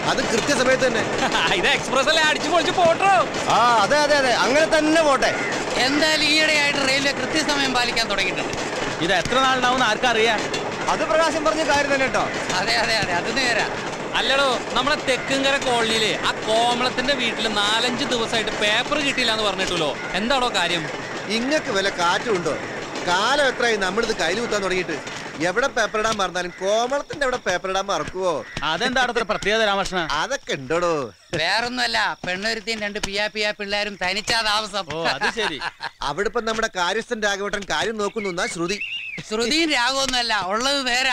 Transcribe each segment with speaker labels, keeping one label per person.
Speaker 1: അത് കൃത്യസമയത്ത് തന്നെ
Speaker 2: ഇത് എക്സ്പ്രസ് അല്ലേ അടിച്ചു പൊളിച്ച് പോട്ടോ
Speaker 1: ആ അതെ അതെ അതെ അങ്ങനെ തന്നെ പോട്ടെ
Speaker 3: എന്തായാലും ഈയിടെയായിട്ട് റെയിൽവേ കൃത്യസമയം പാലിക്കാൻ തുടങ്ങിയിട്ടുണ്ട്
Speaker 4: ഇത് എത്ര നാളുണ്ടാവും ആർക്കറിയാം
Speaker 1: അത് പ്രകാശം പറഞ്ഞ കാര്യം തന്നെ കേട്ടോ
Speaker 3: അതെ അതെ അതെ അത് നേരാ
Speaker 2: അല്ലടോ നമ്മുടെ തെക്കുംകര കോളനിയില് ആ കോമളത്തിന്റെ വീട്ടിൽ നാലഞ്ച് ദിവസമായിട്ട് പേപ്പർ കിട്ടിയില്ല എന്ന് പറഞ്ഞിട്ടുല്ലോ എന്താടോ കാര്യം
Speaker 1: ഇങ്ങക്ക് വല്ല കാറ്റും ഉണ്ടോ കാലം എത്രയായി നമ്മളിത് കയ്യിൽ കുത്താൻ തുടങ്ങിയിട്ട് എവിടെ പേപ്പർ ഇടാൻ മറന്നാലും കോമളത്തിന്റെ എവിടെ പേപ്പർ ഇടാൻ മറക്കുവോ
Speaker 4: അതെന്താ അത്ര പ്രത്യേകത രാമകൃഷ്ണ
Speaker 1: അതൊക്കെ ഉണ്ടോടോ
Speaker 3: വേറൊന്നുമല്ല പെണ്ണൊരുത്തിയും രണ്ട് പിയാ പിയാ പിള്ളേരും തനിച്ചാ താമസം
Speaker 4: ഓ അത് ശരി
Speaker 1: അവിടെ ഇപ്പൊ നമ്മുടെ കാര്യസ്ഥൻ രാഘവട്ടൻ കാര്യം നോക്കുന്നു എന്നാ ശ്രുതി
Speaker 3: ശ്രുതിയും രാഗമൊന്നുമല്ല ഉള്ളത് നേരാ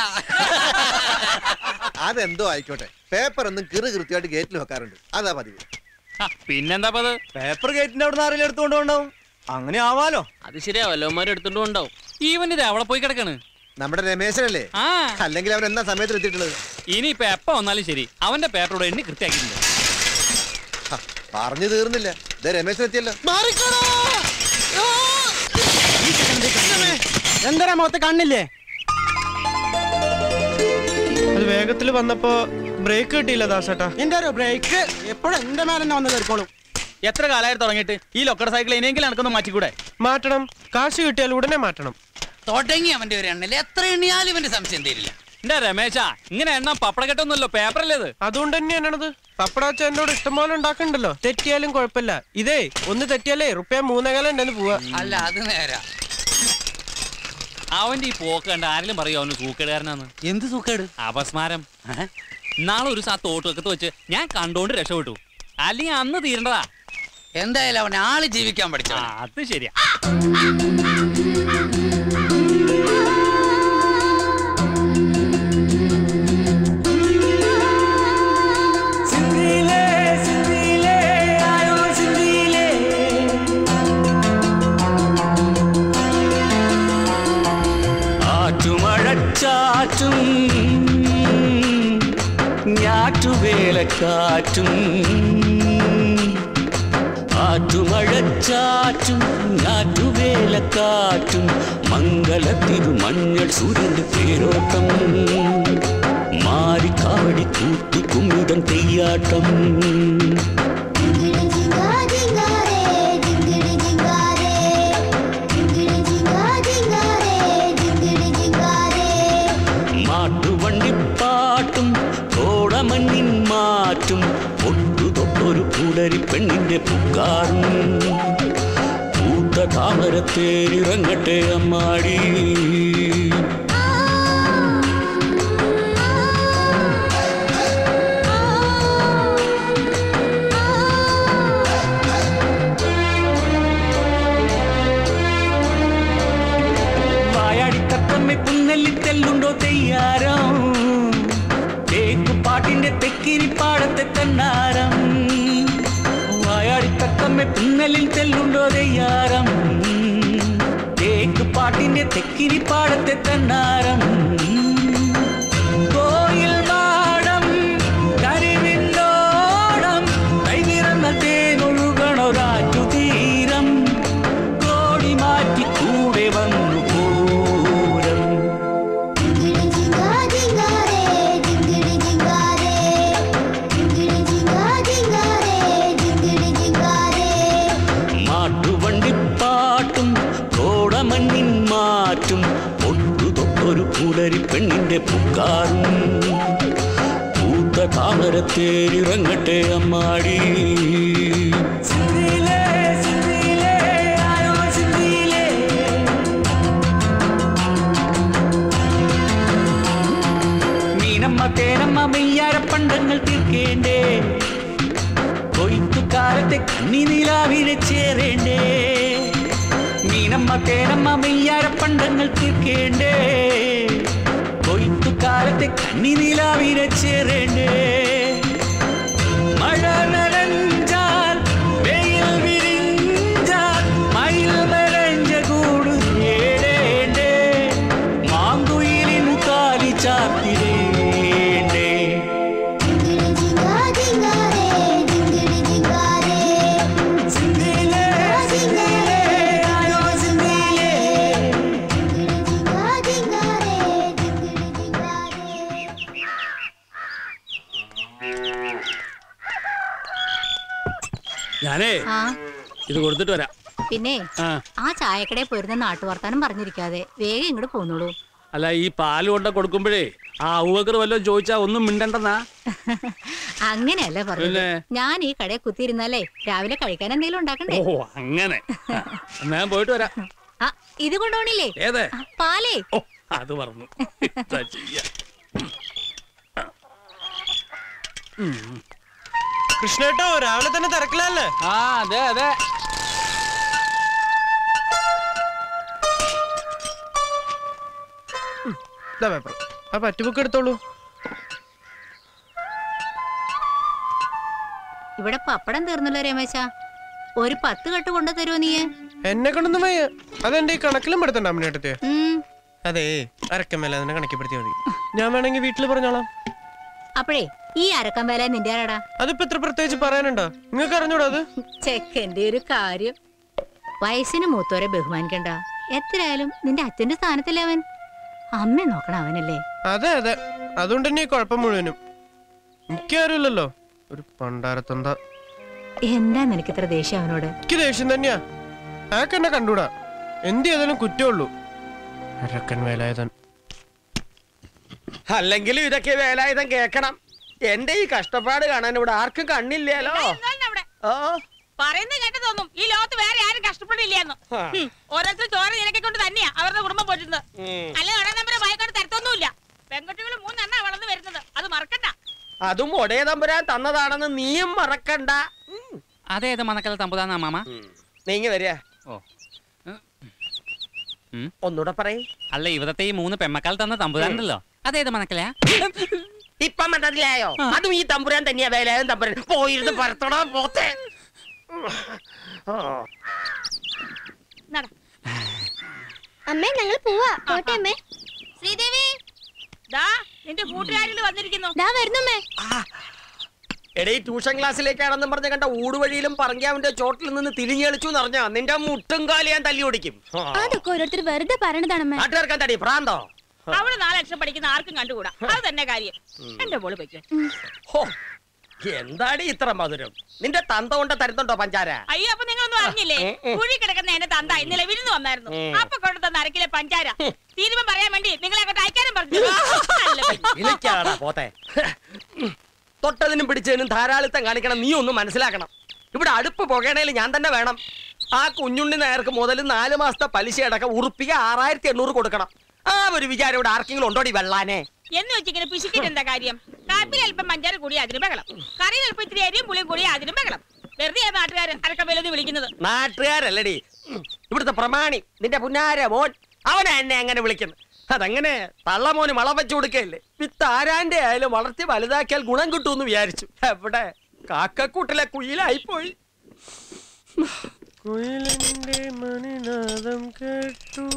Speaker 1: അതെന്തോ ആയിക്കോട്ടെ പേപ്പർ ഒന്നും കിറു കൃത്യമായിട്ട് ഗേറ്റിൽ വെക്കാറുണ്ട് അതാ പതിവ്
Speaker 2: ഹ, പിന്നെന്താ ഇപ്പൊ അത്
Speaker 1: പേപ്പർ ഗേറ്റിന്റെ അവിടെ നിന്ന് ആരെങ്കിലും എടുത്തുകൊണ്ട് ഉണ്ടാവും അങ്ങനെ ആവാലോ
Speaker 2: അത് ശരിയാ വല്ലവന്മാരും എടുത്തോണ്ട് ഉണ്ടാവും ഈവൻ ഇത് എവിടെ പോയി കിടക്കാണ്
Speaker 1: നമ്മുടെ രമേശനല്ലേ
Speaker 2: ആ
Speaker 1: അല്ലെങ്കിൽ അവൻ എന്നാ സമയത്ത് എത്തിയിട്ടുള്ളത്
Speaker 2: ഇനിയിപ്പൊ എപ്പ വന്നാലും ശരി അവന്റെ പേപ്പറോട് എണ്ണി കൃത്യാക്കിയിട്ടുണ്ട്
Speaker 1: ഹ, പറഞ്ഞു തീർന്നില്ല ദേ രമേശൻ എത്തിയല്ലോ
Speaker 5: എന്തരാ മുഖത്ത് കണ്ണില്ലേ
Speaker 6: അത് വേഗത്തിൽ വന്നപ്പോ ബ്രേക്ക് കിട്ടിയില്ല ദാസേട്ടാ
Speaker 5: എന്റെ ഒരു ബ്രേക്ക് എപ്പോഴും എന്റെ മേലെ തന്നെ വന്ന് കയറിക്കോളും
Speaker 4: എത്ര കാലമായിട്ട് തുടങ്ങിയിട്ട് ഈ ലൊക്കർ സൈക്കിൾ ഇനിയെങ്കിലും എനിക്കൊന്ന് മാറ്റിക്കൂടെ
Speaker 6: മാറ്റണം കാശ് കിട്ടിയാൽ ഉടനെ മാറ്റണം
Speaker 3: തുടങ്ങി അവന്റെ ഒരു എണ്ണല് എത്ര എണ്ണിയാലും ഇവന്റെ സംശയം തീരില്ല
Speaker 2: എന്റെ രമേശ ഇങ്ങനെ എണ്ണ പപ്പടക്കെട്ടൊന്നുമല്ലോ പേപ്പറല്ലേ ഇത്
Speaker 6: അതുകൊണ്ട് തന്നെയാണത് പപ്പടാച്ച എന്നോട് ഇഷ്ടംപോലെ ഉണ്ടാക്കണ്ടല്ലോ തെറ്റിയാലും കുഴപ്പമില്ല ഇതേ ഒന്ന് തെറ്റിയാലേ റുപ്യ മൂന്നേകാലം ഉണ്ടെന്ന് പോവാ
Speaker 3: അല്ല അത് നേരാ
Speaker 2: അവന്റെ ഈ പോക്ക് കണ്ട ആരെങ്കിലും പറയോ അവന് സൂക്കേടുകാരനാന്ന്
Speaker 3: എന്ത് സുഖേട്
Speaker 2: അപസ്മാരം നാളെ ഒരു സാ തോട്ടുവക്കത്ത് വെച്ച് ഞാൻ കണ്ടോണ്ട് രക്ഷപ്പെട്ടു അല്ലെങ്കിൽ അന്ന് തീരേണ്ടതാ
Speaker 3: എന്തായാലും അവൻ ആള് ജീവിക്കാൻ പഠിച്ചു
Speaker 2: ആ, അത് ശരിയാ
Speaker 7: ആറ്റുമഴച്ചാറ്റും ഞാറ്റുവേലക്കാറ്റും ആറ്റുമഴച്ചാറ്റും ഞാറ്റുവേലക്കാറ്റും മംഗളത്തിരു മഞ്ഞൾ സൂര്യന്റെ തേരോട്ടം മാറിക്കാവടി കൂത്തു കുമ്മിടം തെയ്യാട്ടം മാട്ടുവണ്ടിപ്പാട്ടും കോടമണ്ണിൻ മാറ്റും ഒട്ടു തൊട്ടൊരു പുലരി പെണ്ണിന്റെ പുക്കാറും പൂത്ത താമരത്തേരിറങ്ങട്ടെ അമ്മാടി വായാടിത്തത്തമ്മ പുന്നല്ലിൽ തെല്ലുണ്ടോ തെയ്യാരം തേക്കുപാട്ടിന്റെ തെക്കിരി പാടത്തെ തന്നാരം വായാടിത്തത്തമ്മ പുന്നല്ലിൽ തെല്ലുണ്ടോ തെയ്യാരം തേക്കുപാട്ടിന്റെ തെക്കിരി പാടത്തെ തന്നാരം കോയിൽ മാടം കരിവിന്നോണം കൈനിറന്ന തേനൊഴുകണൊരാറ്റു തീരം കോടി മാറ്റി കൂടെ വന്നു പൂരം മാട്ടുവണ്ടിപ്പാട്ടും കോടമണ്ണിൻ മാറ്റും ഒട്ടു തൊട്ടൊരു പുലരി പെണ്ണിന്റെ പുക്കാറും പൂത്ത താമരത്തേരിറങ്ങട്ടെ അമ്മാടി സിന്ധിയിലേ, സിന്ധിയിലേ, ആയോ സിന്ധിയിലേ. മീനമ്മ തേനമ്മ മെയ്യാര പണ്ടങ്ങൾ തീർക്കേണ്ടേ കൊയ്ത്തുകാലത്തെ കണ്ണി നിലാവിനെ ചേരേണ്ടേ മീനമ്മ തേനമ്മ മെയ്യാര പണ്ടങ്ങൾ തീർക്കേണ്ടേ കൊയ്ത്തുകാലത്തെ കണ്ണി നിലാവിനെ ചേരേണ്ടേ മഴ നനഞ്ചാൽ വെയിൽ വിരിഞ്ചാൽ മയിൽ മരഞ്ച കൂട് തേടേണ്ടേ മാങ്കുയിലിനു കാലി ചാത്തിടേണ്ടേ സിന്ധിയിലേ, സിന്ധിയിലേ, ആയോ സിന്ധിയിലേ.
Speaker 8: ഇത് കൊടുത്തിട്ട് വരാം
Speaker 9: പിന്നെ
Speaker 8: ആ
Speaker 9: ആ ചായക്കടയിൽ പോയിരുന്ന നാട്ടുവർത്താനം പറഞ്ഞിരിക്കാതെ വേഗം ഇങ്ങോട്ട് പോന്നോളൂ
Speaker 8: അല്ല ഈ പാല് കൊണ്ട കൊടുക്കുമ്പോഴേ ആ അവുവക്കർ വല്ലതും ചോദിച്ചാ ഒന്നും മിണ്ടണ്ടെന്നാ
Speaker 9: അങ്ങനെയല്ല പറഞ്ഞത്
Speaker 8: പിന്നെ?
Speaker 9: ഞാൻ ഈ കടയിൽ കുത്തിയിരുന്നാലേ രാവിലെ കഴിക്കാൻ എന്തെങ്കിലും ഉണ്ടാക്കണ്ടേ
Speaker 8: ഓ അങ്ങനെ ആ, എന്നാ ഞാൻ പോയിട്ട് വരാം
Speaker 9: ആ ഇത് കൊണ്ടുപോണില്ലേ
Speaker 8: ഏതേ
Speaker 9: ആ, പാലേ
Speaker 8: ഓ അത് പറഞ്ഞു എന്താ ചെയ്യാ
Speaker 6: കൃഷ്ണേട്ടോ രാവിലെ തന്നെ തിരക്കിലല്ലേ
Speaker 4: ആ അതെ അതെ
Speaker 6: ഇതാ പേപ്പർ ആ പറ്റുബുക്ക് എടുത്തോളൂ
Speaker 9: ഇവിടെ പപ്പടം തീർന്നല്ലോ രമേശ ഒരു പത്ത് കെട്ട് കൊണ്ടു തരുമോ നീ
Speaker 6: എന്നെ കൊണ്ടൊന്നും വയ്യ അതെന്റെ ഈ കണക്കിലും പെടുത്തണ്ട അമ്മനേട്ടത്തെ
Speaker 9: ഉം.
Speaker 6: അതെ അരക്കമേല അതിനെ കണക്കിപ്പെടുത്തിയാൽ മതി ഞാൻ വേണമെങ്കിൽ വീട്ടിൽ പറഞ്ഞോളാം
Speaker 9: അപ്പോഴേ ഈ അരക്കം വേല നിന്റെ ആരാടാ
Speaker 6: അതിപ്പോ ഇത്ര പ്രത്യേകിച്ച് പറയാനുണ്ടോ നിങ്ങൾക്ക് അറിഞ്ഞൂടാ അത്
Speaker 9: ചെക്കന്റെ ഒരു കാര്യം വയസ്സിന് മൂത്തോരെ ബഹുമാനിക്കണ്ട എത്രയായാലും നിന്റെ അച്ഛന്റെ സ്ഥാനത്തല്ലേ അവൻ അമ്മ നോക്കണം അവനല്ലേ
Speaker 6: അതെ അതെ അതുകൊണ്ട് തന്നെ ഈ കുഴപ്പം മുഴുവനും എനിക്കാരുമില്ലല്ലോ ഒരു പണ്ടാരത്തെന്താ
Speaker 9: എന്താ നിനക്ക് ഇത്ര ദേഷ്യം അവനോട്
Speaker 6: എനിക്ക് ദേഷ്യം തന്നെയാ അയാൾക്ക് എന്നെ കണ്ടൂടാ എന്ത് ചെയ്താലും കുറ്റമുള്ളൂ അരക്കൻ വേലായുധൻ
Speaker 10: അല്ലെങ്കിലും ഇതൊക്കെ വേലായുധം കേക്കണം എന്റെ ഈ കഷ്ടപ്പാട് കാണാൻ ഇവിടെ ആർക്കും കണ്ണില്ലല്ലോ ഓ
Speaker 11: പറയുന്നത് കേട്ട് തോന്നും ഈ ലോകത്ത് വേറെ ആരും കഷ്ടപ്പെടില്ലെന്ന്
Speaker 10: ആ.
Speaker 11: ഓരോരുത്തർ ചോര നിരക്കെ കൊണ്ട് തന്നെയാ അവരുടെ കുടുംബം പോറ്റുന്നത്
Speaker 10: ഉം.
Speaker 11: അല്ല ഒരാ നമ്പരെ വായിക്കൊണ്ട് തരത്തൊന്നുമില്ല പെൺകുട്ടികൾ മൂന്നെണ്ണ വളർന്നു വരുന്നത് അത് മറക്കണ്ട
Speaker 10: അതും ഒടേ തമ്പുരാൻ തന്നതാണെന്ന് നീയും മറക്കണ്ട ഉം.
Speaker 2: അതേത് മണക്കല തമ്പുതാന്നാ മാമ
Speaker 10: നീങ്ങി വരിക
Speaker 2: ഓ ഉം.
Speaker 10: ഒന്നൂടെ പറയ്
Speaker 2: അല്ല ഇവിടത്തെ ഈ മൂന്ന് പെമ്മക്കാൽ തന്ന തമ്പുതാനുണ്ടല്ലോ അതേത് മണക്കലയാ
Speaker 10: ഇപ്പൊ മനസ്സിലായോ അതും ഈ തമ്പുരാൻ തന്നെയാ വേലായുധം തമ്പുരാൻ പോയിരുന്ന് പരത്തണോ പോത്തെ
Speaker 11: നട
Speaker 12: അമ്മേ ഞങ്ങൾ പോവാ പോട്ടെ അമ്മേ
Speaker 11: ശ്രീദേവി ദാ നിന്റെ കൂട്ടുകാരിൽ വന്നിരിക്കുന്നു
Speaker 12: ദാ വരുന്നമ്മേ
Speaker 10: എടേ ഈ ട്യൂഷൻ ക്ലാസ്സിലേക്കാണെന്നും പറഞ്ഞ കണ്ട ഊടുവഴിയിലും പറങ്കാവിന്റെ ചോട്ടിൽ നിന്ന് തിരിഞ്ഞു കളിച്ചു എന്നറിഞ്ഞാ നിന്റെ മുട്ടും കാലി ഞാൻ തല്ലി ഓടിക്കും ആ.
Speaker 12: അതൊക്കെ ഓരോരുത്തർ വെറുതെ പറയണതാണമ്മേ
Speaker 10: നാട്ടുകാർക്ക് തടി പ്രാന്തോ
Speaker 11: അവള് നാല് ലക്ഷം പഠിക്കുന്ന ആർക്കും കണ്ടുകൂടാ അത് തന്നെ കാര്യം എന്റെ മോള് പൊയ്ക്കോ
Speaker 10: ഹോ എന്താടി ഇത്ര മധുരം നിന്റെ തന്ത കൊണ്ട് തരുന്നുണ്ടോ പഞ്ചാര
Speaker 11: അയ്യോ അപ്പൊ നിങ്ങളൊന്നും അറിഞ്ഞില്ലേ
Speaker 10: ഉം, ഉം.
Speaker 11: കുഴി കിടക്കുന്ന എന്റെ തന്ത ഇന്നലെ വിരുന്ന് വന്നായിരുന്നു
Speaker 10: ഉം.
Speaker 11: അപ്പൊ കൊണ്ട് തന്ന അരക്കിലെ പഞ്ചാര തീരുമാനം പറയാൻ വേണ്ടി നിങ്ങളെ അങ്ങോട്ട് അയക്കാനും പറഞ്ഞു നല്ല പെണ്ണ്.
Speaker 10: വിളിക്കാടാ പോത്തെ തൊട്ടതിനും പിടിച്ചതിനും ധാരാളിത്തം കാണിക്കണം നീ ഒന്ന് മനസ്സിലാക്കണം ഇവിടെ അടുപ്പ് പുകയണേൽ ഞാൻ തന്നെ വേണം ആ കുഞ്ഞുണ്ണി നേർക്ക് മുതൽ നാല് മാസത്തെ പലിശ അടക്കം ഉറുപ്പിക ആറായിരത്തി എണ്ണൂറ് കൊടുക്കണം ആ ഒരു വിചാരം ഇവിടെ ആർക്കെങ്കിലും ഉണ്ടോടി വെള്ളാനെ
Speaker 11: എന്ന് വെച്ചിങ്ങനെ പിശുക്കിട്ട് എന്താ കാര്യം കാപ്പിൽ അല്പം പഞ്ചാര കൂടി അതിന് ബഹളം കറിയിൽ അല്പം ഇത്തിരി അരിയും പുളിയും കൂടി അതിനും ബഹളം വെറുതെ ആ നാട്ടുകാരൻ അരക്കമ്പേലെന്ന് വിളിക്കുന്നത്
Speaker 10: നാട്ടുകാരല്ലടി ഉം. ഇവിടുത്തെ പ്രമാണി നിന്റെ പുന്നാര മോൻ അവനാ എന്നെ അങ്ങനെ വിളിക്കുന്നത് അതങ്ങനെ തള്ളമോന് മളം വെച്ചു കൊടുക്കല്ലേ വിത്ത് ആരാന്റെ ആയാലും വളർത്തി വലുതാക്കിയാൽ ഗുണം കിട്ടുമെന്ന് വിചാരിച്ചു എവിടെ കാക്കക്കൂട്ടിലെ കുയിലായിപ്പോയി
Speaker 6: കുയിലിന്റെ മണിനാദം കേട്ടു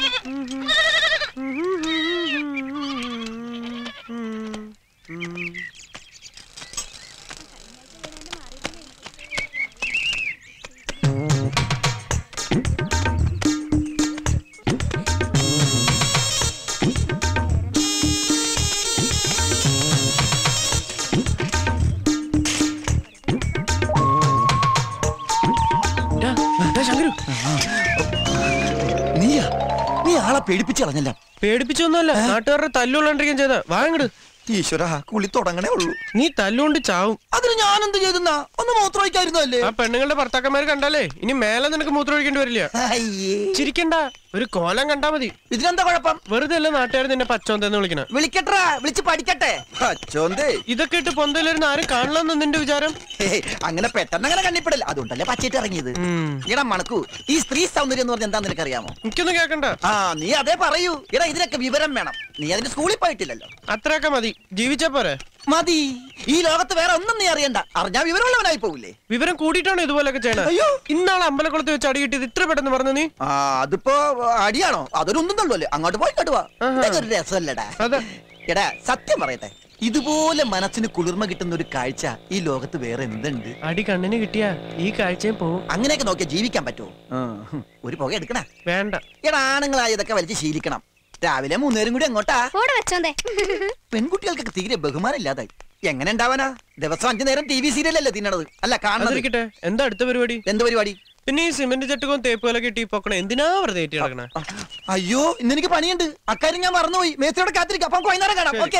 Speaker 1: നീയാ നീ ആളെ പേടിപ്പിച്ച് കളഞ്ഞല്ല
Speaker 6: പേടിപ്പിച്ചൊന്നുമല്ല നാട്ടുകാരുടെ തല്ലുകൊണ്ടിരിക്കുകയും ചെയ്ത വാങ്ങട്
Speaker 1: ഈശ്വര കുളി തുടങ്ങണേ ഉള്ളൂ
Speaker 6: നീ തല്ലുകൊണ്ട് ചാവും
Speaker 1: അതിന് ഞാൻ എന്ത് ചെയ്തെന്നാ ഒന്ന് മൂത്രമൊഴിക്കായിരുന്നു അല്ലേ
Speaker 6: ആ പെണ്ണുങ്ങളുടെ ഭർത്താക്കന്മാർ കണ്ടാലേ ഇനി മേലെ നിനക്ക് മൂത്രം ഒഴിക്കേണ്ടി വരില്ല ചിരിക്കണ്ട ഒരു കോലം കണ്ടാ മതി
Speaker 1: ഇതിനെന്താ കുഴപ്പം
Speaker 6: വെറുതെ അല്ല നാട്ടുകാർ നിന്നെ പച്ചോന്തെന്ന് വിളിക്കണ
Speaker 1: വിളിക്കട്ടാ വിളിച്ച് പഠിക്കട്ടെ അച്ചോന്തേ
Speaker 6: ഇതൊക്കെ ഇട്ട് പൊന്തയിലിരുന്ന് ആരും കാണില്ലെന്ന് നിന്റെ വിചാരം
Speaker 1: ഹേയ്, അങ്ങനെ പെട്ടെന്ന് അങ്ങനെ കണ്ണിപ്പെടില്ല അതുകൊണ്ടല്ലേ പച്ചയിട്ട് ഇറങ്ങിയത് എടാ മണക്കൂ ഈ സ്ത്രീ സൗന്ദര്യം എന്ന് പറഞ്ഞാൽ എന്താ നിനക്കറിയാമോ
Speaker 6: എനിക്കൊന്നും കേക്കണ്ട
Speaker 1: ആ നീ അതേ പറയൂ എടാ ഇതിനൊക്കെ വിവരം വേണം നീ അതിന് സ്കൂളിൽ പോയിട്ടില്ലല്ലോ
Speaker 6: അത്രയൊക്കെ മതി ജീവിച്ചാ പോരെ
Speaker 1: മതി ഈ ലോകത്ത് വേറെ ഒന്നും നീ അറിയണ്ട അറിഞ്ഞാ വിവരമുള്ളവനായി പോവില്ലേ
Speaker 6: വിവരം കൂടിയിട്ടാണ് ഇതുപോലൊക്കെ ചെയ്യണത്
Speaker 1: അയ്യോ.
Speaker 6: ഇന്നാളെ അമ്പലക്കുളത്ത് വെച്ച് അടി കിട്ടിയത് ഇത്ര പെട്ടെന്ന് പറഞ്ഞു നീ
Speaker 1: ആ അതിപ്പോ അടിയാണോ അതൊരു ഒന്നും തള്ളുവല്ലേ അങ്ങോട്ട് പോയി കടുവാ ഇതൊരു രസമല്ലടാ
Speaker 6: അതെ
Speaker 1: എടാ സത്യം പറയട്ടെ ഇതുപോലെ മനസ്സിന് കുളിർമ കിട്ടുന്ന ഒരു കാഴ്ച ഈ ലോകത്ത് വേറെ എന്തുണ്ട്
Speaker 6: അടി കണ്ണിന് കിട്ടിയാ ഈ കാഴ്ചയും പോവും
Speaker 1: അങ്ങനെയൊക്കെ നോക്കിയാ ജീവിക്കാൻ പറ്റുമോ ആ, ഒരു പുക എടുക്കണ
Speaker 6: വേണ്ട
Speaker 1: എടാ ആണുങ്ങളായ ഇതൊക്കെ വലിച്ച് ശീലിക്കണം രാവിലെ മൂന്നേരും കൂടി അങ്ങോട്ടാ
Speaker 12: കൂടെ വെച്ചോന്തേ
Speaker 1: പെൺകുട്ടികൾക്കൊക്കെ തീരെ ബഹുമാനം ഇല്ലാതായി എങ്ങനെ ഉണ്ടാവാനാ ദിവസം അഞ്ചു നേരം ടി വി സീരിയലല്ലേ തിന്നണത് അല്ല കാണണത്
Speaker 6: അതിരിക്കട്ടെ എന്താ അടുത്ത പരിപാടി
Speaker 1: എന്ത് പരിപാടി
Speaker 6: പിന്നെ ഈ സിമെന്റ് ചട്ടുകളും തേപ്പുകളൊക്കെ ഇട്ടി പൊക്കണ എന്തിനാ വെറുതെ ഏറ്റി കിടക്കണേ
Speaker 4: അയ്യോ ഇന്ന് എനിക്ക് പണിയുണ്ട് അക്കാര്യം ഞാൻ മറന്നുപോയി മേസ്ത്രിയോട് കാത്തിരിക്കാം അപ്പൊ നമുക്ക് വൈകുന്നേരം കാണാം ഓക്കെ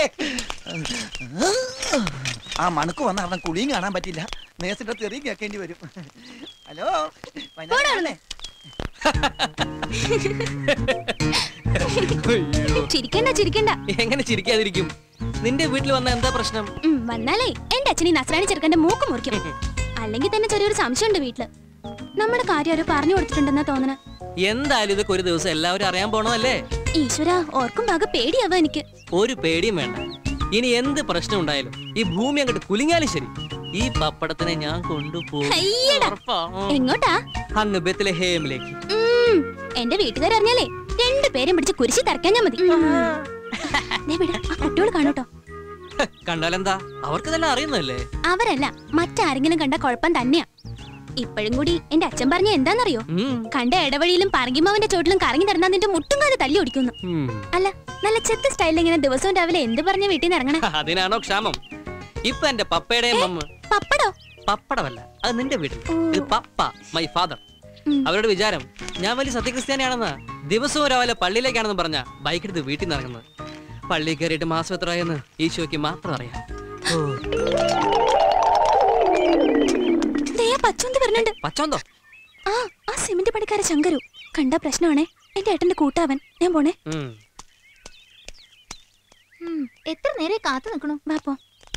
Speaker 4: ആ മണക്ക് വന്ന കാരണം കുളിയും കാണാൻ പറ്റില്ല മേസ്ത്രിയുടെ തെറിയും കേൾക്കേണ്ടി വരും ഹലോ വൈകുന്നേരം കാണാല്ലേ?
Speaker 12: ചിരിക്കണ്ട ചിരിക്കണ്ട
Speaker 10: എങ്ങനെ ചിരിക്കാതിരിക്കും നിന്റെ വീട്ടിൽ വന്ന എന്താ പ്രശ്നം
Speaker 12: ഉം, വന്നാലേ എന്റെ അച്ഛൻ ഈ നസ്രാണി ചെറുക്കന്റെ മൂക്ക് മുറിക്കും അല്ലെങ്കിൽ തന്നെ ചെറിയൊരു സംശയമുണ്ട് വീട്ടില് നമ്മുടെ കാര്യം ആരോ പറഞ്ഞു കൊടുത്തിട്ടുണ്ടെന്നാ തോന്നണ
Speaker 10: എന്തായാലും ഇതൊക്കെ ഒരു ദിവസം എല്ലാവരും അറിയാൻ പോണതല്ലേ
Speaker 12: ഈശ്വര ഓർക്കും ഭാഗം പേടിയാവാ എനിക്ക്
Speaker 10: ഒരു പേടിയും വേണ്ട ഇനി എന്ത് പ്രശ്നം ഉണ്ടായാലും ഈ ഭൂമി അങ്ങോട്ട് കുലുങ്ങിയാലും ശരി ഈ പപ്പടത്തിനെ ഞാൻ കൊണ്ടുപോകും
Speaker 12: അയ്യടാ. എങ്ങോട്ടാ
Speaker 10: അങ്ങ് ബെത്ലഹേമിലേക്ക്
Speaker 12: ഉം, എന്റെ വീട്ടുകാരറിഞ്ഞാലേ രണ്ടുപേരും പിടിച്ച് കുരിശി തറക്കാൻ ഞാൻ മതി ദേ വിട്, ആ കുട്ടികൾ കാണൂട്ടോ
Speaker 10: കണ്ടാലെന്താ അവർക്ക് തന്നെ അറിയുന്നതല്ലേ
Speaker 12: അവരല്ല മറ്റാരെങ്കിലും കണ്ട കുഴപ്പം തന്നെയാ ഇപ്പോഴും കൂടി എന്റെ അച്ഛൻ പറഞ്ഞ എന്താന്നറിയോ കണ്ട ഇടവഴിയിലും പറങ്കിമാവിന്റെ ചോട്ടിലും കറങ്ങി നടന്നാ നിന്റെ മുട്ടും കാല് തല്ലി ഒടിക്കുന്നു അല്ല നല്ല ചെത്ത് സ്റ്റൈലിൽ ഇങ്ങനെ ദിവസവും രാവിലെ എന്ത് പറഞ്ഞ വീട്ടിൽ നിന്ന് ഇറങ്ങണേ
Speaker 10: അതിനാണോ ക്ഷാമം ഇപ്പൊ എന്റെ പപ്പയുടെയും മമ്മ
Speaker 12: പപ്പടോ
Speaker 10: പപ്പടമല്ല അത് നിന്റെ വീട്ടിൽ ഇത് പപ്പ മൈ ഫാദർ അവരുടെ വിചാരം ഞാൻ വലിയ സത്യക്രിസ്ത്യാനിയാണെന്ന് ദിവസവും രാവിലെ പള്ളിയിലേക്കാണെന്ന് പറഞ്ഞ ബൈക്ക് എടുത്ത് വീട്ടിൽ നിന്ന് ഇറങ്ങുന്നത് പള്ളി കയറിയിട്ട് മാസം എത്രയെന്ന് ഈശോയ്ക്ക് മാത്രം അറിയാം
Speaker 12: ദേ ആ പച്ചോന്ത് വരുന്നുണ്ട്
Speaker 10: പച്ചോന്തോ
Speaker 12: ആ ആ സിമന്റ് പണിക്കാര ശങ്കരു കണ്ട പ്രശ്നമാണേ എന്റെ ഏട്ടന്റെ കൂട്ടാവൻ ഞാൻ പോണേ
Speaker 10: ഉം.
Speaker 12: എത്ര നേരെ കാത്തു നിൽക്കണു വാപ്പോ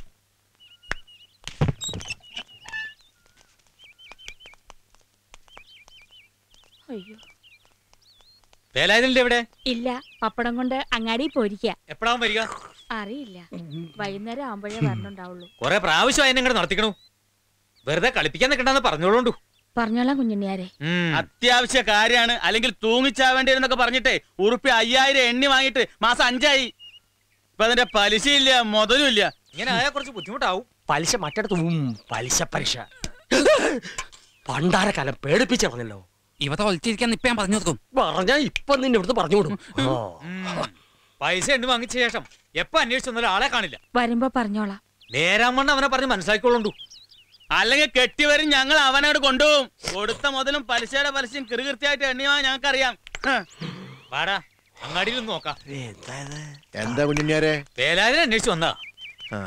Speaker 11: അയ്യോ
Speaker 4: വേലായുധന്റെ എവിടെ
Speaker 11: ഇല്ല പപ്പടം കൊണ്ട് അങ്ങാടി പോയിരിക്ക
Speaker 4: എപ്പോഴാവും വരിക
Speaker 11: അറിയില്ല വൈകുന്നേരം ആവുമ്പോഴേ വരണുണ്ടാവുള്ളൂ
Speaker 4: കൊറേ പ്രാവശ്യം അതിനെ ഇങ്ങോട്ട് നടത്തിക്കണു വെറുതെ കളിപ്പിക്കാൻ നിൽക്കണ്ടെന്ന് പറഞ്ഞോളൂ
Speaker 11: പറഞ്ഞോളാം കുഞ്ഞുണ്ണിയാരെ
Speaker 4: അത്യാവശ്യ കാര്യമാണ് അല്ലെങ്കിൽ തൂങ്ങിച്ചാവേണ്ടി എന്നൊക്കെ പറഞ്ഞിട്ടേ ഉറുപ്പി അയ്യായിരം എണ്ണി വാങ്ങിയിട്ട് മാസം അഞ്ചായി ഇപ്പൊ അതിന്റെ പലിശയില്ല മുതലും ഇല്ല ഇങ്ങനെ ആയാൽ കുറച്ച് ബുദ്ധിമുട്ടാവും
Speaker 10: പലിശ മറ്റിടത്ത് ഉം, പലിശ പലിശ പണ്ടാരക്കാലം പേടിപ്പിച്ച് പറഞ്ഞല്ലോ
Speaker 3: ഇവത്തെ ഒളിച്ചിരിക്കാൻ ഇപ്പൊ ഞാൻ പറഞ്ഞു കൊടുക്കും
Speaker 10: പറഞ്ഞാ ഇപ്പൊ നിന്നെ ഇവിടുന്ന് പറഞ്ഞു വിടും
Speaker 4: പൈസ എണ്ണി വാങ്ങിച്ച ശേഷം എപ്പോ അന്വേഷിച്ചു വന്നാലും ആളെ കാണില്ല
Speaker 11: വരുമ്പോ പറഞ്ഞോളാം
Speaker 4: നേരാമണ്ണം അവനെ പറഞ്ഞ് മനസ്സിലാക്കിക്കോളുണ്ടു അല്ലെങ്കിൽ കെട്ടിവരും ഞങ്ങൾ അവനോട് കൊണ്ടുപോകും കൊടുത്ത മുതലും പലിശയുടെ പലിശയും കൃകൃത്യമായിട്ട് എണ്ണിയാ ഞങ്ങൾക്കറിയാം ഹ്. വാടാ അങ്ങാടിയിൽ ഒന്ന് നോക്കാം
Speaker 1: എന്താ കുഞ്ഞിഞ്ഞാരെ
Speaker 4: വേലാതിനെ അന്വേഷിച്ചു വന്നാ
Speaker 1: ആ.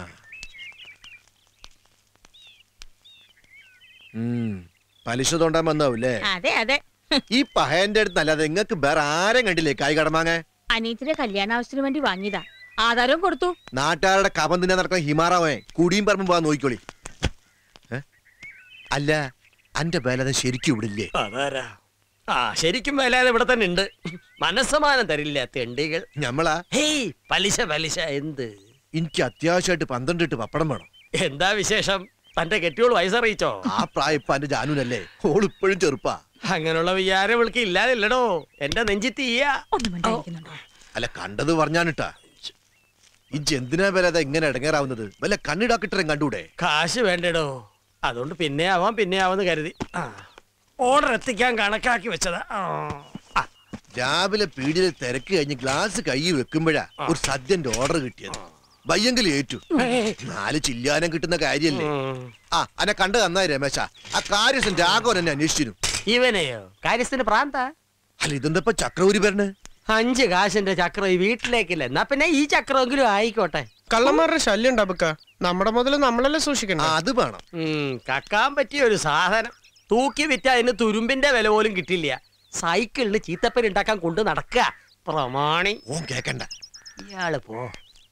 Speaker 1: ഉം. പലിശ തോണ്ടാൻ വന്നാവൂല്ലേ
Speaker 11: അതെ അതെ
Speaker 1: ഈ പഹയന്റെ അടുത്ത് അല്ലാതെ നിങ്ങൾക്ക് വേറെ ആരും കണ്ടില്ലേ കായ് കടമാങ്ങ
Speaker 11: അനിയത്തിന്റെ കല്യാണാവശ്യത്തിന് വേണ്ടി വാങ്ങിയതാ ആധാരവും കൊടുത്തു
Speaker 1: നാട്ടുകാരുടെ കപം തിന്നാൻ നടക്കുന്ന ഹിമാറാവേ കുടിയും പറമ്പും പോകാൻ നോക്കിക്കോളി ഏ? അല്ല അന്റെ ബേലതൻ ശരിക്കും ഇവിടില്ലേ
Speaker 10: അതാരാ ആ ശരിക്കും വേലാതെ ഇവിടെ തന്നെ ഉണ്ട് മനസ്സമാനം തരില്ല തെണ്ടികൾ
Speaker 1: ഞമ്മളാ
Speaker 10: ഹേയ് പലിശ പലിശ എന്ത്
Speaker 1: എനിക്ക് അത്യാവശ്യമായിട്ട് പന്ത്രണ്ട് ഇട്ട് പപ്പടം വേണം
Speaker 10: എന്താ വിശേഷം തന്റെ കെട്ടിയോൾ വയസ്സറിയിച്ചോ
Speaker 1: ആ പ്രായം ഇപ്പൊ എന്റെ ജാനുനല്ലേ ഓൾ ഇപ്പോഴും ചെറുപ്പാ
Speaker 10: അങ്ങനെയുള്ള വിചാരം വിളിക്ക് ഇല്ലാതില്ലടോ എന്റെ നെഞ്ചി തീയ
Speaker 1: അല്ല കണ്ടത് പറഞ്ഞാനിട്ടാ ഇജ്ജ് എന്തിനാ ബേലത ഇങ്ങനെ ഇടങ്ങേറാവുന്നത് വല്ല കണ്ണിടാക്കിട്ടരം കണ്ടൂടെ
Speaker 10: കാശ് വേണ്ടടോ അതുകൊണ്ട് പിന്നെ ആവാം പിന്നെ ആവാന്ന് കരുതി ഓർഡർ എത്തിക്കാൻ കണക്കാക്കി വെച്ചതാ ആ. ആ,
Speaker 1: രാവിലെ പീടിയിൽ തിരക്ക് കഴിഞ്ഞ് ഗ്ലാസ് കൈ വെക്കുമ്പോഴാ ഒരു സദ്യന്റെ ഓർഡർ കിട്ടിയത് വയ്യെങ്കിൽ ഏറ്റു നാല് ചില്ലാനം കിട്ടുന്ന കാര്യല്ലേ ആ അനെ കണ്ട നന്നായി രമേശ ആ കാര്യസ്ഥൻ രാഘവൻ എന്നെ അന്വേഷിച്ചിരുന്നു
Speaker 10: ഇവനെയോ കാര്യസ്ഥന് പ്രാന്ത
Speaker 1: അല്ല ഇതെന്തപ്പ ചക്രവൂരി വരണേ
Speaker 10: അഞ്ച് കാശിന്റെ ചക്രം ഈ വീട്ടിലേക്കില്ല എന്നാ പിന്നെ ഈ ചക്രമെങ്കിലും ആയിക്കോട്ടെ
Speaker 6: കള്ളന്മാരുടെ ശല്യം ഉണ്ടാവുക നമ്മുടെ മുതൽ നമ്മളല്ലേ സൂക്ഷിക്കണം
Speaker 1: അത് വേണം
Speaker 10: ഉം, കക്കാൻ പറ്റിയ ഒരു സാധനം തൂക്കി വിറ്റ അതിന് തുരുമ്പിന്റെ വില പോലും കിട്ടില്ല സൈക്കിളിന് ചീത്തപ്പേര് ഉണ്ടാക്കാൻ കൊണ്ട് നടക്കുക പ്രമാണി
Speaker 1: ഓ കേക്കണ്ട
Speaker 10: ഇയാള് പോ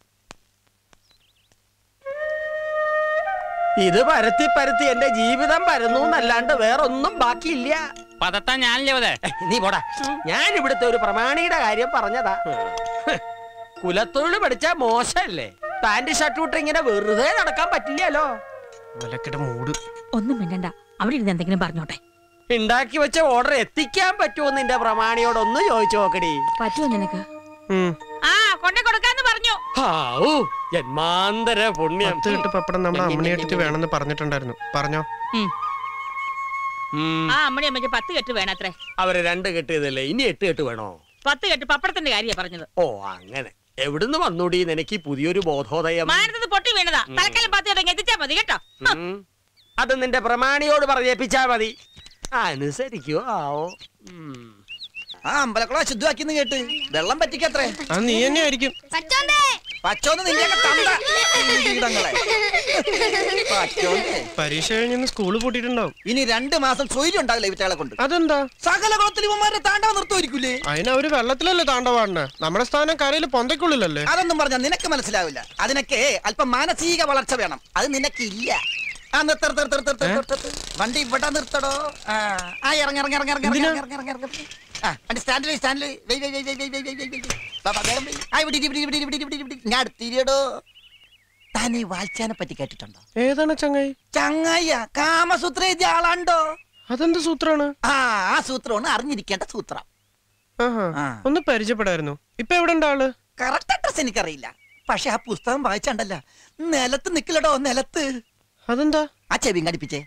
Speaker 10: ഇത് പരത്തി പരത്തി എന്റെ ജീവിതം പരന്നു എന്നല്ലാണ്ട് വേറൊന്നും ബാക്കിയില്ല
Speaker 3: പതത്താൻ ഞാനല്ലേ അതെ
Speaker 10: നീ പോടാ ഞാൻ ഇവിടുത്തെ ഒരു പ്രമാണിയുടെ കാര്യം പറഞ്ഞതാ കുലത്തൊഴിൽ പഠിച്ചാ മോശമല്ലേ പാന്റ് ഷർട്ട് ഇട്ട് ഇങ്ങനെ വെറുതെ നടക്കാൻ പറ്റില്ലല്ലോ
Speaker 6: മൂട്
Speaker 11: ഒന്നും മിണ്ടണ്ട അവിടെ ഇരുന്ന് എന്തെങ്കിലും പറഞ്ഞോട്ടെ
Speaker 10: ഉണ്ടാക്കി വെച്ച ഓർഡർ എത്തിക്കാൻ പറ്റുമോ നിന്റെ പ്രമാണിയോട് ഒന്ന് ചോദിച്ചു നോക്കടി
Speaker 11: പറ്റുമോ നിനക്ക്
Speaker 6: ഉം.
Speaker 11: ആ കൊണ്ടേ കൊടുക്കാന്ന് പറഞ്ഞു
Speaker 10: ഹാവൂ, ജന്മാന്തര പുണ്യം
Speaker 6: പത്ത് കെട്ട് പപ്പടം നമ്മുടെ അമ്മണിയെടുത്ത് വേണമെന്ന് പറഞ്ഞിട്ടുണ്ടായിരുന്നു പറഞ്ഞോ
Speaker 10: ഉം,
Speaker 11: ആ അമ്മണി അമ്മയ്ക്ക് പത്ത് കെട്ട് വേണത്രേ
Speaker 10: അവര് രണ്ട് കെട്ടിയതല്ലേ ഇനി എട്ട് കെട്ട് വേണോ
Speaker 11: പത്ത് കെട്ട് പപ്പടത്തിന്റെ കാര്യ പറഞ്ഞത്
Speaker 10: ഓ അങ്ങനെ എവിടുന്ന് വന്നൂടി നിനക്ക് ഈ പുതിയൊരു ബോധോദയം
Speaker 11: മാനത്തത് പൊട്ടി വീണതാ തലക്കാലം പത്ത് കെട്ടെങ്കിൽ എത്തിച്ചാ മതി കേട്ടോ
Speaker 10: ഉം. അത് നിന്റെ പ്രമാണിയോട് പറഞ്ഞേപ്പിച്ചാ മതി അനുസരിക്കോ ആവോ
Speaker 13: ആ അമ്പലക്കുളം അശുദ്ധമാക്കിന്ന് കേട്ട് വെള്ളം പറ്റിക്കത്രേ
Speaker 6: അത് നീ തന്നെ ആയിരിക്കും
Speaker 13: പച്ചോന്ന് നിന്റെയൊക്കെ തന്ത കീടങ്ങളെ പച്ചോന്ന്
Speaker 6: പരീക്ഷ കഴിഞ്ഞ് സ്കൂള് പൂട്ടിയിട്ടുണ്ടാവും
Speaker 13: ഇനി രണ്ട് മാസം സ്വൈര്യം ഉണ്ടാവില്ല ഇവറ്റകളെ കൊണ്ട്
Speaker 6: അതെന്താ
Speaker 13: സകല കുളത്തിൽ ഇവന്മാരുടെ താണ്ടവ നിർത്തുമായിരിക്കൂലേ
Speaker 6: അതിന് അവര് വെള്ളത്തിലല്ലേ താണ്ടവാടിന് നമ്മുടെ സ്ഥാനം കരയിൽ പൊന്തയ്ക്കുള്ളിലല്ലേ
Speaker 13: അതൊന്നും പറഞ്ഞാൽ നിനക്ക് മനസ്സിലാവില്ല അതിനൊക്കെ അല്പം മാനസിക വളർച്ച വേണം അത് നിനക്കില്ല ആ നിർത്ത നിർത്ത നിർത്ത നിർത്ത നിർത്ത നിർത്ത. വണ്ടി ഇവിടെ നിർത്തടോ ആ ആ, ഇറങ്ങി ഇറങ്ങി ഇറങ്ങി ഇറങ്ങി ഇറങ്ങി ഇറങ്ങി ഇറങ്ങി ഇറങ്ങി ആ വണ്ടി സ്റ്റാൻഡിൽ സ്റ്റാൻഡിൽ വെയ് വെയ് വെയ് വെയ് വെയ് വെയ് വെയ് വെയ് വെയ് ബാ, ബാ, വേഗം വെയ്. ആ ഇവിടെ ഇരി, ഇവിടെ ഇരി, ഇവിടെ ഇരി, ഇവിടെ ഇരി, ഇവിടെ ഇരി, ഇവിടെ ഇരി. ഞാൻ അടുത്തിരിയടോ താൻ ഈ വാൽച്ചാനെ പറ്റി കേട്ടിട്ടുണ്ടോ
Speaker 6: ഏതാണ് ചങ്ങായി
Speaker 13: ചങ്ങായ കാമസൂത്ര എഴുതിയ ആളാണ്ടോ
Speaker 6: അതെന്ത് സൂത്രാണ്
Speaker 13: ആ ആ സൂത്രമാണ് അറിഞ്ഞിരിക്കേണ്ട സൂത്രം
Speaker 6: ആഹാ
Speaker 13: ആ.
Speaker 6: ഒന്ന് പരിചയപ്പെടായിരുന്നു ഇപ്പൊ എവിടെ ഉണ്ട് ആള്
Speaker 13: കറക്റ്റ് അഡ്രസ് എനിക്കറിയില്ല പക്ഷെ ആ പുസ്തകം വായിച്ചണ്ടല്ല നിലത്ത് നിക്കില്ലടോ നിലത്ത്
Speaker 6: അതെന്താ
Speaker 13: ആ ചെവിയും കടിപ്പിച്ചേ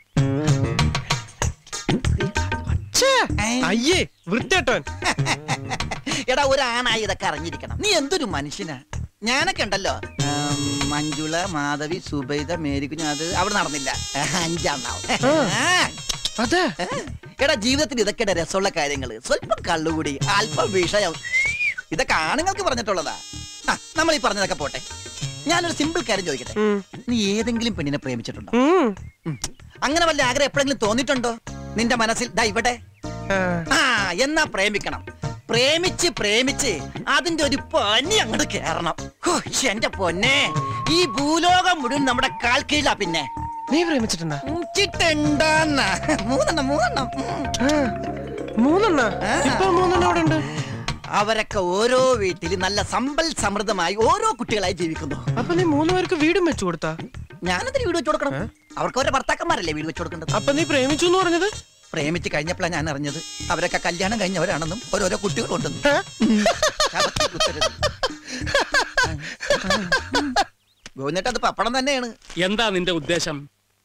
Speaker 6: അയ്യേ വൃത്തിയേട്ടൻ
Speaker 13: എടാ ഒരാണായി ഇതൊക്കെ അറിഞ്ഞിരിക്കണം നീ എന്തൊരു മനുഷ്യനാ ഞാനൊക്കെ ഉണ്ടല്ലോ ആം, മഞ്ജുള മാധവി സുബൈദ മേരിക്കുഞ്ഞ് അത് അവിടെ നടന്നില്ല അഞ്ചാണ്ണാവും
Speaker 6: അതെ
Speaker 13: എടാ ജീവിതത്തിൽ ഇതൊക്കെ രസമുള്ള കാര്യങ്ങള് സ്വല്പം കള്ളുകൂടി അല്പം വിഷയം ഇതൊക്കെ ആണുങ്ങൾക്ക് പറഞ്ഞിട്ടുള്ളതാ ആ, നമ്മൾ ഈ പറഞ്ഞതൊക്കെ പോട്ടെ ഞാനൊരു സിമ്പിൾ കാര്യം ചോദിക്കട്ടെ നീ ഏതെങ്കിലും പെണ്ണിനെ പ്രേമിച്ചിട്ടുണ്ടോ ഉം. അങ്ങനെ വല്ല ആഗ്രഹം എപ്പോഴെങ്കിലും തോന്നിയിട്ടുണ്ടോ നിന്റെ മനസ്സിൽ ദാ ഇവിടെ ആ എന്നാ പ്രേമിക്കണം പ്രേമിച്ച് പ്രേമിച്ച് അതിന്റെ ഒരു പനി അങ്ങോട്ട് കേറണം ഹോ, എന്റെ പൊന്നെ ഈ ഭൂലോകം മുഴുവൻ നമ്മുടെ കാൽ കീഴിലാ പിന്നെ
Speaker 6: നീ പ്രേമിച്ചിട്ടുണ്ടാ
Speaker 13: ചിട്ടുണ്ടെന്ന മൂന്നെണ്ണം മൂന്നെണ്ണം ഉം.
Speaker 6: മൂന്നെണ്ണ
Speaker 13: ആ.
Speaker 6: ഇപ്പൊ മൂന്നെണ്ണം അവിടെ ഉണ്ട്
Speaker 13: അവരൊക്കെ ഓരോ വീട്ടിൽ നല്ല സമ്പൽ സമൃദ്ധമായി ഓരോ കുട്ടികളായി ജീവിക്കുന്നു
Speaker 6: അപ്പൊ നീ മൂന്ന് പേർക്ക് വീടും വെച്ചു കൊടുത്താ
Speaker 13: ഞാനതിന് വീട് വെച്ചു കൊടുക്കണം അവർക്ക് ഓരോ ഭർത്താക്കന്മാരല്ലേ വീട് വെച്ചു കൊടുക്കേണ്ടത്
Speaker 6: അപ്പൊ നീ പ്രേമിച്ചു എന്ന് പറഞ്ഞത്
Speaker 13: പ്രേമിച്ച് കഴിഞ്ഞപ്പോഴാണ് ഞാൻ അറിഞ്ഞത് അവരൊക്കെ കല്യാണം കഴിഞ്ഞവരാണെന്നും ഓരോരോ കുട്ടികളുണ്ടെന്നും ശവത്തിൽ കുത്തരുത്. ഗോവിന്ദേട്ടാ അത് പപ്പടം തന്നെയാണ്
Speaker 8: എന്താ നിന്റെ ഉദ്ദേശം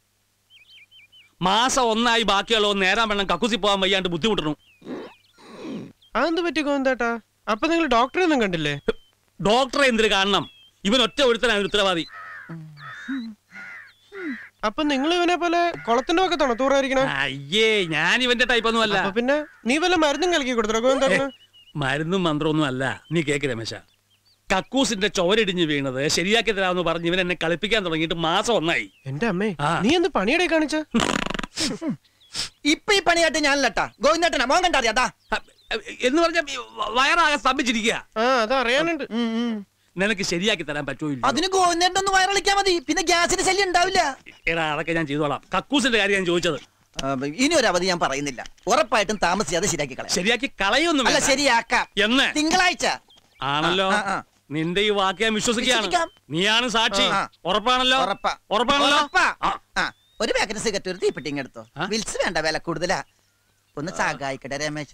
Speaker 8: മാസം ഒന്നായി ബാക്കിയുള്ളവ നേരാൻ വേണം കക്കുസി പോകാൻ വയ്യാണ്ട് ബുദ്ധിമുട്ടണു
Speaker 6: അതെന്ത് പറ്റി ഗോവിന്ദേട്ടാ അപ്പൊ നിങ്ങൾ ഡോക്ടറെ ഒന്നും കണ്ടില്ലേ
Speaker 8: ഡോക്ടറെ എന്തിനു കാണണം ഇവൻ ഒറ്റ ഒരുത്തനാണ് ഒരു ഉത്തരവാദി
Speaker 6: അപ്പൊ നിങ്ങൾ ഇവനെ പോലെ കുളത്തിന്റെ ഒക്കെ തൂറായിരിക്കണേ
Speaker 8: അയ്യേ ഞാൻ ഇവന്റെ ടൈപ്പ് ഒന്നും അല്ല
Speaker 6: അപ്പൊ പിന്നെ നീ വല്ല മരുന്നും കലക്കി കൊടുത്തോ ഗോവിന്ദേട്ടന്
Speaker 8: മരുന്നും മന്ത്രമൊന്നും അല്ല നീ കേക്ക് രമേശ കക്കൂസിന്റെ ചോരടിഞ്ഞ് വീണത് ശരിയാക്കി തരാമെന്ന് പറഞ്ഞ് ഇവൻ എന്നെ കളിപ്പിക്കാൻ തുടങ്ങിയിട്ട് മാസം ഒന്നായി
Speaker 6: എന്റെ അമ്മേ നീ എന്ത് പണിയുടെ കാണിച്ച
Speaker 13: ഇപ്പൊ ഈ പണിയായിട്ട് ഞാനല്ലട്ടാ ഗോവിന്ദേട്ടനാ മോൻ കണ്ടറിയാ അതാ
Speaker 8: എന്ന് പറഞ്ഞ വയറാകെ സ്തംഭിച്ചിരിക്കുക
Speaker 6: ആ അത് അറിയാനുണ്ട്
Speaker 8: നിനക്ക് ശരിയാക്കി തരാൻ പറ്റുമോ ഇല്ലയോ?
Speaker 13: അതിന് ഗോവിന്ദേട്ടൻ ഒന്ന് വയറിളിക്കാ മതി പിന്നെ ഗ്യാസിന് ശല്യം ഉണ്ടാവില്ല
Speaker 8: എടാ അതൊക്കെ ഞാൻ ചെയ്തോളാം കക്കൂസിന്റെ കാര്യം ഞാൻ ചോദിച്ചത്
Speaker 13: ആ, ഇനി ഒരു അവധി ഞാൻ പറയുന്നില്ല ഉറപ്പായിട്ടും താമസിയാതെ ശരിയാക്കി കളയാം
Speaker 8: ശരിയാക്കി കളയൊന്നും
Speaker 13: അല്ല
Speaker 8: വേണ്ട.
Speaker 13: ശരിയാക്കാം
Speaker 8: എന്ന്
Speaker 13: തിങ്കളാഴ്ച
Speaker 8: ആണല്ലോ
Speaker 13: ആ, ആ.
Speaker 8: നിന്റെ ഈ വാക്ക് ഞാൻ വിശ്വസിക്കുകയാണ്
Speaker 13: വിശ്വസിക്കാം.
Speaker 8: നീയാണ് സാക്ഷി
Speaker 13: ആ.
Speaker 8: ഉറപ്പാണല്ലോ
Speaker 13: ഉറപ്പാ.
Speaker 8: ഉറപ്പാണല്ലോ
Speaker 13: ഉറപ്പാ. ആ, ഒരു പാക്കറ്റ് സിഗരറ്റ് ഒരു തീപ്പെട്ടിങ് എടുത്തോ വിൽസ് വേണ്ട വില കൂടുതലാ ഒന്ന് സഹായിക്കട്ടെ രമേശ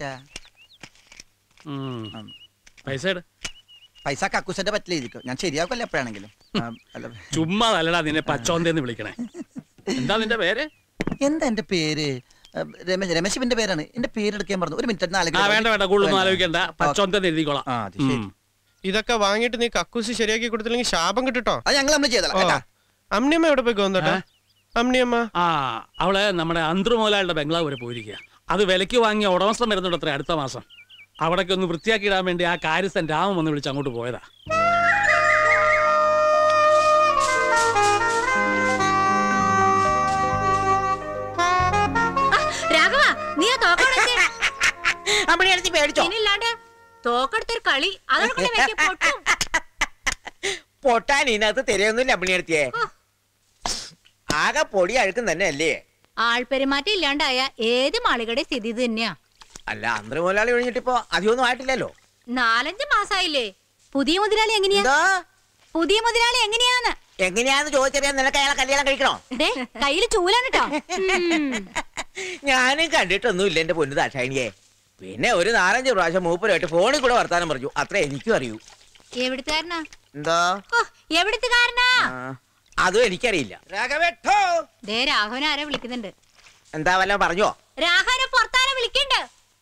Speaker 8: ഉം. പൈസ ഇട്.
Speaker 13: പൈസ കക്കൂസന്റെ പറ്റിലിരിക്കും ഞാൻ ശരിയാക്കല്ലോ എപ്പോഴാണെങ്കിലും ആ, അല്ല,
Speaker 8: ചുമ്മാ നല്ലടാ നിന്നെ പച്ചോന്തേന്ന് വിളിക്കണേ എന്താ നിന്റെ പേര്
Speaker 13: എന്താ എന്റെ പേര് ആ, രമേശ് രമേശിന്റെ പേരാണ് എന്റെ പേരെടുക്കാൻ പറഞ്ഞു ഒരു മിനിറ്റ് നാല്
Speaker 8: ആ വേണ്ട വേണ്ട കൂടുതലൊന്നും ആലോചിക്കണ്ട പച്ചോന്തേന്ന് എഴുതിക്കോളാം ഉം.
Speaker 6: ഇതൊക്കെ വാങ്ങിയിട്ട് നീ കക്കൂസ് ശരിയാക്കി കൊടുത്തില്ലെങ്കിൽ ശാപം കിട്ടോ
Speaker 13: അത് ഞങ്ങൾ നമ്മൾ ചെയ്തോളാം കേട്ടാ
Speaker 6: അമ്നിയമ്മ എവിടെ പോയി ഗോവിന്ദേട്ടാ അമ്നിയമ്മ
Speaker 8: ആ അവള് നമ്മുടെ അന്തർ മുതലാളിയുടെ ബംഗ്ലാവ് വരെ പോയിരിക്കുക അത് വിലയ്ക്ക് വാങ്ങിയ ഉടമസ്ഥൻ വരുന്നുണ്ട് അത്ര അടുത്ത മാസം അവിടേക്ക് ഒന്ന് വൃത്തിയാക്കി ഇടാൻ വേണ്ടി ആ കാര്യസ്ഥൻ രാമൻ വന്ന് വിളിച്ച് അങ്ങോട്ട് പോയതാ
Speaker 9: രാഘവ നീ ആ തോക്കടച്ചേ
Speaker 10: അമ്മണിയടുത്ത് പേടിച്ചോ
Speaker 9: ഇല്ലാണ്ട് തോക്കെടുത്തൊരു കളി അതോടെ കൊണ്ട് വെക്ക് പൊട്ടും
Speaker 10: പൊട്ടാൻ ഇതിനകത്ത് തിരയൊന്നുമില്ല അമ്മണിയടുത്തിയെ ആകെ പൊടി അഴുക്കും തന്നെ അല്ലേ
Speaker 9: ആൾപെരുമാറ്റം ഇല്ലാണ്ടായ ഏത് മാളികയുടെ സ്ഥിതി ഇത് തന്നെയാ
Speaker 10: അല്ല അന്തര മുതലാളി ഒഴിഞ്ഞിട്ടിപ്പോ അധികമൊന്നും ആയിട്ടില്ലല്ലോ
Speaker 9: നാലഞ്ച് മാസായില്ലേ പുതിയ മുതലാളി എങ്ങനെയാ പുതിയ മുതലാളി എങ്ങനെയാന്ന്
Speaker 10: എങ്ങനെയാന്ന് ചോദിച്ചറിയാൻ നിനക്ക് അയാളെ കല്യാണം കഴിക്കണോ
Speaker 9: ദേ കയ്യില് ചൂലാണ് കേട്ടോ
Speaker 10: ഞാനും കണ്ടിട്ടൊന്നുമില്ല എന്റെ പൊന്നു ദാക്ഷായണിയെ പിന്നെ ഒരു നാലഞ്ച് പ്രാവശ്യം മൂപ്പരായിട്ട് ഫോണിൽ കൂടെ വർത്താനം പറഞ്ഞു അത്ര എനിക്കും അറിയൂ
Speaker 9: എവിടുത്തുകാരനാ
Speaker 10: എന്താ
Speaker 9: ഓ എവിടുത്തുകാരനാ
Speaker 10: ആ, അതും എനിക്കറിയില്ല രാഘവേട്ടോ
Speaker 9: ദേ രാഘവൻ ആരെ വിളിക്കുന്നുണ്ട്
Speaker 10: എന്താ വല്ല പറഞ്ഞോ
Speaker 9: രാഘവനെ പുറത്താരെ വിളിക്കണ്ട്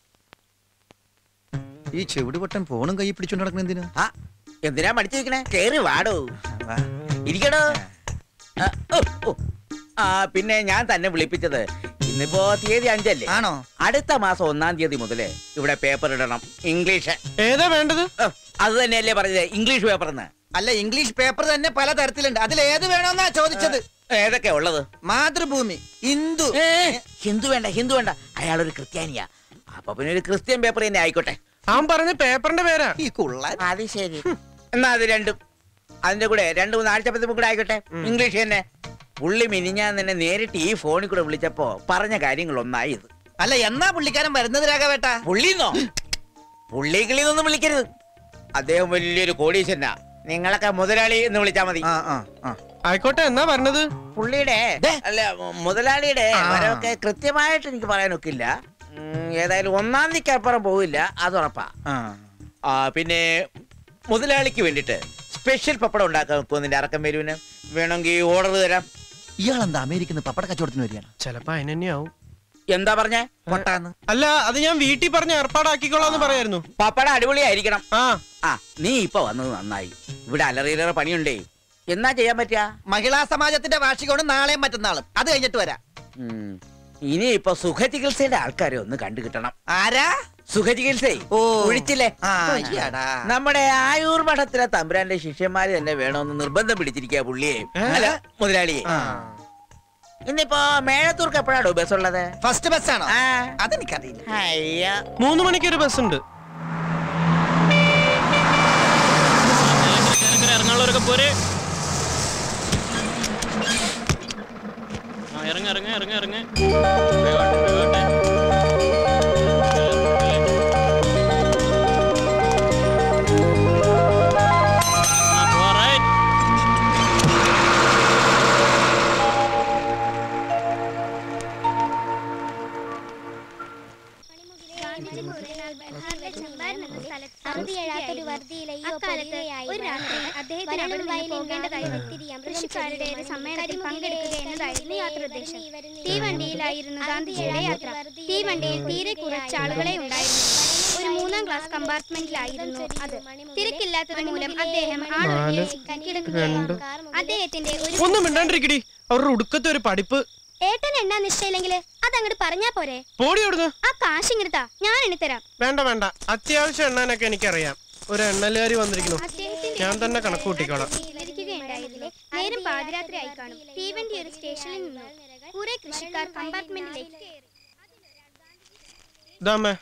Speaker 13: ഈ ചെവിടി പൊട്ടൻ ഫോണും കൈ പിടിച്ചോണ്ട് നടക്കുന്ന എന്തിനാ
Speaker 10: ആ എന്തിനാ മടിച്ചിരിക്കണേ കേറി വാടോ ഇരിക്കടോ ആ, ഓ, ഓ. ആ പിന്നെ ഞാൻ തന്നെ വിളിപ്പിച്ചത്
Speaker 4: ഇന്നിപ്പോ തീയതി അഞ്ചല്ലേ
Speaker 13: ആണോ
Speaker 4: അടുത്ത മാസം ഒന്നാം തീയതി മുതല് ഇവിടെ പേപ്പർ ഇടണം ഇംഗ്ലീഷ്
Speaker 6: ഏതാ വേണ്ടത്
Speaker 4: അത് തന്നെയല്ലേ പറഞ്ഞത് ഇംഗ്ലീഷ് പേപ്പർ
Speaker 13: അല്ല ഇംഗ്ലീഷ് പേപ്പർ തന്നെ പല തരത്തിലുണ്ട് അതിൽ ഏത് വേണമെന്നാ ചോദിച്ചത്
Speaker 4: ഏതൊക്കെയാ ഉള്ളത്
Speaker 13: മാതൃഭൂമി ഹിന്ദു
Speaker 4: ഹിന്ദു വേണ്ട ഹിന്ദു വേണ്ട അയാളൊരു ക്രിസ്ത്യാനിയാ അപ്പൊ പിന്നെ ഒരു ക്രിസ്ത്യൻ പേപ്പർ തന്നെ ആയിക്കോട്ടെ
Speaker 6: അവൻ പറഞ്ഞ പേപ്പറിന്റെ പേരാ
Speaker 13: ഈ കുള്ളൻ
Speaker 4: അത് ശരി എന്നാ അത് രണ്ടും അതിന്റെ കൂടെ രണ്ടു മൂന്ന് ആഴ്ചപ്പത്തും കൂടെ ആയിക്കോട്ടെ ഇംഗ്ലീഷ് തന്നെ പുള്ളി മിനിഞ്ഞാൻ തന്നെ നേരിട്ട് ഈ ഫോണിൽ കൂടെ വിളിച്ചപ്പോ പറഞ്ഞ കാര്യങ്ങൾ ഒന്നായി ഇത്
Speaker 13: അല്ല എന്നാ പുള്ളിക്കാരൻ വരുന്നത് രാഘവേട്ട
Speaker 4: പുള്ളിന്നോ പുള്ളി കിളിന്നൊന്നും വിളിക്കരുത് അദ്ദേഹം വലിയൊരു കോടീശ്വരനാ നിങ്ങളൊക്കെ മുതലാളി എന്ന് വിളിച്ചാ മതി
Speaker 6: ആയിക്കോട്ടെ എന്നാ പറഞ്ഞത്
Speaker 4: പുള്ളിയുടെ അല്ല മുതലാളിയുടെ വരവൊക്കെ കൃത്യമായിട്ട് എനിക്ക് പറയാനൊക്കില്ല ഉം, ഏതായാലും ഒന്നാം തീയതിക്ക് അപ്പുറം പോവില്ല അത് ഉറപ്പാ ആ പിന്നെ മുതലാളിക്ക് വേണ്ടിട്ട് സ്പെഷ്യൽ പപ്പടം ഉണ്ടാക്കാൻ വെക്കുമോ നിന്റെ അറക്കം വരുവിന് വേണമെങ്കിൽ ഓർഡർ തരാം
Speaker 13: ഇയാളെന്താ അമേരിക്കന്ന് പപ്പട കച്ചവടത്തിന് വരികയാണ്
Speaker 6: ചെലപ്പോ അതിനെന്നെയാവും
Speaker 4: എന്താ പറഞ്ഞേ
Speaker 13: പൊട്ടാന്ന്
Speaker 6: അല്ല അത് ഞാൻ വീട്ടിൽ പറഞ്ഞ് ഏർപ്പാടാക്കിക്കോളാന്ന് പറയായിരുന്നു
Speaker 4: പപ്പടം അടിപൊളിയായിരിക്കണം
Speaker 6: ആ
Speaker 4: ആ നീ ഇപ്പൊ വന്നത് നന്നായി ഇവിടെ അലറിയിലേറെ പണിയുണ്ടേ എന്നാ ചെയ്യാൻ പറ്റുക
Speaker 13: മഹിളാ സമാജത്തിന്റെ വാർഷികമാണ് നാളെയും മറ്റന്നാളും അത് കഴിഞ്ഞിട്ട് വരാം
Speaker 4: ഉം. ഇനി ഇപ്പൊ സുഖചികിത്സയുടെ ആൾക്കാരെ ഒന്ന് കണ്ടു കിട്ടണം
Speaker 13: ആരാ
Speaker 4: സുഖചികിത്സ
Speaker 13: ഓ.
Speaker 4: ഒഴിച്ചില്ലേ
Speaker 13: ആ, അയ്യടാ.
Speaker 4: നമ്മുടെ ആയൂർ മഠത്തിലെ തമ്പുരാന്റെ ശിഷ്യന്മാര് തന്നെ വേണമെന്ന് നിർബന്ധം പിടിച്ചിരിക്കുക പുള്ളിയെ അല്ല മുതലാളിയെ ഇന്നിപ്പോ മേഴത്തൂർക്ക് എപ്പോഴാണോ ബസ് ഉള്ളത്
Speaker 13: ഫസ്റ്റ് ബസ്സാണോ
Speaker 4: ആ.
Speaker 13: അതെനിക്കറിയില്ല
Speaker 4: അയ്യ
Speaker 6: മൂന്ന് മണിക്കൊരു ബസ് ഉണ്ട്
Speaker 8: ഇറങ്ങാനുള്ളവരൊക്കെ പോരെ ആ ഇറങ്ങ ഇറങ്ങ ഇറങ്ങ ഇറങ്ങ വേഗം, വേഗം. ആ, പോവാ, right.
Speaker 14: അറുതിയെഴാത്തൊരു വർദ്ധിയിലെയോ ഒരു രാത്രി അദ്ദേഹത്തിന് അവിടെ നിന്ന് പോകേണ്ടതായി കൃഷിക്കാരുടെ ഒരു സമ്മേളനത്തിൽ പങ്കെടുക്കുക എന്നതായിരുന്നു യാത്രോദ്ദേശം തീവണ്ടിയിലായിരുന്നു ഗാന്ധിജിയുടെ യാത്ര തീവണ്ടിയിൽ തീരെ കുറച്ച് ആളുകളെ ഉണ്ടായിരുന്നു ഒരു മൂന്നാം ക്ലാസ് കമ്പാർട്ട്മെന്റിലായിരുന്നു അത് തിരക്കില്ലാത്തത് മൂലം അദ്ദേഹം ആളൊഴിഞ്ഞ് കിടക്കുകയായിരുന്നു അദ്ദേഹത്തിന്റെ ഒരു
Speaker 6: ഒന്നും മിണ്ടാണ്ടിരിക്കടി അവരുടെ ഉടുക്കത്തെ ഒരു പഠിപ്പ്
Speaker 14: ഏട്ടൻ എണ്ണാ നിശ്ചയില്ലെങ്കിൽ അതങ്ങോട്ട് പറഞ്ഞാ പോരെ
Speaker 6: പോടി അവിടുന്ന്
Speaker 14: ആ കാശ് ഇങ്ങോട്ടാ ഞാൻ എണ്ണിത്തരാം
Speaker 6: വേണ്ട വേണ്ട അത്യാവശ്യം എണ്ണാനൊക്കെ എനിക്കറിയാം ഒരു എണ്ണലുകാരി വന്നിരിക്കുന്നു ഞാൻ തന്നെ കണക്ക് കൂട്ടിക്കോളാം
Speaker 14: ഇരിക്കുകയുണ്ടായിരുന്നില്ലേ നേരം പാതിരാത്രി ആയി കാണും തീവണ്ടി ഒരു സ്റ്റേഷനിൽ നിന്നു കുറെ കൃഷിക്കാർ കമ്പാർട്ട്മെന്റിലേക്ക് കയറി
Speaker 6: ഇതാമ്മേ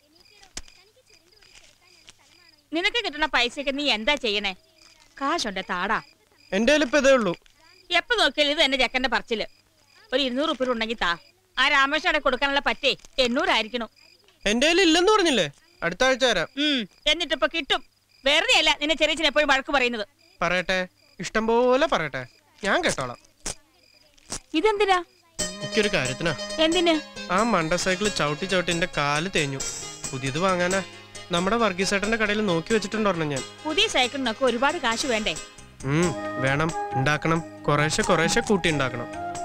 Speaker 11: നിനക്ക് കിട്ടുന്ന പൈസക്ക് നീ എന്താ ചെയ്യണേ കാശുണ്ട് താടാ
Speaker 6: എന്റെ കയ്യിൽ ഇപ്പൊ ഇതേ ഉള്ളൂ
Speaker 11: എപ്പോ നോക്കിയാലും ഇത് എന്റെ ചെക്കന്റെ പറച്ചില് ഒരു ഇരുന്നൂറ് ഉപ്പ ഉണ്ടെങ്കിൽ താ ആ രാമേശ്വരം കൊടുക്കാനുള്ള പറ്റേ എണ്ണൂറായിരിക്കണം
Speaker 6: എന്റെ കയ്യിൽ ഇല്ലെന്ന് പറഞ്ഞില്ലേ അടുത്ത ആഴ്ച തരാം
Speaker 11: ഉം എന്നിട്ടിപ്പൊ കിട്ടും വെറുതെ അല്ല നിന്നെ ചെറിയച്ഛൻ എപ്പോഴും വഴക്ക് പറയുന്നത്
Speaker 6: പറയട്ടെ ഇഷ്ടം പോലെ പറയട്ടെ ഞാൻ കേട്ടോളാം
Speaker 11: ഇതെന്തിനാ
Speaker 6: എനിക്കൊരു കാര്യത്തിനാ
Speaker 11: എന്തിന്
Speaker 6: ആ മണ്ട സൈക്കിൾ ചവിട്ടി ചവിട്ടി എന്റെ കാല് തേഞ്ഞു പുതിയത് വാങ്ങാനാ നമ്മുടെ വർഗീസേട്ടന്റെ കടയിൽ നോക്കി വെച്ചിട്ടുണ്ടോ ഞാൻ
Speaker 11: പുതിയ സൈക്കിളിനൊക്കെ ഒരുപാട് കാശ് വേണ്ടേ
Speaker 6: ഉം വേണം ഉണ്ടാക്കണം കുറേശ്ശെ കുറേശ്ശെ കൂട്ടി ഉണ്ടാക്കണം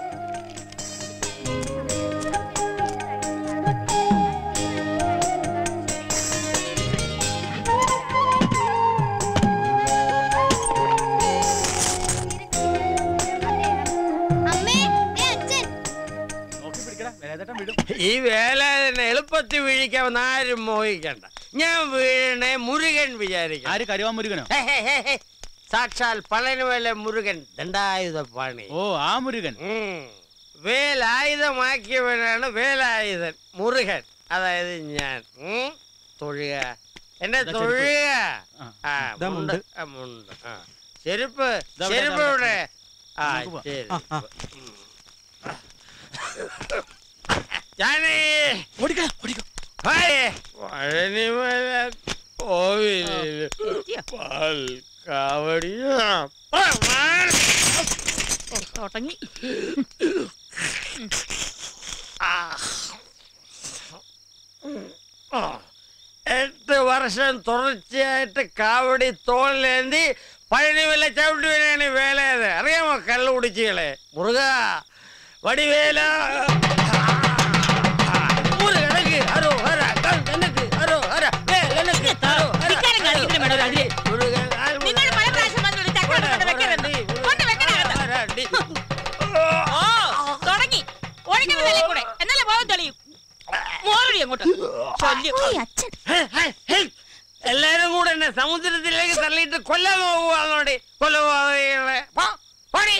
Speaker 14: അമ്മേ ദേ അച്ഛൻ
Speaker 10: ഈ വേല എളുപ്പത്തിൽ വീഴിക്കാവുന്ന ആരും മോഹിക്കണ്ട ഞാൻ വീഴണേ മുരുകൻ വിചാരിക്കും
Speaker 4: ആര് കരുവാൻ മുരുകനോ
Speaker 10: സാക്ഷാൽ പളനുവേല മുരുകൻ ദണ്ഡായുധ പാണി
Speaker 4: ഓ ആ മുരുകൻ
Speaker 10: ഉം. വേലായുധമാക്കിയവനാണ് വേലായുധൻ മുരുകൻ അതായത് ഞാൻ ഉം. തൊഴുക എന്നെ
Speaker 4: ഇതാ
Speaker 10: തൊഴുക
Speaker 4: ചെരുപ്പ്.
Speaker 10: ആ
Speaker 6: ഇതാ
Speaker 10: മുണ്ട്
Speaker 6: മുണ്ട്.
Speaker 10: ആ, മുണ്ട് ആ ചെരുപ്പ്
Speaker 4: ഇതാ ഇവിടെ,
Speaker 10: ചെരുപ്പ്
Speaker 4: ഇതാ
Speaker 10: ഇവിടെ ആ
Speaker 4: നമുക്ക് പോവാം.
Speaker 10: ശരി
Speaker 4: ആ, ആ.
Speaker 10: ഞാനേ പഴനിമല കോവിലില് പാൽ കാവടിയാ
Speaker 11: തുടങ്ങി
Speaker 10: ആ. എട്ട് വർഷം തുടർച്ചയായിട്ട് കാവടി തോളിലേന്തി പഴനിമല ചവിട്ടി വരെയാണ് വേലയത് അറിയാമോ കള്ളു കുടിച്ചുകളെ മുറുക വടിവേല മുരുകനക്ക് ഹരോഹര, കണ്ണനക്ക് ഹരോഹര, വേലനക്ക് ഹരോഹര,
Speaker 11: ധിക്കാരം കാണിക്കുന്നതിന് വേണം ഒരു അതിര്.
Speaker 10: മുരുകൻ, ആൽ
Speaker 11: നിങ്ങൾ പല പ്രാവശ്യം വന്നൊരു ചക്ക കൊണ്ട് വെക്കരുത്. കൊണ്ട് വെക്കണകത്ത്.
Speaker 10: ഹരോഹര, ഡി-
Speaker 11: ഓ തുടങ്ങി ഒഴുകുന്ന നിലയിൽ കൂടെ എന്നാലേ
Speaker 12: ഓയ്, അച്ഛൻ
Speaker 10: എല്ലാരും കൂടെ എന്നെ സമുദ്രത്തിലേക്ക് തള്ളിയിട്ട് കൊല്ലാൻ പോവുകയാണോടെ കൊലപാതകളെ പണി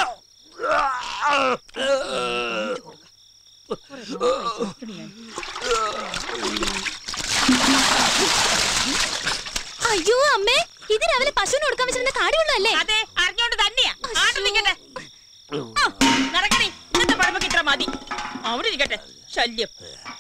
Speaker 12: അയ്യോ അമ്മേ ഇത് രാവിലെ പശുവിന് കൊടുക്കാൻ വെച്ചിരുന്ന കാടിവെള്ളമല്ലേ
Speaker 11: അതെ അറിഞ്ഞോണ്ട് തന്നെയാ ആട്ടം നിൽക്കട്ടെ ആ, നടക്കണേ ഇന്നത്തെ പഴമൊക്കെ ഇത്ര മതി അവിടെ ഇരിക്കട്ടെ ശല്യം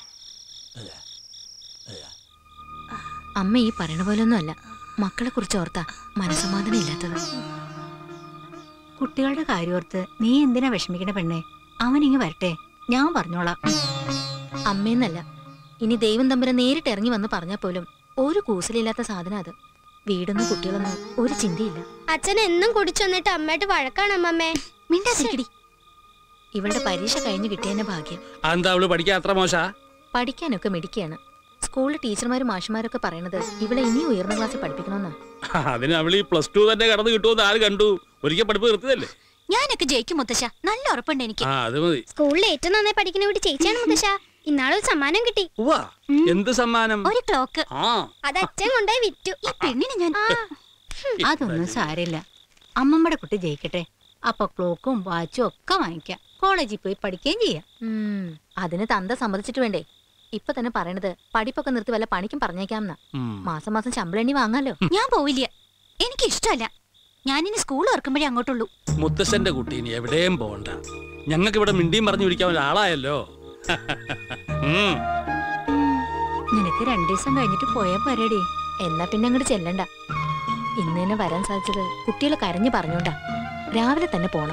Speaker 9: അമ്മ ഈ പറയണ പോലൊന്നും അല്ല മക്കളെ കുറിച്ച് ഓർത്താ മനസമാധാനം ഇല്ലാത്തത് കുട്ടികളുടെ കാര്യം ഓർത്ത് നീ എന്തിനാ വിഷമിക്കണ പെണ്ണെ അവൻ ഇങ്ങ് വരട്ടെ ഞാൻ പറഞ്ഞോളാം അമ്മയെന്നല്ല ഇനി ദൈവം തമ്പുരാൻ നേരിട്ട് ഇറങ്ങി വന്ന് പറഞ്ഞാൽ പോലും ഒരു കൂസലില്ലാത്ത സാധനം അത് വീടൊന്നും കുട്ടികളൊന്നും ഒരു ചിന്തയില്ല
Speaker 14: അച്ഛൻ എന്നും കുടിച്ചു വന്നിട്ട് അമ്മയായിട്ട് വഴക്കാണ് അമ്മമ്മേ
Speaker 9: മിണ്ടാതിരിക്കടി ഇവളുടെ പരീക്ഷ കഴിഞ്ഞു കിട്ടിയതിന്റെ ഭാഗ്യം
Speaker 8: എന്താ അവള് പഠിക്കാൻ അത്ര മോശ
Speaker 9: പഠിക്കാനൊക്കെ മിടിക്കുകയാണ് സ്കൂളിൽ ടീച്ചർമാരും മാഷുമാരൊക്കെ പറയണത് ഇവളെ ഇനി ഉയർന്ന ക്ലാസ്സിൽ പഠിപ്പിക്കണമെന്നാ
Speaker 8: അതിന് അവള് ഈ പ്ലസ് ടു തന്നെ കടന്നു കിട്ടുമെന്ന് ആര് കണ്ടു ഒരിക്കൽ പഠിപ്പ് നിർത്തിയതല്ലേ
Speaker 12: ഞാനൊക്കെ ജയിക്കും മുത്തശ്ശ നല്ല ഉറപ്പുണ്ട് എനിക്ക്
Speaker 8: ആ അത് മതി
Speaker 14: സ്കൂളിൽ ഏറ്റവും നന്നായി പഠിക്കുന്ന വീട് ചേച്ചിയാണ് മുത്തശ്ശ ഇന്നാളൊരു സമ്മാനം കിട്ടി
Speaker 8: ഉവ്വാ, എന്ത് സമ്മാനം
Speaker 12: ഒരു ക്ലോക്ക്
Speaker 8: ആ
Speaker 14: അത് അച്ഛൻ കൊണ്ടുപോയി വിറ്റു
Speaker 12: ഈ പെണ്ണിനെ ഞാൻ
Speaker 9: അതൊന്നും സാരില്ല അമ്മമ്മയുടെ കുട്ടി ജയിക്കട്ടെ അപ്പൊ ക്ലോക്കും വാച്ചും ഒക്കെ വാങ്ങിക്കാം കോളേജിൽ പോയി പഠിക്കുകയും ചെയ്യാം ഉം, അതിന് തന്ത സമ്മതിച്ചിട്ട് വേണ്ടേ ഇപ്പൊ തന്നെ പറയണത് പഠിപ്പൊക്കെ നിർത്തി വല്ല പണിക്കും പറഞ്ഞേക്കാമെന്നാ
Speaker 8: ഉം.
Speaker 9: മാസം മാസം ശമ്പളം എണ്ണി വാങ്ങാലോ
Speaker 12: ഞാൻ പോവില്ല എനിക്ക് ഇഷ്ടമല്ല ഞാനിനി സ്കൂൾ ഓർക്കുമ്പോഴേ അങ്ങോട്ടുള്ളൂ
Speaker 8: മുത്തശ്ശന്റെ കുട്ടി ഇനി എവിടെയും പോകണ്ട ഞങ്ങൾക്ക് ഇവിടെ മിണ്ടിയും പറഞ്ഞു പിടിക്കാൻ ഒരാളായല്ലോ ഉം.
Speaker 9: നിനക്ക് രണ്ടു ദിവസം കഴിഞ്ഞിട്ട് പോയാ പോരേടി എന്നാ പിന്നെ അങ്ങോട്ട് ചെല്ലണ്ട ഇന്ന് തന്നെ വരാൻ സാധിച്ചത് കുട്ടികൾ കരഞ്ഞു പറഞ്ഞോണ്ടാ രാവിലെ തന്നെ പോണം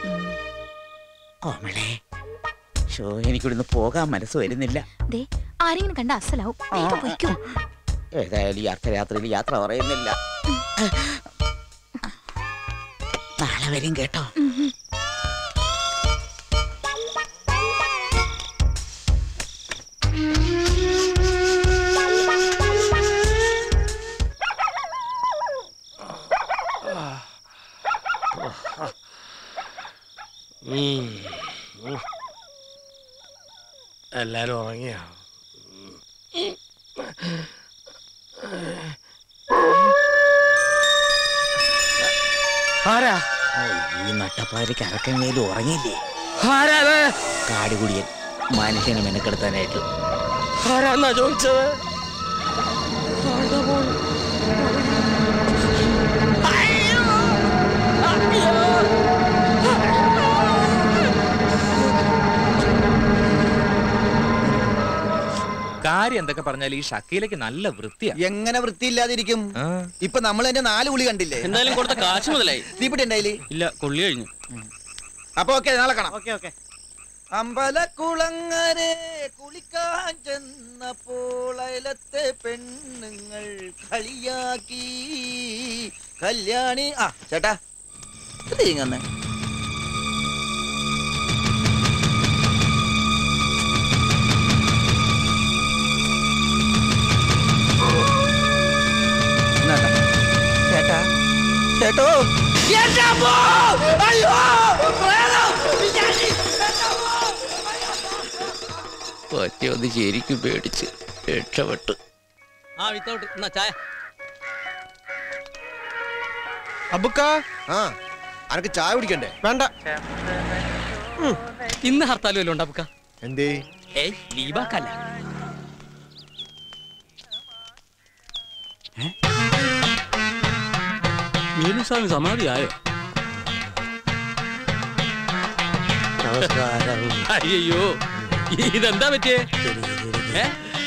Speaker 4: കോമളെ ഷോ എനിക്കിവിടുന്ന് പോകാൻ മനസ്സ് വരുന്നില്ല
Speaker 9: ദേ ആരെങ്കിലും കണ്ട അസലാവും വേഗം പൊയ്ക്കോ
Speaker 4: ഏതായാലും ഈ അർദ്ധരാത്രിയിൽ യാത്ര പറയുന്നില്ല നാളെ വരും കേട്ടോ
Speaker 10: ഉം. ഉം. എല്ലാരും ഉറങ്ങിയോ ആരാ
Speaker 4: ഈ നട്ടപ്പാരിക്ക് അറക്കങ്ങയിലും ഉറങ്ങിയില്ലേ
Speaker 10: ആരാ അത്?
Speaker 4: കാടുകുടിയൻ മനുഷ്യനെ മെനക്കെടുത്താനായിട്ട്
Speaker 10: ആരാന്നാ ചോദിച്ചത് ആരുടെ മോൾ? അയ്യോ! അയ്യോ!
Speaker 15: കാര്യം എന്തൊക്കെ പറഞ്ഞാൽ ഈ ഷക്കീലക്ക് നല്ല വൃത്തിയാ
Speaker 13: എങ്ങനെ വൃത്തിയില്ലാതിരിക്കും ഇപ്പൊ നമ്മൾ എന്റെ നാല് ഉളി കണ്ടില്ലേ
Speaker 2: എന്തായാലും കൊടുത്ത കാശ് മുതലായി
Speaker 13: തീപ്പിട്ടി ഉണ്ടായില്ലേ
Speaker 2: ഇല്ല കൊള്ളി കഴിഞ്ഞു
Speaker 13: അപ്പൊ ഓക്കെ നാളെ കാണാം
Speaker 5: ഓക്കെ ഓക്കെ
Speaker 13: അമ്പലക്കുളങ്ങരെ കുളിക്കാൻ ചെന്നപ്പോൾ അയലത്തെ പെണ്ണുങ്ങൾ കളിയാക്കി കല്യാണി ആ ചേട്ടാ ഇത് ഇങ്ങനെ ചേട്ടാ ചേട്ടോ
Speaker 10: അയ്യോ
Speaker 4: ഒറ്റ ശരിക്കും പേടിച്ച് രക്ഷപ്പെട്ടു
Speaker 2: ആ വിത്തൗട്ട് എന്നാ ചായ
Speaker 6: അബുക്ക
Speaker 1: ആ അനക്ക് ചായ കുടിക്കണ്ടേ
Speaker 6: വേണ്ട
Speaker 2: ഇന്ന് ഹർത്താൽ വല്ലതും ഉണ്ടാ
Speaker 1: എന്തേ
Speaker 2: ഏയ് ലീവാക്കല്ല
Speaker 8: വേലുസ്വാമി സമാധിയായോ
Speaker 4: നമസ്കാരം
Speaker 8: അയ്യോ ഇതെന്താ പറ്റിയേ ഏ?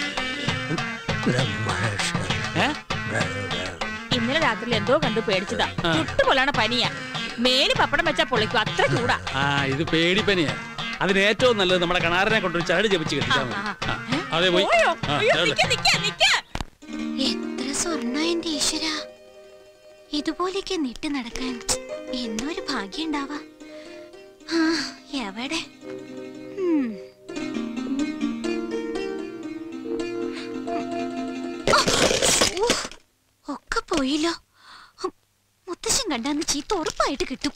Speaker 8: ഏ?
Speaker 11: ഇന്നലെ രാത്രി എന്തോ കണ്ടു പേടിച്ചതാ ചുട്ടുപൊള്ളാണ് പനിയാ മേല് പപ്പടം വെച്ചാ പൊളിക്കും അത്ര ചൂടാ
Speaker 8: ആ ഇത് പേടിപ്പനിയാ അതിന് ഏറ്റവും നല്ലത് നമ്മുടെ കണാറിനെ കൊണ്ടൊരു ചരട് ജപിച്ച് കെട്ടിച്ചാൽ മതി ആ, അതെ പോയി
Speaker 11: പോയോ
Speaker 8: ആ,
Speaker 11: അയ്യോ
Speaker 8: ചരട്.
Speaker 11: നിക്ക നിക്ക നിക്ക
Speaker 12: എത്ര സ്വർണ്ണ എന്റെ ഈശ്വര ഇതുപോലെയൊക്കെ നിട്ട് നടക്കാൻ എന്നൊരു ഭാഗ്യം ഉണ്ടാവാ ആ, എവിടെ ഉം. ആ, ഊ, ഒക്കെ പോയില്ലോ ഹും, മുത്തശ്ശൻ കണ്ടാന്ന് ചീത്ത ഉറപ്പായിട്ട് കിട്ടും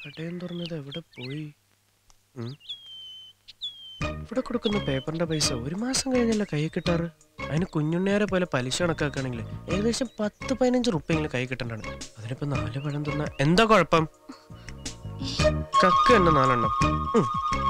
Speaker 6: കടയും തുറന്നത് എവിടെ പോയി ഉം. ഇവിടെ കൊടുക്കുന്ന പേപ്പറിന്റെ പൈസ ഒരു മാസം കഴിഞ്ഞല്ല കൈ കിട്ടാറ് അതിന് കുഞ്ഞുണ്ണിയാരെ പോലെ പലിശ കണക്കാക്കുകയാണെങ്കിൽ ഏകദേശം പത്ത് പതിനഞ്ച് റുപ്യെങ്കിലും കൈ കിട്ടണ്ടാണ് അതിനിപ്പോ നാല് പഴം തിന്ന എന്താ കുഴപ്പം കക്ക് തന്നെ നാലെണ്ണം ഉം.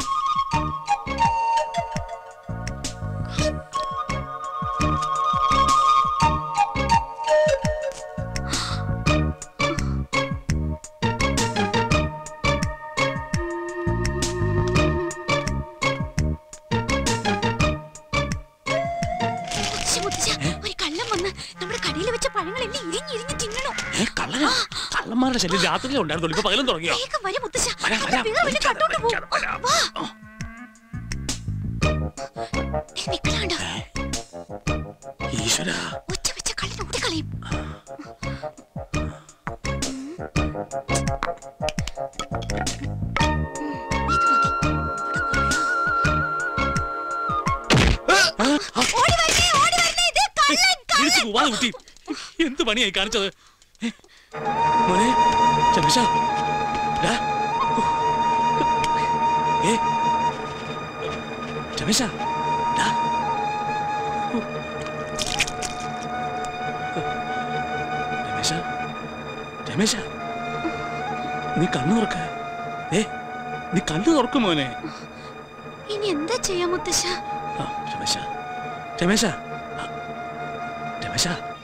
Speaker 12: മുത്തശ്ശി, മുത്തശ്ശി, ഒരു കള്ളം വന്ന് നമ്മുടെ കടയിൽ വെച്ച പഴങ്ങളെല്ലാം ഇരിഞ്ഞിരിഞ്ഞ് തിന്നണോ
Speaker 8: കള്ളനാ കള്ളന്മാരുടെ ശല്യം രാത്രിയിലേ ഉണ്ടായിരുന്നുള്ളൂ ഇപ്പൊ പകലും തുടങ്ങിയോ
Speaker 12: വേഗം വരും മുത്തശ്ശ
Speaker 8: വരാം, വരാം.
Speaker 12: വേഗം വന്ന് കണ്ടോണ്ട് പോ വാ ദേ നിക്കണ കണ്ടോ?
Speaker 8: ഈശ്വര
Speaker 12: ഒറ്റ വെച്ച കള്ളിന് ഓടിക്കളയും ഓടി വരണേ ഓടി വരണേ ഇത് കള്ളൻ
Speaker 8: വിളിച്ചു പോവാതെ കുട്ടി എന്ത് പണിയായി കാണിച്ചത് ഏ, മോനെ ചന്ദ്രശ ഡാ. ഏ രമേശ ഡാ. രമേശ രമേശ നീ കണ്ണു തുറക്ക ഏ നീ കണ്ണു തുറക്കും മോനെ
Speaker 12: ഇനി എന്താ ചെയ്യാ മുത്തശ്ശ
Speaker 8: ആ, രമേശ രമേശ ആ, രമേശ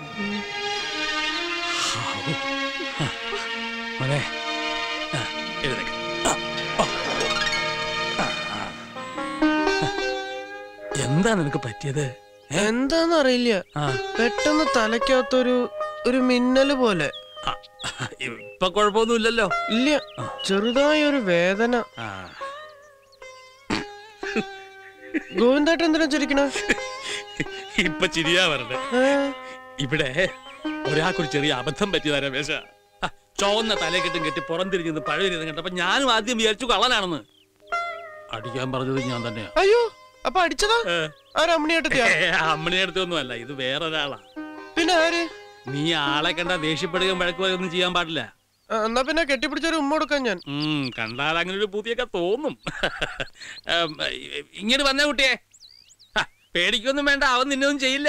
Speaker 8: ഹാവൂ. ആ, മോനെ ആ, എഴുന്നേക്ക്. ആ, ആ. ആ, ആ. എന്താ നിനക്ക് പറ്റിയത്
Speaker 6: എന്താന്ന് അറിയില്ല പെട്ടെന്ന് തലയ്ക്കകത്തൊരു ഒരു മിന്നല് പോലെ
Speaker 8: ഇപ്പൊ കുഴപ്പമൊന്നുമില്ലല്ലോ
Speaker 6: ഇല്ല ചെറുതായ ഒരു വേദന ഗോവിന്ദേട്ടൻ എന്തിനാ ചിരിക്കണ
Speaker 8: ഇപ്പൊ ചിരിയാ വരട്ടെ ഇവിടെ ഒരാൾക്കൊരു ചെറിയ അബദ്ധം പറ്റിയതാ രമേശ ആ, ചുവന്ന തലക്കെട്ടും കെട്ടി പുറംതിരിഞ്ഞത് പഴയ കണ്ടപ്പോ ഞാനും ആദ്യം വിചാരിച്ചു കള്ളനാണെന്ന് അടിക്കാൻ പറഞ്ഞത് ഞാൻ തന്നെയാ
Speaker 6: അയ്യോ അപ്പൊ അടിച്ചതാ ആ രമണിയേട്ടത്തിയാ
Speaker 8: അമ്മണിയടുത്തൊന്നും അല്ല ഇത് വേറൊരാളാ
Speaker 6: പിന്നെ ആര്
Speaker 8: നീ ആളെ കണ്ട ദേഷ്യപ്പെടുകയും വഴക്ക് പറയുകയും ചെയ്യാൻ പാടില്ല
Speaker 6: ആ, എന്നാ പിന്നെ കെട്ടിപ്പിടിച്ചൊരു ഉമ്മ കൊടുക്കാൻ ഞാൻ
Speaker 8: ഉം, കണ്ടാൽ അങ്ങനെ ഒരു പൂതിയൊക്കെ തോന്നും ഉം, ഇങ്ങോട്ട് വന്നേ കുട്ടിയെ ഹ, പേടിക്കൊന്നും വേണ്ട അവൻ നിന്നൊന്നും ചെയ്യില്ല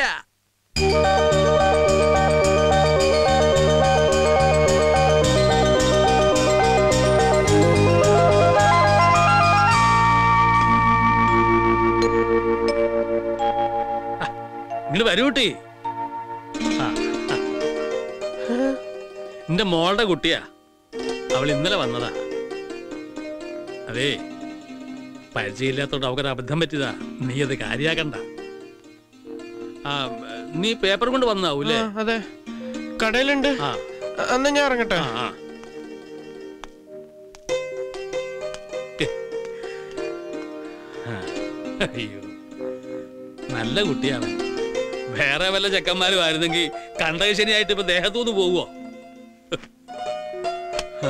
Speaker 8: ഹ, ഇങ്ങോട്ട് വരൂ കുട്ടി ആ, ആ. നിന്റെ മോളുടെ കുട്ടിയാ അവൾ ഇന്നലെ വന്നതാ അതേ പരിചയമില്ലാത്തോണ്ട് അവക്കൊരു അബദ്ധം പറ്റിയതാ നീ അത് കാര്യാക്കണ്ട ആ നീ പേപ്പർ കൊണ്ട് വന്നാവൂല്ലേ
Speaker 6: ആ, അതെ കടയിലുണ്ട്
Speaker 8: ആ
Speaker 6: അ- എന്നാ ഞാൻ ഇറങ്ങട്ടെ
Speaker 8: ആ, ആ. ആ, അയ്യോ നല്ല കുട്ടിയാണ് വേറെ വല്ല ചെക്കന്മാരും ആയിരുന്നെങ്കിൽ കണ്ടക ശനിയായിട്ട് ഇപ്പൊ ദേഹത്തുനിന്ന് പോവുമോ ആ.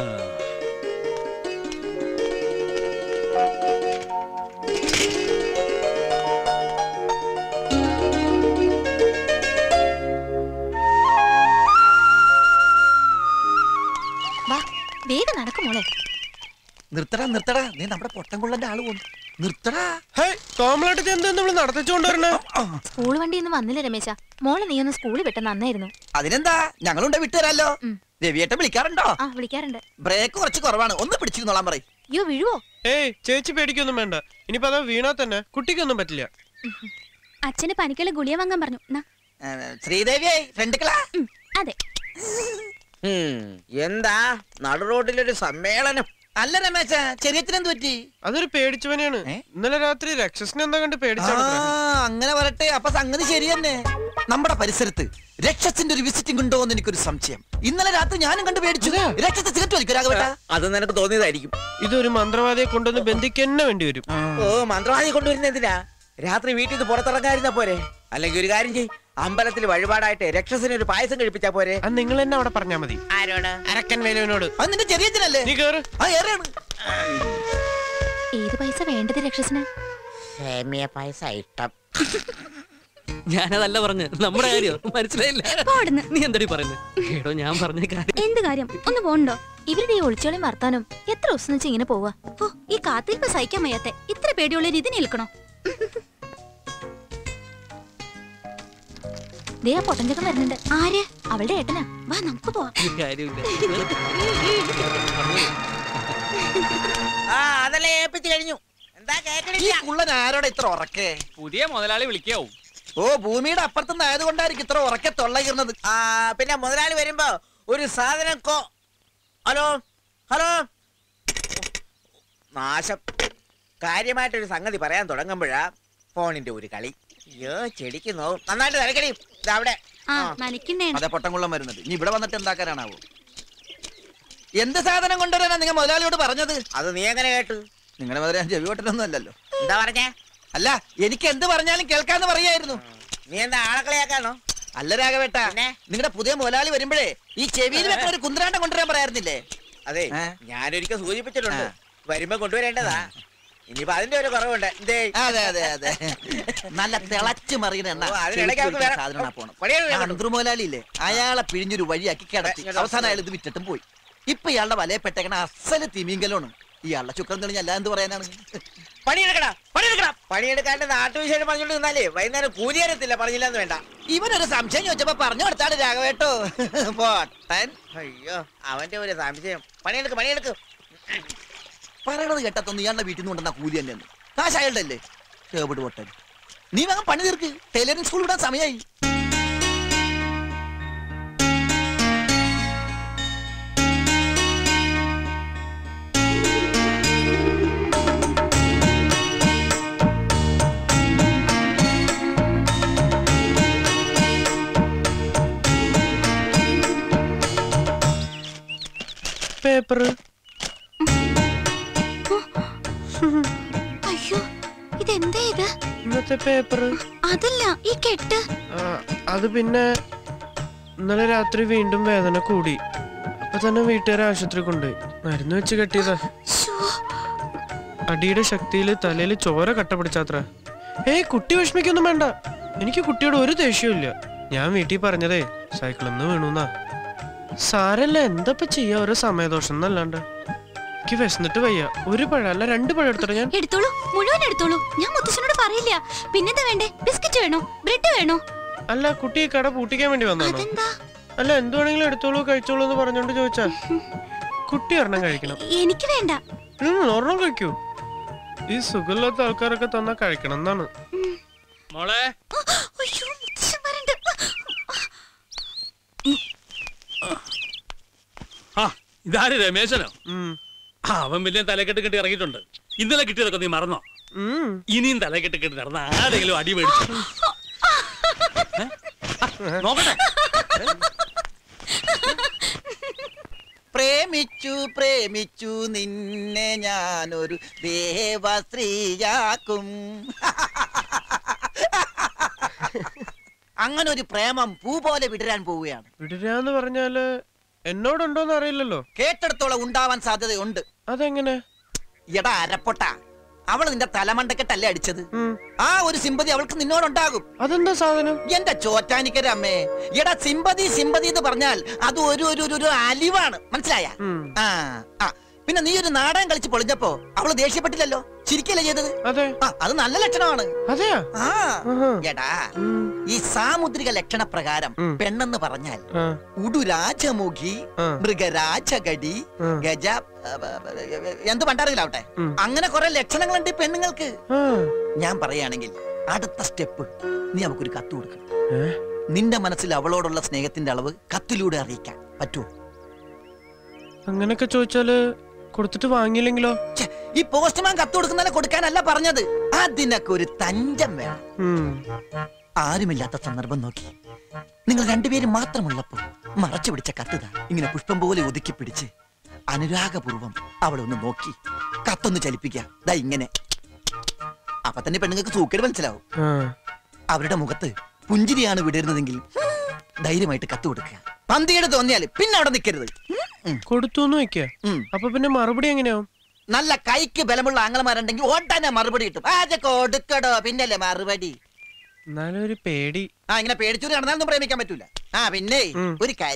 Speaker 9: വാ വേഗം നടക്കും മോളെ
Speaker 13: നിർത്തടാ നിർത്തടാ നീ നമ്മുടെ പൊട്ടൻകുള്ളന്റെ ആള് പോന്നു നിർത്തടാ
Speaker 6: കോമളായിട്ട് എന്താ നമ്മൾ നടത്തിച്ചോണ്ടരണേ
Speaker 9: സ്കൂൾ വണ്ടി ഒന്നും വന്നില്ല രമേശ മോളെ നീ ഒന്ന് സ്കൂളിൽ വിട്ട നന്നായിരുന്നു
Speaker 13: അതിനെന്താ ഞങ്ങളുണ്ട് വിട്ടുതരാലോ രവിയേട്ടൻ വിളിക്കാറുണ്ടോ
Speaker 9: ആ വിളിക്കാറുണ്ട്
Speaker 13: ബ്രേക്ക് കുറച്ച് കുറവാണ് ഒന്ന് പിടിച്ചിരുന്നോളാൻ പറയും
Speaker 9: അയ്യോ വീഴുവോ
Speaker 6: ഏയ് ചേച്ചി പേടിക്കൊന്നും വേണ്ട ഇനിയിപ്പോ അതാ വീണാ തന്നെ കുട്ടിക്കൊന്നും പറ്റില്ല
Speaker 12: അച്ഛന് പനിക്കുള്ള ഗുളിയ വാങ്ങാൻ പറഞ്ഞു നാ.
Speaker 13: ശ്രീദേവിയെ ഫ്രണ്ടുക്കളാ
Speaker 12: അതെ
Speaker 4: ഉം, എന്താ നടു റോഡിലൊരു സമ്മേളനം
Speaker 13: അല്ല രമേശ ചെറിയത്തിനെന്ത് പറ്റി
Speaker 6: അതൊരു പേടിച്ചവനെയാണ് ഇന്നലെ രാത്രി രക്ഷസിനെ എന്താ കണ്ട്
Speaker 13: ആ
Speaker 6: പേടിച്ചാണ്
Speaker 13: അങ്ങനെ വരട്ടെ അപ്പൊ സംഗതി ശരി തന്നെ നമ്മുടെ പരിസരത്ത് രക്ഷസിന്റെ ഒരു വിസിറ്റിംഗ് ഉണ്ടോ എന്ന് എനിക്കൊരു സംശയം ഇന്നലെ രാത്രി ഞാനും കണ്ട് പേടിച്ചു രക്ഷത്തെ സിഗരറ്റ് വലിക്കും രാഘവട്ട
Speaker 4: അത് നിനക്ക് തോന്നിയതായിരിക്കും
Speaker 6: ഇതൊരു മന്ത്രവാദിയെ കൊണ്ടുവന്ന് ബന്ധിക്കന്നെ വേണ്ടി വരും
Speaker 4: ഓ മന്ത്രവാദി കൊണ്ടുവരുന്ന എന്തിനാ രാത്രി വീട്ടിൽ നിന്ന് പുറത്തിറങ്ങാതിരുന്നാ പോരെ അല്ലെങ്കിൽ ഒരു കാര്യം ചെയ് അമ്പലത്തിൽ വഴിപാടായിട്ട് രക്ഷസിന് ഒരു പായസം കഴിപ്പിച്ചാ പോരെ
Speaker 6: അത് നിങ്ങൾ തന്നെ അവിടെ പറഞ്ഞാ മതി
Speaker 4: ആരോട്
Speaker 6: അരക്കൻ വേലുവിനോട്
Speaker 13: അത് നിന്റെ ചെറിയത്തിനല്ലേ
Speaker 6: നീ കേറ്
Speaker 13: ആ ഏറെയാണ്
Speaker 9: ഏത് പൈസ വേണ്ടത് രക്ഷസിന്
Speaker 4: സേമിയ പായസം ഇഷ്ടം
Speaker 10: ഞാനതല്ല പറഞ്ഞു നമ്മുടെ കാര്യം മനസ്സിലായില്ല
Speaker 12: പോടുന്ന്.
Speaker 10: നീ എന്തടി പറയുന്നത് എടോ ഞാൻ പറഞ്ഞ കാര്യം
Speaker 12: എന്ത് കാര്യം ഒന്ന് പോണ്ടോ ഇവരുടെ ഈ ഒളിച്ചോളി വർത്താനം എത്ര ദിവസം വെച്ച് ഇങ്ങനെ പോവാ ഓ ഈ കാത്തിരിപ്പ് സഹിക്കാൻ വയ്യാത്തെ ഇത്ര പേടിയുള്ളൊരു ഇതിന് നിൽക്കണോ ദേ ആ പൊട്ടഞ്ചക്കം വരുന്നുണ്ട് ആര് അവളുടെ ഏട്ടനാ വാ നമുക്ക് പോവാം
Speaker 4: ആ അതല്ലേ ഏൽപ്പിച്ചു കഴിഞ്ഞു എന്താ
Speaker 13: ഈ
Speaker 4: കേക്കണില്ല
Speaker 13: കുള്ളൻ ആരോടെ ഇത്ര ഉറക്കേ
Speaker 2: പുതിയ മുതലാളി വിളിക്കാവും
Speaker 13: ഓ ഭൂമിയുടെ അപ്പുറത്തുനിന്ന് ആയതുകൊണ്ടായിരിക്കും ഇത്ര ഉറക്കെ തൊള്ളയിരുന്നത്
Speaker 4: ആ പിന്നെ മുതലാളി വരുമ്പോ ഒരു സാധനം കോ ഹലോ ഹലോ നാശം കാര്യമായിട്ടൊരു സംഗതി പറയാൻ തുടങ്ങുമ്പോഴാ ഫോണിന്റെ ഒരു കളി അയ്യോ ചെടിക്ക് നോവും നന്നായിട്ട് തിരക്കടി ദാ അവിടെ
Speaker 12: ആ നനയ്ക്കുന്നേ
Speaker 13: അതെ പൊട്ടംകുള്ളം വരുന്നത് ഇനി ഇവിടെ വന്നിട്ട് എന്താക്കാനാണാവോ എന്ത് സാധനം കൊണ്ടുവരാനാ നിങ്ങൾ മുതലാളിയോട് പറഞ്ഞത്
Speaker 4: അത് നീ എങ്ങനെ കേട്ടു
Speaker 13: നിങ്ങളുടെ മുതലാളി ചെവി പൊട്ടനൊന്നും അല്ലല്ലോ
Speaker 4: എന്താ പറഞ്ഞേ
Speaker 13: അല്ല എനിക്ക് എന്ത് പറഞ്ഞാലും കേൾക്കാന്ന് പറയായിരുന്നു
Speaker 4: നീ എന്താ ആളക്കളിയാക്കാണോ
Speaker 13: അല്ല രാഘവേട്ട
Speaker 4: പിന്നെ?
Speaker 13: നിങ്ങളുടെ പുതിയ മുതലാളി വരുമ്പോഴേ ഈ ചെവിയിൽ വെക്കുന്ന ഒരു കുന്ത്രാണ്ടം കൊണ്ടുവരാൻ പറയായിരുന്നില്ലേ
Speaker 4: അതെ
Speaker 13: ഏ?
Speaker 4: ഞാനൊരിക്കൽ സൂചിപ്പിച്ചിട്ടുണ്ട് വരുമ്പോ കൊണ്ടുവരേണ്ടതാ ഇനിയിപ്പോ അതിന്റെ ഒരു കുറവുണ്ട് എന്തേ
Speaker 13: അതെ അതെ അതെ നല്ല തിളച്ചു മറിയുന്ന എണ്ണ
Speaker 4: ഓ, അതിനിടയ്ക്ക് അവർക്ക് വേറെ-
Speaker 13: സാധനമാണ് പോണം
Speaker 4: പണിയാണ് വേഗം
Speaker 13: അന്തർ മുതലാളിയില്ലേ അയാളെ പിഴിഞ്ഞൊരു വഴിയാക്കി കിടത്തി
Speaker 4: ഇങ്ങോട്ട്
Speaker 13: അവസാനം അയാൾ ഇത് വിറ്റിട്ടും പോയി ഇപ്പൊ ഇയാളുടെ വലയപ്പെട്ടേക്കണ അസല് തിമിങ്കലാണ് ഇയാളുടെ ചുക്രം തെളിഞ്ഞ അല്ല എന്ത് പറയാനാണ്
Speaker 4: പണിയെടുക്കടാ പണിയെടുക്കടാ പണിയെടുക്കാണ്ട് നാട്ടുവിശേഷം പറഞ്ഞോണ്ട് നിന്നാലേ വൈകുന്നേരം കൂലി തരത്തില്ല പറഞ്ഞില്ലെന്ന് വേണ്ട
Speaker 13: ഇവനൊരു സംശയം ചോദിച്ചപ്പോ പറഞ്ഞു കൊടുത്താണ് രാഘവേട്ടോ പോട്ടൻ
Speaker 4: അയ്യോ അവന്റെ ഒരു സംശയം പണിയെടുക്ക് പണിയെടുക്ക്
Speaker 13: പറയണത് കേട്ടത്തൊന്നും ഇയാളുടെ വീട്ടിൽ നിന്ന് കൊണ്ടുവന്ന കൂലി തന്നെയാണ് കാശ് അയാളുടെ അല്ലേ കേബിട് പൊട്ടൻ നീ വേഗം പണി തീർക്ക് ടൈലറിംഗ് സ്കൂൾ വിടാൻ സമയമായി
Speaker 6: പേപ്പർ
Speaker 12: അയ്യോ ഇതെന്താ ഇത്
Speaker 6: ഇന്നത്തെ പേപ്പർ
Speaker 12: അതല്ല ഈ കെട്ട്
Speaker 6: അത് പിന്നെ ഇന്നലെ രാത്രി വീണ്ടും വേദന കൂടി അപ്പൊ തന്നെ വീട്ടുകാരെ ആശുപത്രി കൊണ്ടുപോയി മരുന്ന് വെച്ച് കെട്ടിയതാ
Speaker 12: ശ്ശോ,
Speaker 6: അടിയുടെ ശക്തിയിൽ തലയിൽ ചോര കട്ട പിടിച്ചാത്ര ഏയ് കുട്ടി വിഷമിക്കൊന്നും വേണ്ട എനിക്ക് കുട്ടിയോട് ഒരു ദേഷ്യവും ഇല്ല ഞാൻ വീട്ടിൽ പറഞ്ഞതേ സൈക്കിളിൽ നിന്ന് വീണുന്നാ സാരല്ല എന്തപ്പ ചെയ്യാ ഓരോ സമയദോഷം എന്നല്ലാണ്ട് എനിക്ക് വിശന്നിട്ട് വയ്യ ഒരു പഴം അല്ല രണ്ട് പഴം എടുത്തോട്ടെ ഞാൻ
Speaker 12: എടുത്തോളൂ മുഴുവൻ എടുത്തോളൂ ഞാൻ മുത്തശ്ശനോട് പറയില്ല പിന്നെന്താ വേണ്ടേ ബിസ്ക്കറ്റ് വേണോ ബ്രെഡ് വേണോ
Speaker 6: അല്ല കുട്ടി ഈ കട പൂട്ടിക്കാൻ വേണ്ടി വന്നാണോ
Speaker 12: അതെന്താ
Speaker 6: അല്ല എന്ത് വേണമെങ്കിലും എടുത്തോളൂ കഴിച്ചോളൂ എന്ന് പറഞ്ഞോണ്ട് ചോദിച്ചാ കുട്ടി ഒരെണ്ണം കഴിക്കണം
Speaker 12: എനിക്ക് വേണ്ട
Speaker 6: ഉം, ഒരെണ്ണം കഴിക്കൂ ഈ സുഖമില്ലാത്ത ആൾക്കാരൊക്കെ തന്നാ കഴിക്കണം എന്നാണ്
Speaker 8: മോളെ
Speaker 12: അയ്യോ മുത്തശ്ശൻ വരണ്ട്
Speaker 8: ആ ഇതാര് രമേശനോ
Speaker 6: ഉം.
Speaker 8: ആ, അവൻ വലിയ തലക്കെട്ട് കെട്ടി ഇറങ്ങിയിട്ടുണ്ട് ഇന്നലെ കിട്ടിയതൊക്കെ നീ മറന്നോ
Speaker 6: ഉം.
Speaker 8: ഇനിയും തലക്കെട്ട് കെട്ടി നടന്ന ആരെങ്കിലും അടി മേടിച്ചു ഏ? ആ, നോക്കട്ടെ
Speaker 13: പ്രേമിച്ചു പ്രേമിച്ചു നിന്നെ ഞാനൊരു ദേവസ്ത്രീയാക്കും അങ്ങനെ ഒരു പ്രേമം പൂ പോലെ വിടരാൻ പോവുകയാണ്
Speaker 6: വിടുരാന്ന് പറഞ്ഞാല് എന്നോടുണ്ടോന്ന് അറിയില്ലല്ലോ
Speaker 13: കേട്ടെടുത്തോളം ഉണ്ടാവാൻ സാധ്യതയുണ്ട്
Speaker 6: അതെങ്ങനെ
Speaker 13: എടാ അരപ്പൊട്ട അവൾ നിന്റെ തലമണ്ടക്കെട്ടല്ലേ അടിച്ചത് ആ ഒരു സിമ്പതി അവൾക്ക് നിന്നോടുണ്ടാകും
Speaker 6: അതെന്താ സാധനം
Speaker 13: എന്റെ ചോറ്റാനിക്കര അമ്മേ എടാ സിമ്പതി സിമ്പതി എന്ന് പറഞ്ഞാൽ അത് ഒരു ഒരു ഒരു- ഒരു അലിവാണ് മനസ്സിലായ ആ ആ പിന്നെ നീ ഒരു നാടകം കളിച്ച് പൊളിഞ്ഞപ്പോ അവള് ദേഷ്യപ്പെട്ടില്ലല്ലോ ചിരിക്കല്ലേ ചെയ്തത്
Speaker 6: അതെ
Speaker 13: ആ അത് നല്ല ലക്ഷണമാണ്
Speaker 6: അതെയാ
Speaker 13: ആ എടാ ഈ സാമുദ്രിക ലക്ഷണ പ്രകാരം പെണ്ണെന്ന് പറഞ്ഞാൽ
Speaker 6: ആ,
Speaker 13: ഉടുരാജമുഖി
Speaker 6: ആ.
Speaker 13: മൃഗരാജകടി
Speaker 6: ആ.
Speaker 13: ഗജ എന്ത് പണ്ടാറിലാവട്ടെ
Speaker 6: ഉം.
Speaker 13: അങ്ങനെ കുറെ ലക്ഷണങ്ങളുണ്ട് ഈ പെണ്ണുങ്ങൾക്ക്
Speaker 6: ആ.
Speaker 13: ഞാൻ പറയുകയാണെങ്കിൽ അടുത്ത സ്റ്റെപ്പ് നീ അവക്കൊരു കത്ത് കൊടുക്കണം
Speaker 6: ഏ?
Speaker 13: നിന്റെ മനസ്സിൽ അവളോടുള്ള സ്നേഹത്തിന്റെ അളവ് കത്തിലൂടെ അറിയിക്കാൻ പറ്റുമോ
Speaker 6: അങ്ങനൊക്കെ ചോദിച്ചാല് കൊടുത്തിട്ട് വാങ്ങിയില്ലെങ്കിലോ
Speaker 13: ഛെ, ഈ പോസ്റ്റ്മാൻ കത്ത് കൊടുക്കുന്നതിനെ കൊടുക്കാനല്ല പറഞ്ഞത് അതിനൊക്കെ ഒരു തഞ്ചം വേണം
Speaker 6: ഉം.
Speaker 13: ആരുമില്ലാത്ത സന്ദർഭം നോക്കി നിങ്ങൾ രണ്ടുപേരും മാത്രമുള്ളപ്പോ മറച്ചു പിടിച്ച കത്തുതാ ഇങ്ങനെ പുഷ്പം പോലെ ഒതുക്കി പിടിച്ച് അനുരാഗപൂർവം അവളെ ഒന്ന് നോക്കി കത്തൊന്ന് ചലിപ്പിക്കുക ദാ ഇങ്ങനെ അപ്പൊ തന്നെ പെണ്ണുങ്ങൾക്ക് സൂക്കേട് മനസ്സിലാവും
Speaker 6: ആ.
Speaker 13: അവരുടെ മുഖത്ത് പുഞ്ചിരിയാണ് വിടരുന്നതെങ്കിൽ ധൈര്യമായിട്ട് കത്ത് കൊടുക്കുക പന്തിയുടെ തോന്നിയാല് പിന്നെ അവിടെ നിൽക്കരുത്
Speaker 6: കൊടുത്തുന്ന് വെക്ക അപ്പൊ പിന്നെ മറുപടി എങ്ങനെയാവും
Speaker 13: നല്ല കൈക്ക് ബലമുള്ള ആംഗലമാരുണ്ടെങ്കിൽ ഓട്ടാനെ മറുപടി കിട്ടും ആ കൊടുക്കടോ പിന്നല്ലേ മറുപടി
Speaker 6: എന്നാലും ഒരു പേടി
Speaker 13: ആ ഇങ്ങനെ പേടിച്ചൂരി നടന്നാലൊന്നും പ്രേമിക്കാൻ പറ്റൂല ആ പിന്നെ ഒരു കാര്യം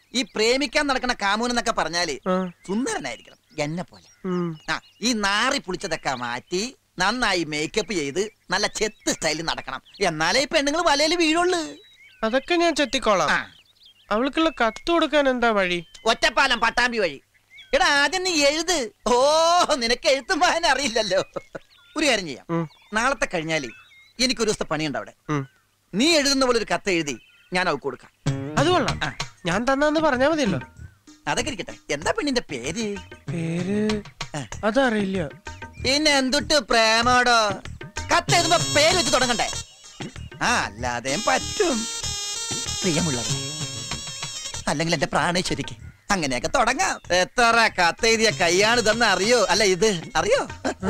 Speaker 13: ഈ പ്രേമിക്കാൻ നടക്കുന്ന കാമൂൻ എന്നൊക്കെ പറഞ്ഞാല് സുന്ദരനായിരിക്കണം എന്നെ പോലെ ആ ഈ നാറി പുളിച്ചതൊക്കെ മാറ്റി നന്നായി മേക്കപ്പ് ചെയ്ത് നല്ല ചെത്ത് സ്റ്റൈലിൽ നടക്കണം എന്നാലേ ഈ പെണ്ണുങ്ങൾ വലയിൽ വീഴുള്ളൂ
Speaker 6: അതൊക്കെ ഞാൻ ചെത്തിക്കോളാം അവൾക്കുള്ള കത്ത് കൊടുക്കാൻ എന്താ വഴി
Speaker 13: ഒറ്റപ്പാലം പട്ടാമ്പി വഴി എടാ ആദ്യം നീ എഴുത് ഓ നിനക്ക് എഴുത്തും വായന അറിയില്ലല്ലോ ഒരു കാര്യം ചെയ്യാം നാളത്തെ കഴിഞ്ഞാല് എനിക്കൊരു ദിവസത്തെ പണിയുണ്ട് അവിടെ നീ എഴുതുന്ന പോലെ ഒരു കത്ത് എഴുതി ഞാൻ അവൾക്ക് കൊടുക്കാം
Speaker 6: അത് കൊള്ളാം ഞാൻ തന്നാന്ന് പറഞ്ഞാ മതിയല്ലോ
Speaker 13: അതൊക്കെ ഇരിക്കട്ടെ എന്താ പെണ്ണിന്റെ പേര്
Speaker 6: പേര് അതറിയില്ല
Speaker 13: പിന്നെ എന്തുട്ട് പ്രേമോടോ കത്ത് എഴുതുമ്പോ പേര് വെച്ച് തുടങ്ങണ്ടേ ആ അല്ലാതെയും പറ്റും പ്രിയമുള്ളത് അല്ലെങ്കിൽ എന്റെ പ്രാണേശ്വരിക്ക് അങ്ങനെയൊക്കെ തുടങ്ങാം എത്ര കത്തെഴുതിയ കൈയാണ് ഇതെന്ന് അറിയോ അല്ല ഇത് അറിയോ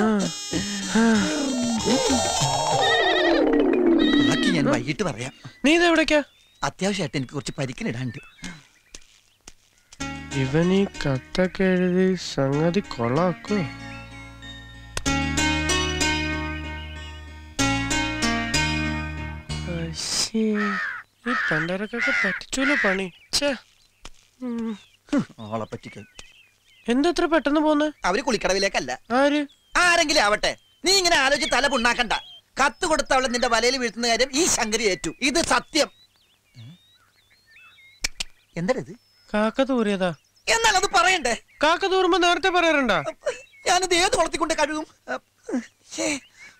Speaker 13: ബാക്കി ഞാൻ വൈകിട്ട് പറയാം
Speaker 6: നീ ഇത് എവിടേക്കാ
Speaker 13: അത്യാവശ്യമായിട്ട് എനിക്ക് കുറച്ച് പരിക്കിനിടാണ്ട്
Speaker 6: ഇവൻ ഈ കത്തൊക്കെ എഴുതി സംഗതി കൊള്ളാക്കോ അശ്ശേ, ഈ പണ്ടരക്കൊക്കെ പറ്റിച്ചൂലോ പണി ഛേ. ഉം.
Speaker 13: ഓളെ പറ്റിക്കാൻ
Speaker 6: എന്താ ഇത്ര പെട്ടെന്ന് പോന്നെ
Speaker 13: അവര് കുളിക്കടവിലേക്കല്ല
Speaker 6: ആര്
Speaker 13: ആരെങ്കിലും ആവട്ടെ നീ ഇങ്ങനെ ആലോചിച്ച് തല പുണ്ണാക്കണ്ട കത്ത് കൊടുത്ത അവളെ നിന്റെ വലയിൽ വീഴ്ത്തുന്ന കാര്യം ഈ ശങ്കരി ഏറ്റു ഇത് സത്യം എന്താ ഇത്
Speaker 6: കാക്ക തൂറിയതാ
Speaker 13: എന്നാൽ അത് പറയണ്ടേ
Speaker 6: കാക്ക തൂറുമ്പോ നേരത്തെ പറയാറുണ്ടാ
Speaker 13: ഞാനിത് ഏത് കുളത്തിക്കൊണ്ട് കഴുകും ശ്ശേ.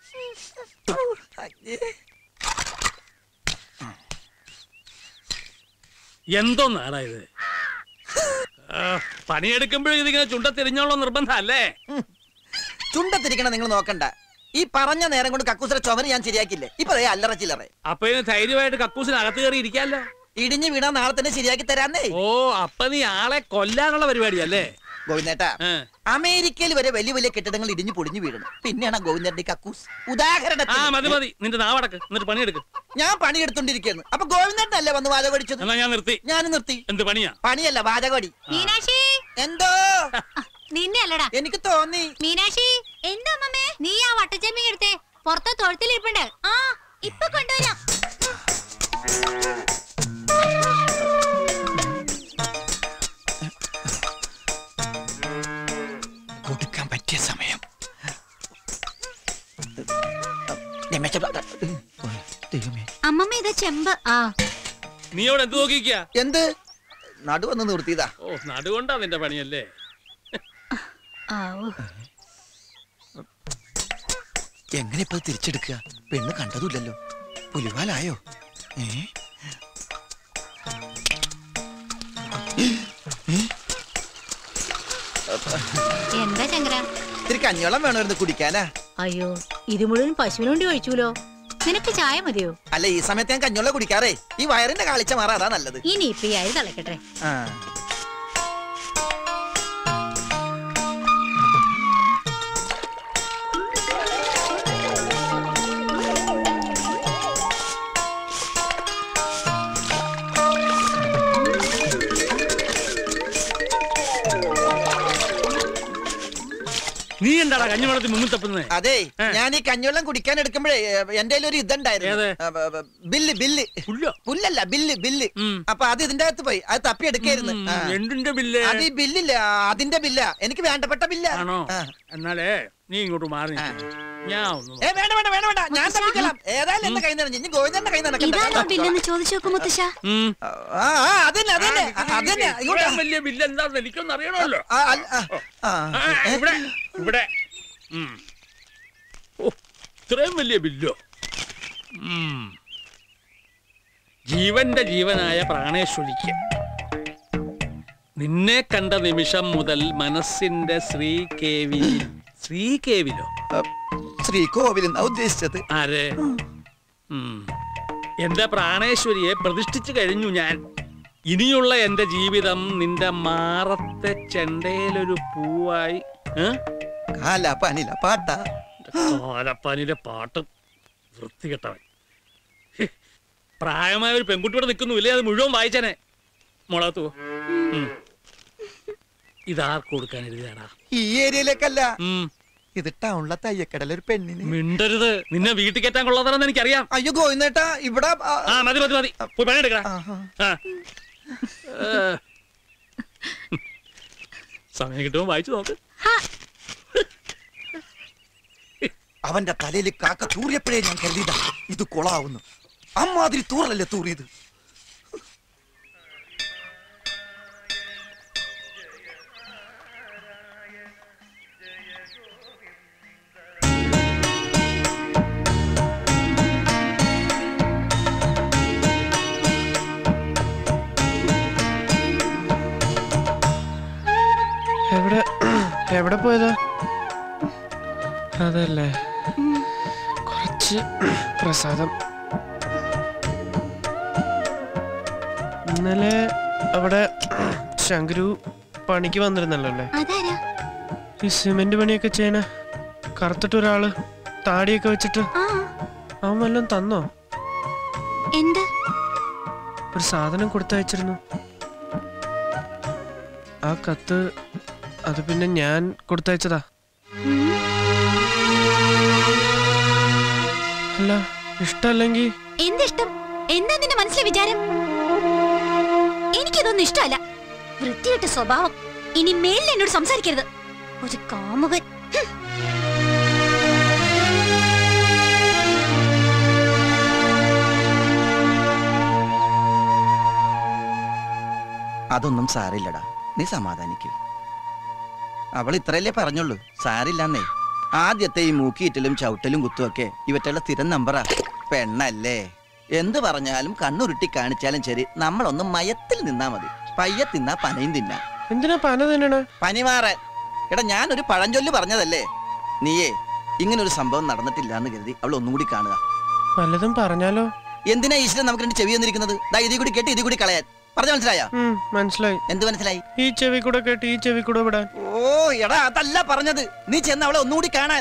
Speaker 8: എന്തോന്നാടാ ഇത് ആ, പണിയെടുക്കുമ്പോഴും ഇതിങ്ങനെ ചുണ്ടത്തിരിഞ്ഞോളോ നിർബന്ധം അല്ലേ
Speaker 13: ചുണ്ടത്തിരിക്കണം നിങ്ങൾ നോക്കണ്ട ഈ പറഞ്ഞ നേരം കൊണ്ട് കക്കൂസര ചുമര് ഞാൻ ശരിയാക്കില്ലേ ഇപ്പൊ ദേ അല്ലറ ചില്ലറ
Speaker 8: അപ്പൊ ഇതിന് ധൈര്യമായിട്ട് കക്കൂസിന് അകത്ത് കയറി ഇരിക്കാല്ലോ
Speaker 13: ഇടിഞ്ഞു വീണാ നാളെ തന്നെ ശരിയാക്കി തരാന്നേ
Speaker 8: ഓ അപ്പൊ നീ ആളെ കൊല്ലാനുള്ള പരിപാടിയല്ലേ
Speaker 13: ഗോവിന്ദേട്ടാ അമേരിക്കയിൽ വരെ വലിയ വലിയ കെട്ടിടങ്ങൾ ഇടിഞ്ഞു പൊടിഞ്ഞു വീഴണം പിന്നെയാണ് ഗോവിന്ദന്റെ കക്കൂസ് ഉദാഹരണത്തിന്
Speaker 8: ആ മതി മതി നിന്റെ നാവടക്ക് എന്നിട്ട് പണിയെടുക്ക്
Speaker 13: ഞാൻ പണിയെടുത്തോണ്ടിരിക്കുന്നു അപ്പൊ ഗോവിന്ദനല്ലേ വന്ന് വാചകടിച്ചത്
Speaker 8: എന്നാ ഞാൻ നിർത്തി
Speaker 13: ഞാൻ നിർത്തി
Speaker 8: എന്ത് പണിയാ
Speaker 13: പണിയല്ല വാചകടി
Speaker 9: മീനാക്ഷി
Speaker 13: എന്തോ
Speaker 9: നിന്നെ അല്ലടാ
Speaker 13: എനിക്ക് തോന്നി
Speaker 9: മീനാക്ഷി എന്താ അമ്മമ്മേ നീ ആ വട്ടച്ചെമ്മി എടുത്തേ പുറത്തെ തൊഴുത്തിലിരിപ്പുണ്ട് ആ ഇപ്പൊ കൊണ്ടുവരാം
Speaker 13: കൊടുക്കാൻ പറ്റിയ സമയം രമേശ ദൈവമേ
Speaker 9: അമ്മമ്മ ഇത് ചെമ്പ് ആ
Speaker 8: നീ അവിടെ എന്ത് നോക്കിക്കാ
Speaker 13: എന്ത് നടുവന്ന് നിർത്തിയതാ
Speaker 8: ഓ നടുകൊണ്ടാ നിന്റെ പണിയല്ലേ
Speaker 13: എങ്ങനെ ഇപ്പൊ ഇത് തിരിച്ചെടുക്കുക പെണ്ണ് കണ്ടതുമില്ലല്ലോ പുലിവാലായോ ഏ
Speaker 9: എന്താ ചങ്കര
Speaker 13: ഇത്തിരി കഞ്ഞോളം വേണമായിരുന്നു കുടിക്കാനാ
Speaker 9: അയ്യോ ഇത് മുഴുവൻ പശുവിന് വേണ്ടി ഒഴിച്ചൂലോ നിനക്ക് ചായ മതിയോ
Speaker 13: അല്ല ഈ സമയത്ത് ഞാൻ കഞ്ഞോളം കുടിക്കാറേ ഈ വയറിന്റെ കാളിച്ച മാറാ അതാ നല്ലത്
Speaker 9: ഇനി ഇപ്പൊ ഈ അരി തിളക്കട്ടെ
Speaker 13: ആ
Speaker 8: നീ എന്താടാ കഞ്ഞിവെള്ളത്തിൽ മുങ്ങി തപ്പുന്നത്
Speaker 13: അതെ ഞാൻ ഈ കഞ്ഞിവെള്ളം കുടിക്കാൻ എടുക്കുമ്പോഴേ എന്റെ കയ്യിൽ ഒരു ഇതുണ്ടായിരുന്നു ആ, ബ- ബ- ബില്ല് ബില്ല് പുല്ലല്ല ബില്ല് ബില്ല് അപ്പൊ അത് ഇതിന്റെ അകത്ത് പോയി അത് തപ്പി എടുക്കായിരുന്നു ആ.
Speaker 8: എന്തിന്റെ ബില്ല്
Speaker 13: അത് ഈ ബില്ലില്ല അതിന്റെ ബില്ല എനിക്ക് വേണ്ടപ്പെട്ട ബില്ല
Speaker 8: ആണോ എന്നാലേ നീ ഇങ്ങോട്ട് മാറി നിൽക്ക്. ഞാൻ ഒന്ന്
Speaker 13: ഏ വേണ്ട വേണ്ട വേണ്ട വേണ്ട ഞാൻ തപ്പിக்கலாம் ഏതായാലും എന്റെ കൈ നിറഞ്ഞു ഇനി ഗോവിന്ദന്റെ കൈ
Speaker 12: ഇതാണോ ബില്ലെന്ന്
Speaker 13: നടക്കണ്ട
Speaker 12: ചോദിച്ചു നോക്കും മുത്തശ്ശ
Speaker 8: ഉം.
Speaker 13: ആ ആ, അതന്നെ അതന്നെ ആ, അതന്നെ ഇങ്ങോട്ട്
Speaker 8: ഇത്രയും വലിയ ബില്ല് എന്താണെന്ന് എനിക്കൊന്നും അറിയണമല്ലോ
Speaker 13: ആ, അല്ല, ആ, ആ.
Speaker 8: ആ, ഇവിടെ ഇവിടെ ഉം. ഓ, ഇത്രയും വലിയ ബില്ലോ ഉം. ജീവന്റെ ജീവനായ പ്രാണേശ്വരിക്ക് നിന്നെ കണ്ട നിമിഷം മുതൽ മനസ്സിന്റെ ശ്രീകേവിയിൽ ശ്രീകേവിലോ
Speaker 13: ശ്രീകോവിൽ എന്നാ ഉദ്ദേശിച്ചത്
Speaker 8: ആരെ ഉം. എന്റെ പ്രാണേശ്വരിയെ പ്രതിഷ്ഠിച്ചു കഴിഞ്ഞു ഞാൻ ഇനിയുള്ള എന്റെ ജീവിതം നിന്റെ മാറത്തെ ചെണ്ടയിലൊരു പൂവായി ഏ?
Speaker 13: കാല പനില പാട്ട
Speaker 8: കാലപ്പാനിലെ പാട്ട് വൃത്തികെട്ടവൻ ഹ്, പ്രായമായ ഒരു പെൺകുട്ടിയോടെ നിൽക്കുന്നു ഇല്ലേ അത് മുഴുവൻ വായിച്ചനെ മുളകത്തു ഇതാർക്ക് കൊടുക്കാൻ എഴുതിയാടാ
Speaker 13: ഈ ഏരിയയിലേക്കല്ല ഇത് ടൗണിലെ തയ്യക്കടല ഒരു പെണ്ണിന്
Speaker 8: മിണ്ടരുത് നിന്നെ വീട്ടിൽ കയറ്റാൻ കൊള്ളാത്തതെന്ന് എനിക്കറിയാം
Speaker 13: അയ്യോ ഗോവിന്ദേട്ടാ ഇവിടെ ആ,
Speaker 8: ആ മതി മതി മതി പോയി പണിയെടുക്കടാ ആ. ഏ, സമയം കിട്ടുമ്പോ വായിച്ചു നോക്ക്
Speaker 13: അവന്റെ തലയിൽ കാക്ക തൂറിയപ്പോഴേ ഞാൻ കരുതിയതാ ഇത് കൊളാവുന്നു അമ്മാതിരി തൂറലല്ലേ തൂറിയത്
Speaker 6: എവിടെ എവിടെ പോയതാ അതല്ലേ കുറച്ച് പ്രസാദം ഇന്നലെ അവിടെ ശങ്കരു പണിക്ക് വന്നിരുന്നല്ലോ അല്ലേ
Speaker 12: അതാരാ
Speaker 6: ഈ സിമെന്റ് പണിയൊക്കെ ചെയ്യണ കറുത്തിട്ട് ഒരാള് താടിയൊക്കെ വെച്ചിട്ട്
Speaker 12: ആ
Speaker 6: അവൻ വല്ലതും തന്നോ
Speaker 12: എന്ത്
Speaker 6: ഒരു സാധനം കൊടുത്തയച്ചിരുന്നു ആ കത്ത് അത് പിന്നെ ഞാൻ കൊടുത്തയച്ചതാ അല്ല ഇഷ്ടല്ലെങ്കിൽ
Speaker 12: എന്തിഷ്ടം എന്താ നിന്റെ മനസ്സിലെ വിചാരം എനിക്കിതൊന്നും ഇഷ്ടമല്ല വൃത്തികെട്ട സ്വഭാവം ഇനി മേലിൽ എന്നോട് സംസാരിക്കരുത് ഒരു കാമുകൻ ഹും.
Speaker 13: അതൊന്നും സാരില്ലടാ നീ സമാധാനിക്ക് അവൾ ഇത്രയല്ലേ പറഞ്ഞുള്ളൂ സാരില്ലെന്നേ ആദ്യത്തെ ഈ മൂക്കിയിറ്റലും ചവിട്ടലും കുത്തുമൊക്കെ ഇവറ്റുള്ള സ്ഥിരം നമ്പറാ പെണ്ണല്ലേ എന്ത് പറഞ്ഞാലും കണ്ണുരുട്ടി കാണിച്ചാലും ശരി നമ്മളൊന്ന് മയത്തിൽ നിന്നാ മതി പയ്യെ തിന്നാ പനയും തിന്നാ
Speaker 6: എന്തിനാ പന തിന്നണ
Speaker 13: പനി മാറാൻ എടാ ഞാനൊരു പഴഞ്ചൊല്ല് പറഞ്ഞതല്ലേ നീയേ ഇങ്ങനെ ഒരു സംഭവം നടന്നിട്ടില്ല എന്ന് കരുതി അവൾ ഒന്നും കൂടി കാണുക
Speaker 6: വല്ലതും പറഞ്ഞാലോ
Speaker 13: എന്തിനാ ഈശ്വരൻ നമുക്ക് രണ്ട് ചെവി വന്നിരിക്കുന്നത് ദാ ഇതിൽ കൂടി കേട്ട് ഇതിൽ കൂടി കളയാൻ പറഞ്ഞ മനസ്സിലായോ
Speaker 6: ഉം, മനസ്സിലായി
Speaker 13: എന്ത് മനസ്സിലായി
Speaker 6: ഈ ചെവി കൂടെ കേട്ട് ഈ ചെവി കൂടെ വിടാൻ
Speaker 13: ഓ എടാ അതല്ല പറഞ്ഞത് നീ ചെന്ന് അവളെ ഒന്നുകൂടി കാണാൻ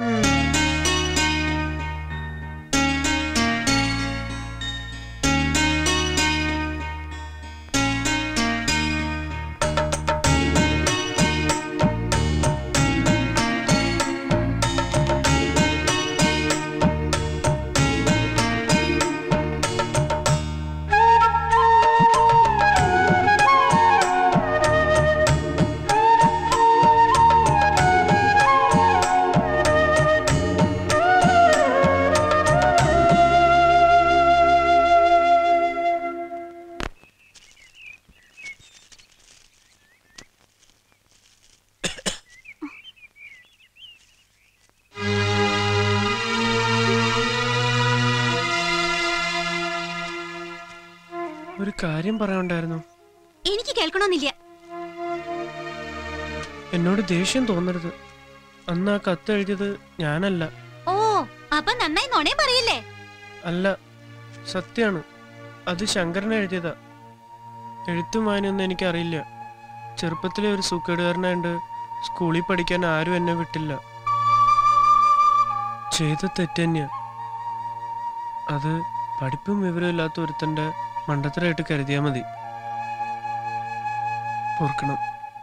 Speaker 6: ഒരു കാര്യം പറയാനുണ്ടായിരുന്നു
Speaker 12: എനിക്ക് കേൾക്കണമെന്നില്ല
Speaker 6: എന്നോട് ദേഷ്യം തോന്നരുത് അന്ന് ആ കത്ത് എഴുതിയത് ഞാനല്ല
Speaker 12: ഓ അപ്പൊ നന്നായി നുണേ പറയില്ലേ
Speaker 6: അല്ല സത്യാണ് അത് ശങ്കരൻ എഴുതിയതാ എഴുത്തും വായനയൊന്നും എനിക്കറിയില്ല ചെറുപ്പത്തിലെ ഒരു സൂക്കേടുകാരനായിട്ട് സ്കൂളിൽ പഠിക്കാൻ ആരും എന്നെ വിട്ടില്ല ചെയ്ത തെറ്റന്നെയാ അത് പഠിപ്പും വിവരമില്ലാത്ത ഒരുത്തന്റെ മണ്ടത്തരായിട്ട് കരുതിയാ മതി ഓർക്കണം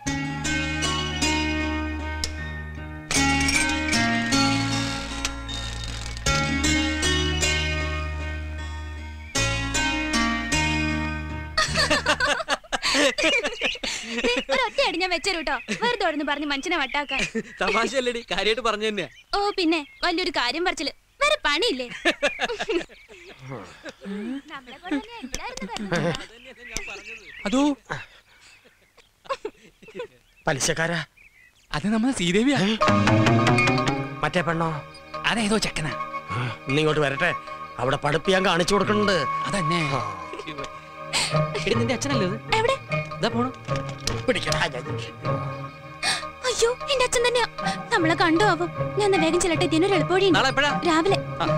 Speaker 12: ഒരൊറ്റയടി ഞാൻ വെച്ചു കേട്ടോ വെറുതെ ഓടുന്നു പറഞ്ഞ് മനുഷ്യനെ വട്ടാക്കാൻ
Speaker 10: തമാശയല്ലേടി കാര്യമായിട്ട് പറഞ്ഞു തന്നെയാ
Speaker 12: ഓ പിന്നെ വലിയൊരു കാര്യം പറിച്ചില് വേറെ പണിയില്ലേ നമ്മളെ പോലെ തന്നെ എല്ലാവരും വരുന്നത്.
Speaker 10: അതോ
Speaker 5: പലിശക്കാരാ
Speaker 10: അത് നമ്മൾ ശ്രീദേവിയാ
Speaker 5: മറ്റേ പെണ്ണോ
Speaker 10: അതേതോ ചെക്കനാ
Speaker 5: ഇന്നിങ്ങോട്ട് വരട്ടെ അവിടെ പഠിപ്പിയാൻ കാണിച്ചു കൊടുക്കുന്നുണ്ട്
Speaker 10: അതന്നെ എടി നിന്റെ അച്ഛനല്ലേ ഇത്
Speaker 12: എവിടെ
Speaker 10: ഇതാ പോണു
Speaker 5: പിടിക്കടാ
Speaker 12: അയ്യോ എന്റെ അച്ഛൻ തന്നെയാ നമ്മളെ കണ്ടു ആവും ഞാൻ എന്നാ വേഗം ചെല്ലട്ടെ ഇതിനൊരു എളുപ്പവഴി
Speaker 10: നാളെ എപ്പോഴാ
Speaker 12: രാവിലെ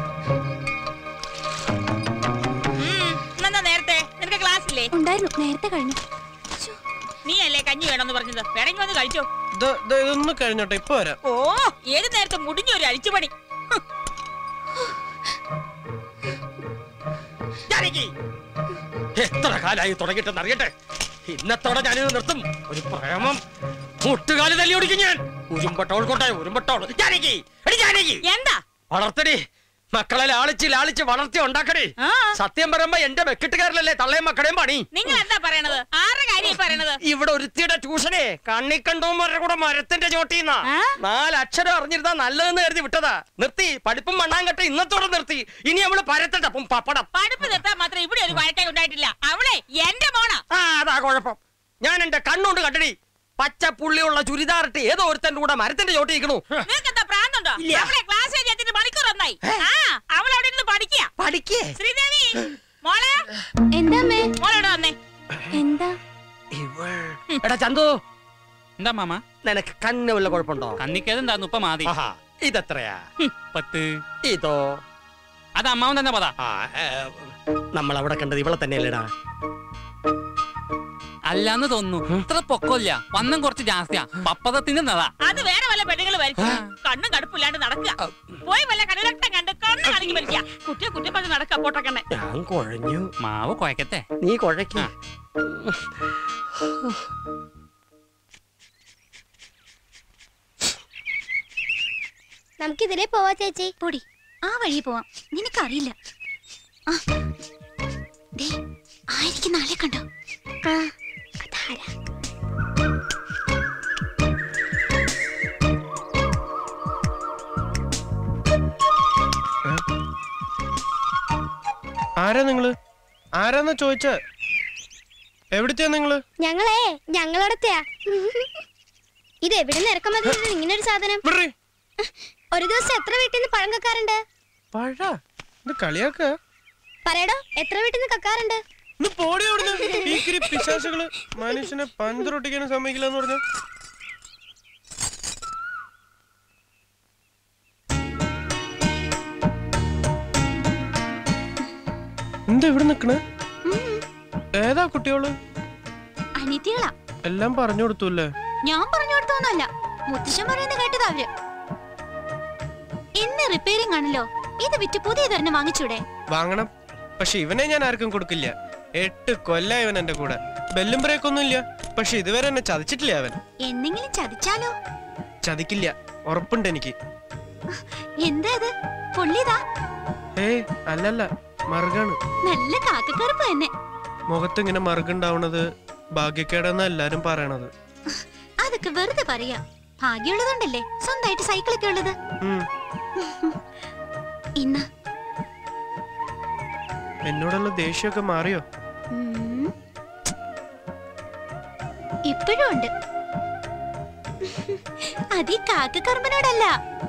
Speaker 11: എന്നാ നേരത്തെ നിനക്ക് ക്ലാസ് ഇല്ലേ
Speaker 12: ഉണ്ടായിരുന്നു നേരത്തെ കഴിഞ്ഞു
Speaker 11: നീ അല്ലേ കഞ്ഞി വേണമെന്ന് പറഞ്ഞത് വേണമെങ്കിൽ വന്ന് കഴിച്ചോ
Speaker 6: ദ- ദ ഇതൊന്ന് കഴിഞ്ഞോട്ടെ ഇപ്പൊ വരാം
Speaker 11: ഓ ഏത് നേരത്തെ മുടിഞ്ഞ ഒരു അഴിച്ചുപണി
Speaker 5: ജാനകി, എത്ര കാലായി തുടങ്ങിട്ടെന്ന് അറിയട്ടെ ഇന്നത്തോടെ ഞാനിത് നിർത്തും ഒരു പ്രേമം മുട്ടുകാല് തല്ലി ഓടിക്കും ഞാൻ ഉരുമ്പട്ടോൾ കൊണ്ടേ ഉരുമ്പട്ടോൾ ജാനകി എടി ജാനകി
Speaker 11: എന്താ
Speaker 5: വളർത്തടി മക്കളെ ലാളിച്ച് ലാളിച്ച് വളർത്തി ഉണ്ടാക്കടി സത്യം പറയുമ്പോ എന്റെ വെക്കിട്ടുകാരിലല്ലേ തള്ളയും മക്കളെയും പണി
Speaker 11: നിങ്ങൾ എന്താ പറയണത് ആറ് കാര്യം പറയണത്
Speaker 10: ഇവിടെ ഒരുത്തിയുടെ ട്യൂഷനെ കണ്ണിക്കണ്ടോമാരുടെ കൂടെ മരത്തിന്റെ ചോട്ടിന്നാ നാലക്ഷരം അറിഞ്ഞിരുന്നാ നല്ലതെന്ന് കരുതി വിട്ടതാ നിർത്തി പഠിപ്പും മണ്ണാങ്കട്ട ഇന്നത്തോടെ നിർത്തി ഇനി അവള് പരത്തട്ടപ്പം പപ്പടം
Speaker 11: പഠിപ്പ് നിർത്താൻ മാത്രം ഇവിടെ ഒരു വഴക്കേ ഉണ്ടായിട്ടില്ല അവളെ എന്റെ മോണാ
Speaker 10: ആ അതാ കുഴപ്പം ഞാൻ എന്റെ കണ്ണുകൊണ്ട് കണ്ടടി പച്ച പുള്ളിയുള്ള ചുരിദാറിട്ട് ഏതോ ഒരുത്തന്റെ കൂടെ മരത്തിന്റെ ചോട്ടി ഇരിക്കണു
Speaker 11: നിങ്ങൾക്ക് എന്താ പ്രാന്തുണ്ടോ അവളെ ക്ലാസ് എത്തിയിട്ട് മണിക്കൂർ ഒന്നായി ആ അവൾ അവിടെ ഇരുന്ന് പഠിക്കുക
Speaker 10: പഠിക്കേ
Speaker 11: ശ്രീദേവി മോളെ
Speaker 12: എന്താ മേ
Speaker 11: മോളോട് വന്നേ
Speaker 12: എന്താ
Speaker 10: എടാ ചന്തു
Speaker 2: എന്താ മാമ
Speaker 10: നിനക്ക് കണ്ണ് വല്ല കുഴപ്പമുണ്ടോ
Speaker 2: കണ്ണിക്കേതെന്താന്ന് ഇപ്പൊ മാതി
Speaker 10: ഇതെത്രയാ
Speaker 2: പത്ത്
Speaker 10: ഇതോ
Speaker 2: അത് അമ്മാവൻ തന്നെ പതാ
Speaker 10: നമ്മൾ അവിടെ കണ്ടത് ഇവളെ തന്നെയല്ലേടാ
Speaker 2: അല്ലാന്ന് തോന്നുന്നു ഇത്ര പൊക്കമില്ല വണ്ണം കുറച്ച് ജാസ്തിയാ പപ്പതത്തിന്റെ നടാ
Speaker 11: അത് വേറെ വല്ല പെണ്ണുങ്ങൾ വലിച്ചു കണ്ണും കടുപ്പില്ലാണ്ട് നടക്കുക പോയി വല്ല കണ്ണിലട്ടം കണ്ട് കണ്ണ് കാണിക്ക് വലിക്കുക കുട്ടിയെ കുട്ടി പറഞ്ഞ് നടക്കുക പോട്ടക്കണ്ണെ
Speaker 10: ഞാൻ കുഴഞ്ഞു
Speaker 2: മാവ് കുഴക്കത്തെ
Speaker 10: നീ കുഴയ്ക്ക
Speaker 14: നമുക്കിതിലേ പോവാ ചേച്ചി
Speaker 12: പൊടി ആ വഴി പോവാം നിനക്കറിയില്ല ആ. ദേ, ആയിരിക്കും നാളെ കണ്ടോ
Speaker 14: ആ അതാരാ
Speaker 6: ആരാ നിങ്ങള് ആരാന്നാ ചോദിച്ച എവിടത്തെയാ നിങ്ങള്
Speaker 14: ഞങ്ങളെ ഞങ്ങളോടത്തെയാ ഇത് എവിടെ നിന്ന് ഇറക്കുമതി ചെയ്തത് ഇങ്ങനെ ഒരു സാധനം ഒരു ദിവസം എത്ര വീട്ടിൽ നിന്ന് പഴം കക്കാറുണ്ട്
Speaker 6: പഴ ഇത് കളിയാക്ക
Speaker 14: പറയടോ എത്ര വീട്ടിൽ നിന്ന് കക്കാറുണ്ട്
Speaker 6: പോടി അവിടുന്ന് ഭീകരി പിശാചുകള് മനുഷ്യനെ പന്തൊട്ടിക്കാനും സമ്മതിക്കില്ല എന്ന് പറഞ്ഞു എന്താ ഇവിടെ നിക്കണേ ഏതാ കുട്ടിയോള്
Speaker 12: അനിയത്തികളാ
Speaker 6: എല്ലാം പറഞ്ഞു കൊടുത്തൂല്ലേ
Speaker 12: ഞാൻ പറഞ്ഞു കൊടുത്തോന്നല്ല മുത്തശ്ശൻ പറയുന്നത് കേട്ടതാ അവര് ഇന്ന് റിപ്പയറിംഗ് ആണല്ലോ ഇത് വിറ്റ് പുതിയതൊരെണ്ണം വാങ്ങിച്ചൂടെ
Speaker 6: വാങ്ങണം പക്ഷെ ഇവനെ ഞാൻ ആർക്കും കൊടുക്കില്ല എട്ട് കൊല്ല ഇവൻ എന്റെ കൂടെ ബെല്ലും ബ്രേക്ക് ഒന്നും ഇല്ല പക്ഷെ ഇതുവരെ എന്നെ ചതിച്ചിട്ടില്ല അവൻ
Speaker 12: എന്തെങ്കിലും ചതിച്ചാലോ
Speaker 6: ചതിക്കില്ല ഉറപ്പുണ്ട് എനിക്ക്
Speaker 12: എന്താ ഇത് പൊള്ളിയതാ
Speaker 6: ഏയ് അല്ലല്ല മറുകാണ്
Speaker 12: നല്ല കാക്കക്കറുപ്പ് തന്നെ
Speaker 6: മുഖത്ത് ഇങ്ങനെ മറുകുണ്ടാവണത് ഭാഗ്യക്കേടെന്നാ എല്ലാരും പറയണത്
Speaker 12: അതൊക്കെ വെറുതെ പറയാ ഭാഗ്യമുള്ളതുണ്ടല്ലേ സ്വന്തമായിട്ട് സൈക്കിളൊക്കെ ഉള്ളത്
Speaker 6: ഉം.
Speaker 12: ഇന്ന്
Speaker 6: എന്നോടുള്ള ദേഷ്യമൊക്കെ മാറിയോ
Speaker 12: ഉം. ഇപ്പോഴും ഉണ്ട് അതീ കാക്കക്കറുമ്പനോടല്ല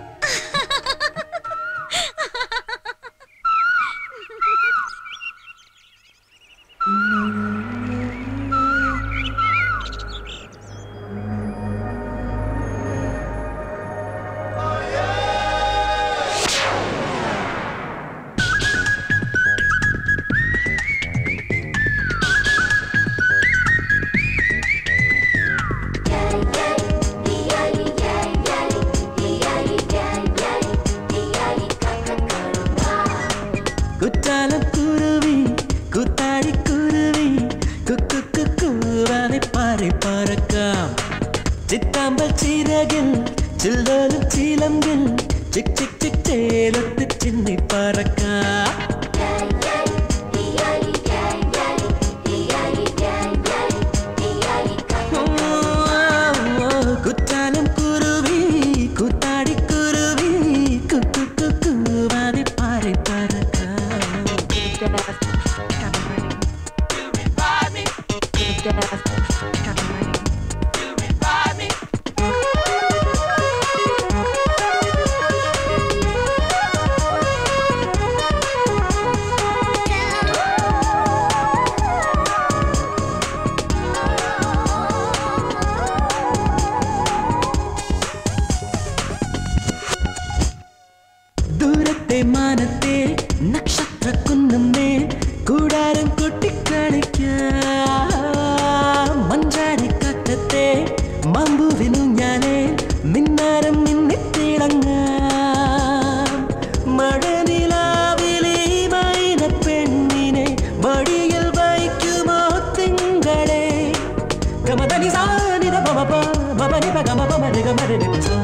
Speaker 7: കുറ്റാലക്കുരുവി കുത്താടിക്കുരുവി കുക്കുക്കുവാതെ പാറി പറക്കാം ചിത്താമ്പൽ ചിറകിൽ ചില്ലോലും ചിലമ്പിൽ ചിക് ചിക് ചിക് ചേലത്ത് ചിന്നി പറക്കാം കുറ്റാലം കുരുവി കുത്താടിക്കുരുവി കുക്കുക്കുവാതെ പാറി പറക്കാം ദൂരത്തെ മാനത്തെ നക്ഷത്ര കുന്നുമേൽ കൂടാരം കൊട്ടിക്കളിക്കാം മഞ്ചാടി കാറ്റത്തെ മമ്പുവിനു ഞാനേ മിന്നാരം മിന്നിത്തിളങ്ങാം മഴനിലാവിലെ മൈന പെണ്ണിനെ മടിയിൽ വയ്ക്കുമോ തിങ്കളെ ഗമതനി സാനിത മമ മമനി ഗമ മമ ഗമരി സാ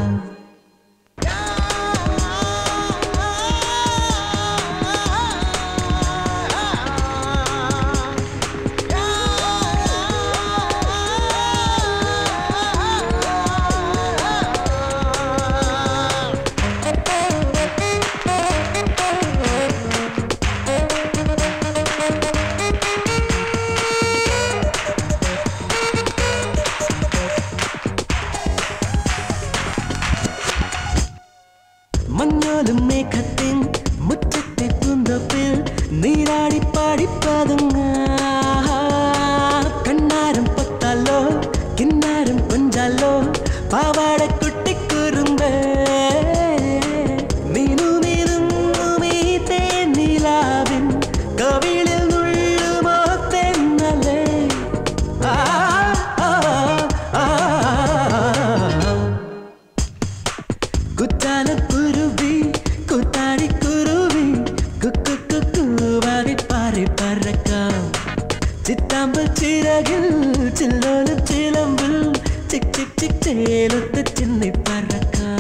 Speaker 7: ചിറകിൽ ചില്ലോലും ചിലമ്പിൽ ചിക് ചിക് ചിക് ചേലത്ത് ചിന്നി പറക്കാം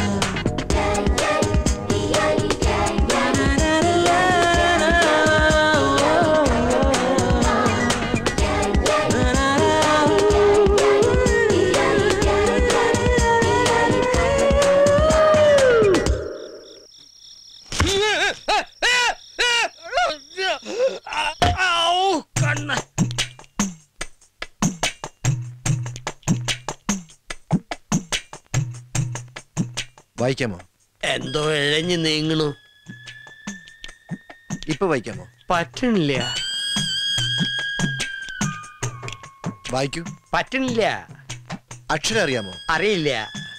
Speaker 5: കണ്ണ്
Speaker 1: വായിക്കാമോ
Speaker 5: എന്തോ ഇഴഞ്ഞു നീങ്ങണു
Speaker 1: ഇപ്പൊ വായിക്കാമോ
Speaker 5: പറ്റണില്ല
Speaker 1: വായിക്കൂ
Speaker 5: പറ്റണില്ല
Speaker 1: അക്ഷരം അറിയാമോ
Speaker 5: അറിയില്ല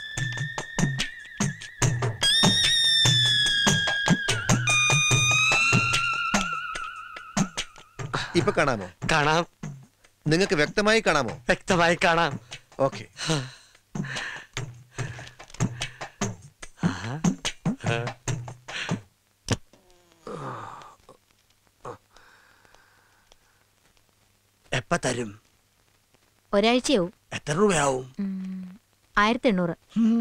Speaker 1: ഇപ്പൊ കാണാമോ
Speaker 5: കാണാം
Speaker 1: നിങ്ങൾക്ക് വ്യക്തമായി കാണാമോ
Speaker 5: വ്യക്തമായി കാണാം
Speaker 1: ഓക്കെ
Speaker 5: എപ്പ തരും
Speaker 9: ഒരാഴ്ചയാവും
Speaker 5: എത്ര രൂപയാവും
Speaker 9: ആയിരത്തി എണ്ണൂറ്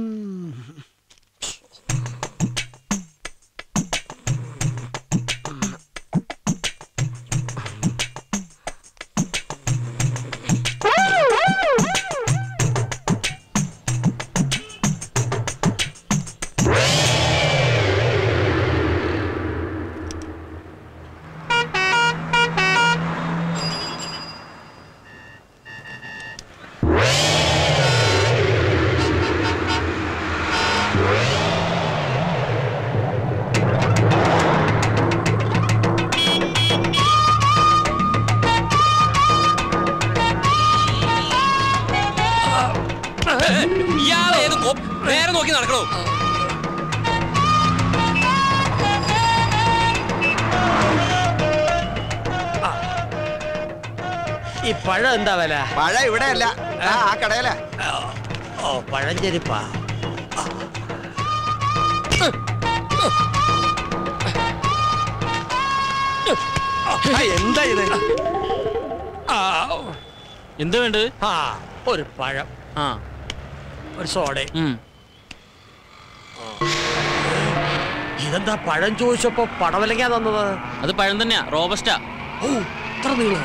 Speaker 2: ഇയാൾ ഏത് കൊ- നേരെ നോക്കി നടക്കണോ
Speaker 5: ഈ പഴം എന്താ വില
Speaker 13: പഴം ഇവിടെ അല്ല ആ ആ കടയില
Speaker 5: ഓ പഴഞ്ചെരിപ്പാ ആ, എന്താ ഇത് ആ,
Speaker 2: എന്ത് വേണ്ടത്
Speaker 5: ആ ഒരു പഴം
Speaker 2: ആ
Speaker 5: ഒരു സോഡ
Speaker 2: ഉം.
Speaker 5: ഇതെന്താ പഴം ചോദിച്ചപ്പോ പടവലങ്ങാ തന്നത്
Speaker 2: അത് പഴം തന്നെയാ റോബസ്റ്റാ
Speaker 5: ഓ ഇത്ര നീളോ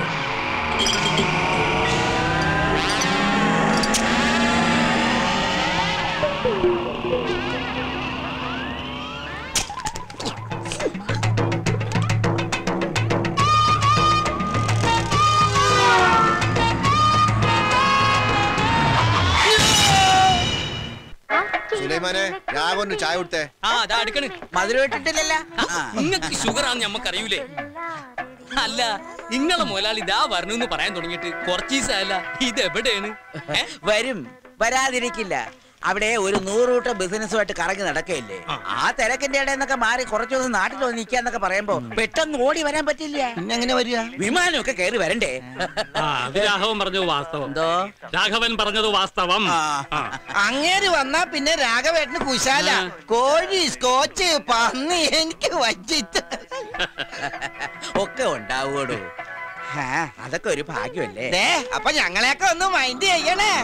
Speaker 1: സുലൈമാനെ രാഘവന് ചായ കൊടുത്തേ
Speaker 2: ആ അതാ അടുക്കണ്
Speaker 4: മധുരം ഇട്ടിട്ടില്ലല്ലോ
Speaker 2: നിങ്ങക്ക് ഷുഗർ ആണെന്ന് നമ്മക്കറിയൂലേ അല്ല ഇങ്ങളെ മുതലാളി ഇതാ വരണമെന്ന് പറയാൻ തുടങ്ങിയിട്ട് കുറച്ച് ദിവസമല്ല ഇത് എവിടെയാണ് ഏ?
Speaker 4: വരും വരാതിരിക്കില്ല അവിടെ ഒരു നൂറൂട്ട ബിസിനസ്സുമായിട്ട് കറങ്ങി നടക്കയില്ലേ ആ തിരക്കിന്റെ ഇടയിൽ മാറി കുറച്ചു ദിവസം നാട്ടിൽ വന്ന് നിൽക്കാന്നൊക്കെ പറയുമ്പോ പെട്ടെന്ന് ഓടി വരാൻ പറ്റില്ല
Speaker 13: എങ്ങനെ വരിക
Speaker 4: വിമാനമൊക്കെ കയറി വരണ്ടേ
Speaker 8: ആ അത് രാഘവൻ പറഞ്ഞത് വാസ്തവം
Speaker 4: എന്തോ
Speaker 8: രാഘവൻ പറഞ്ഞത് വാസ്തവം ആ.
Speaker 13: അങ്ങേര് വന്നാ പിന്നെ രാഘവേട്ടന് കുശാല കോഴി സ്കോച്ച് പന്നി എനിക്ക് വച്ചിട്ട്
Speaker 4: ഒക്കെ ഉണ്ടാവൂടോ അതൊക്കെ ഒരു ഭാഗ്യമല്ലേ
Speaker 13: ദേ അപ്പൊ ഞങ്ങളെയൊക്കെ ഒന്ന് മൈൻഡ് ചെയ്യണേ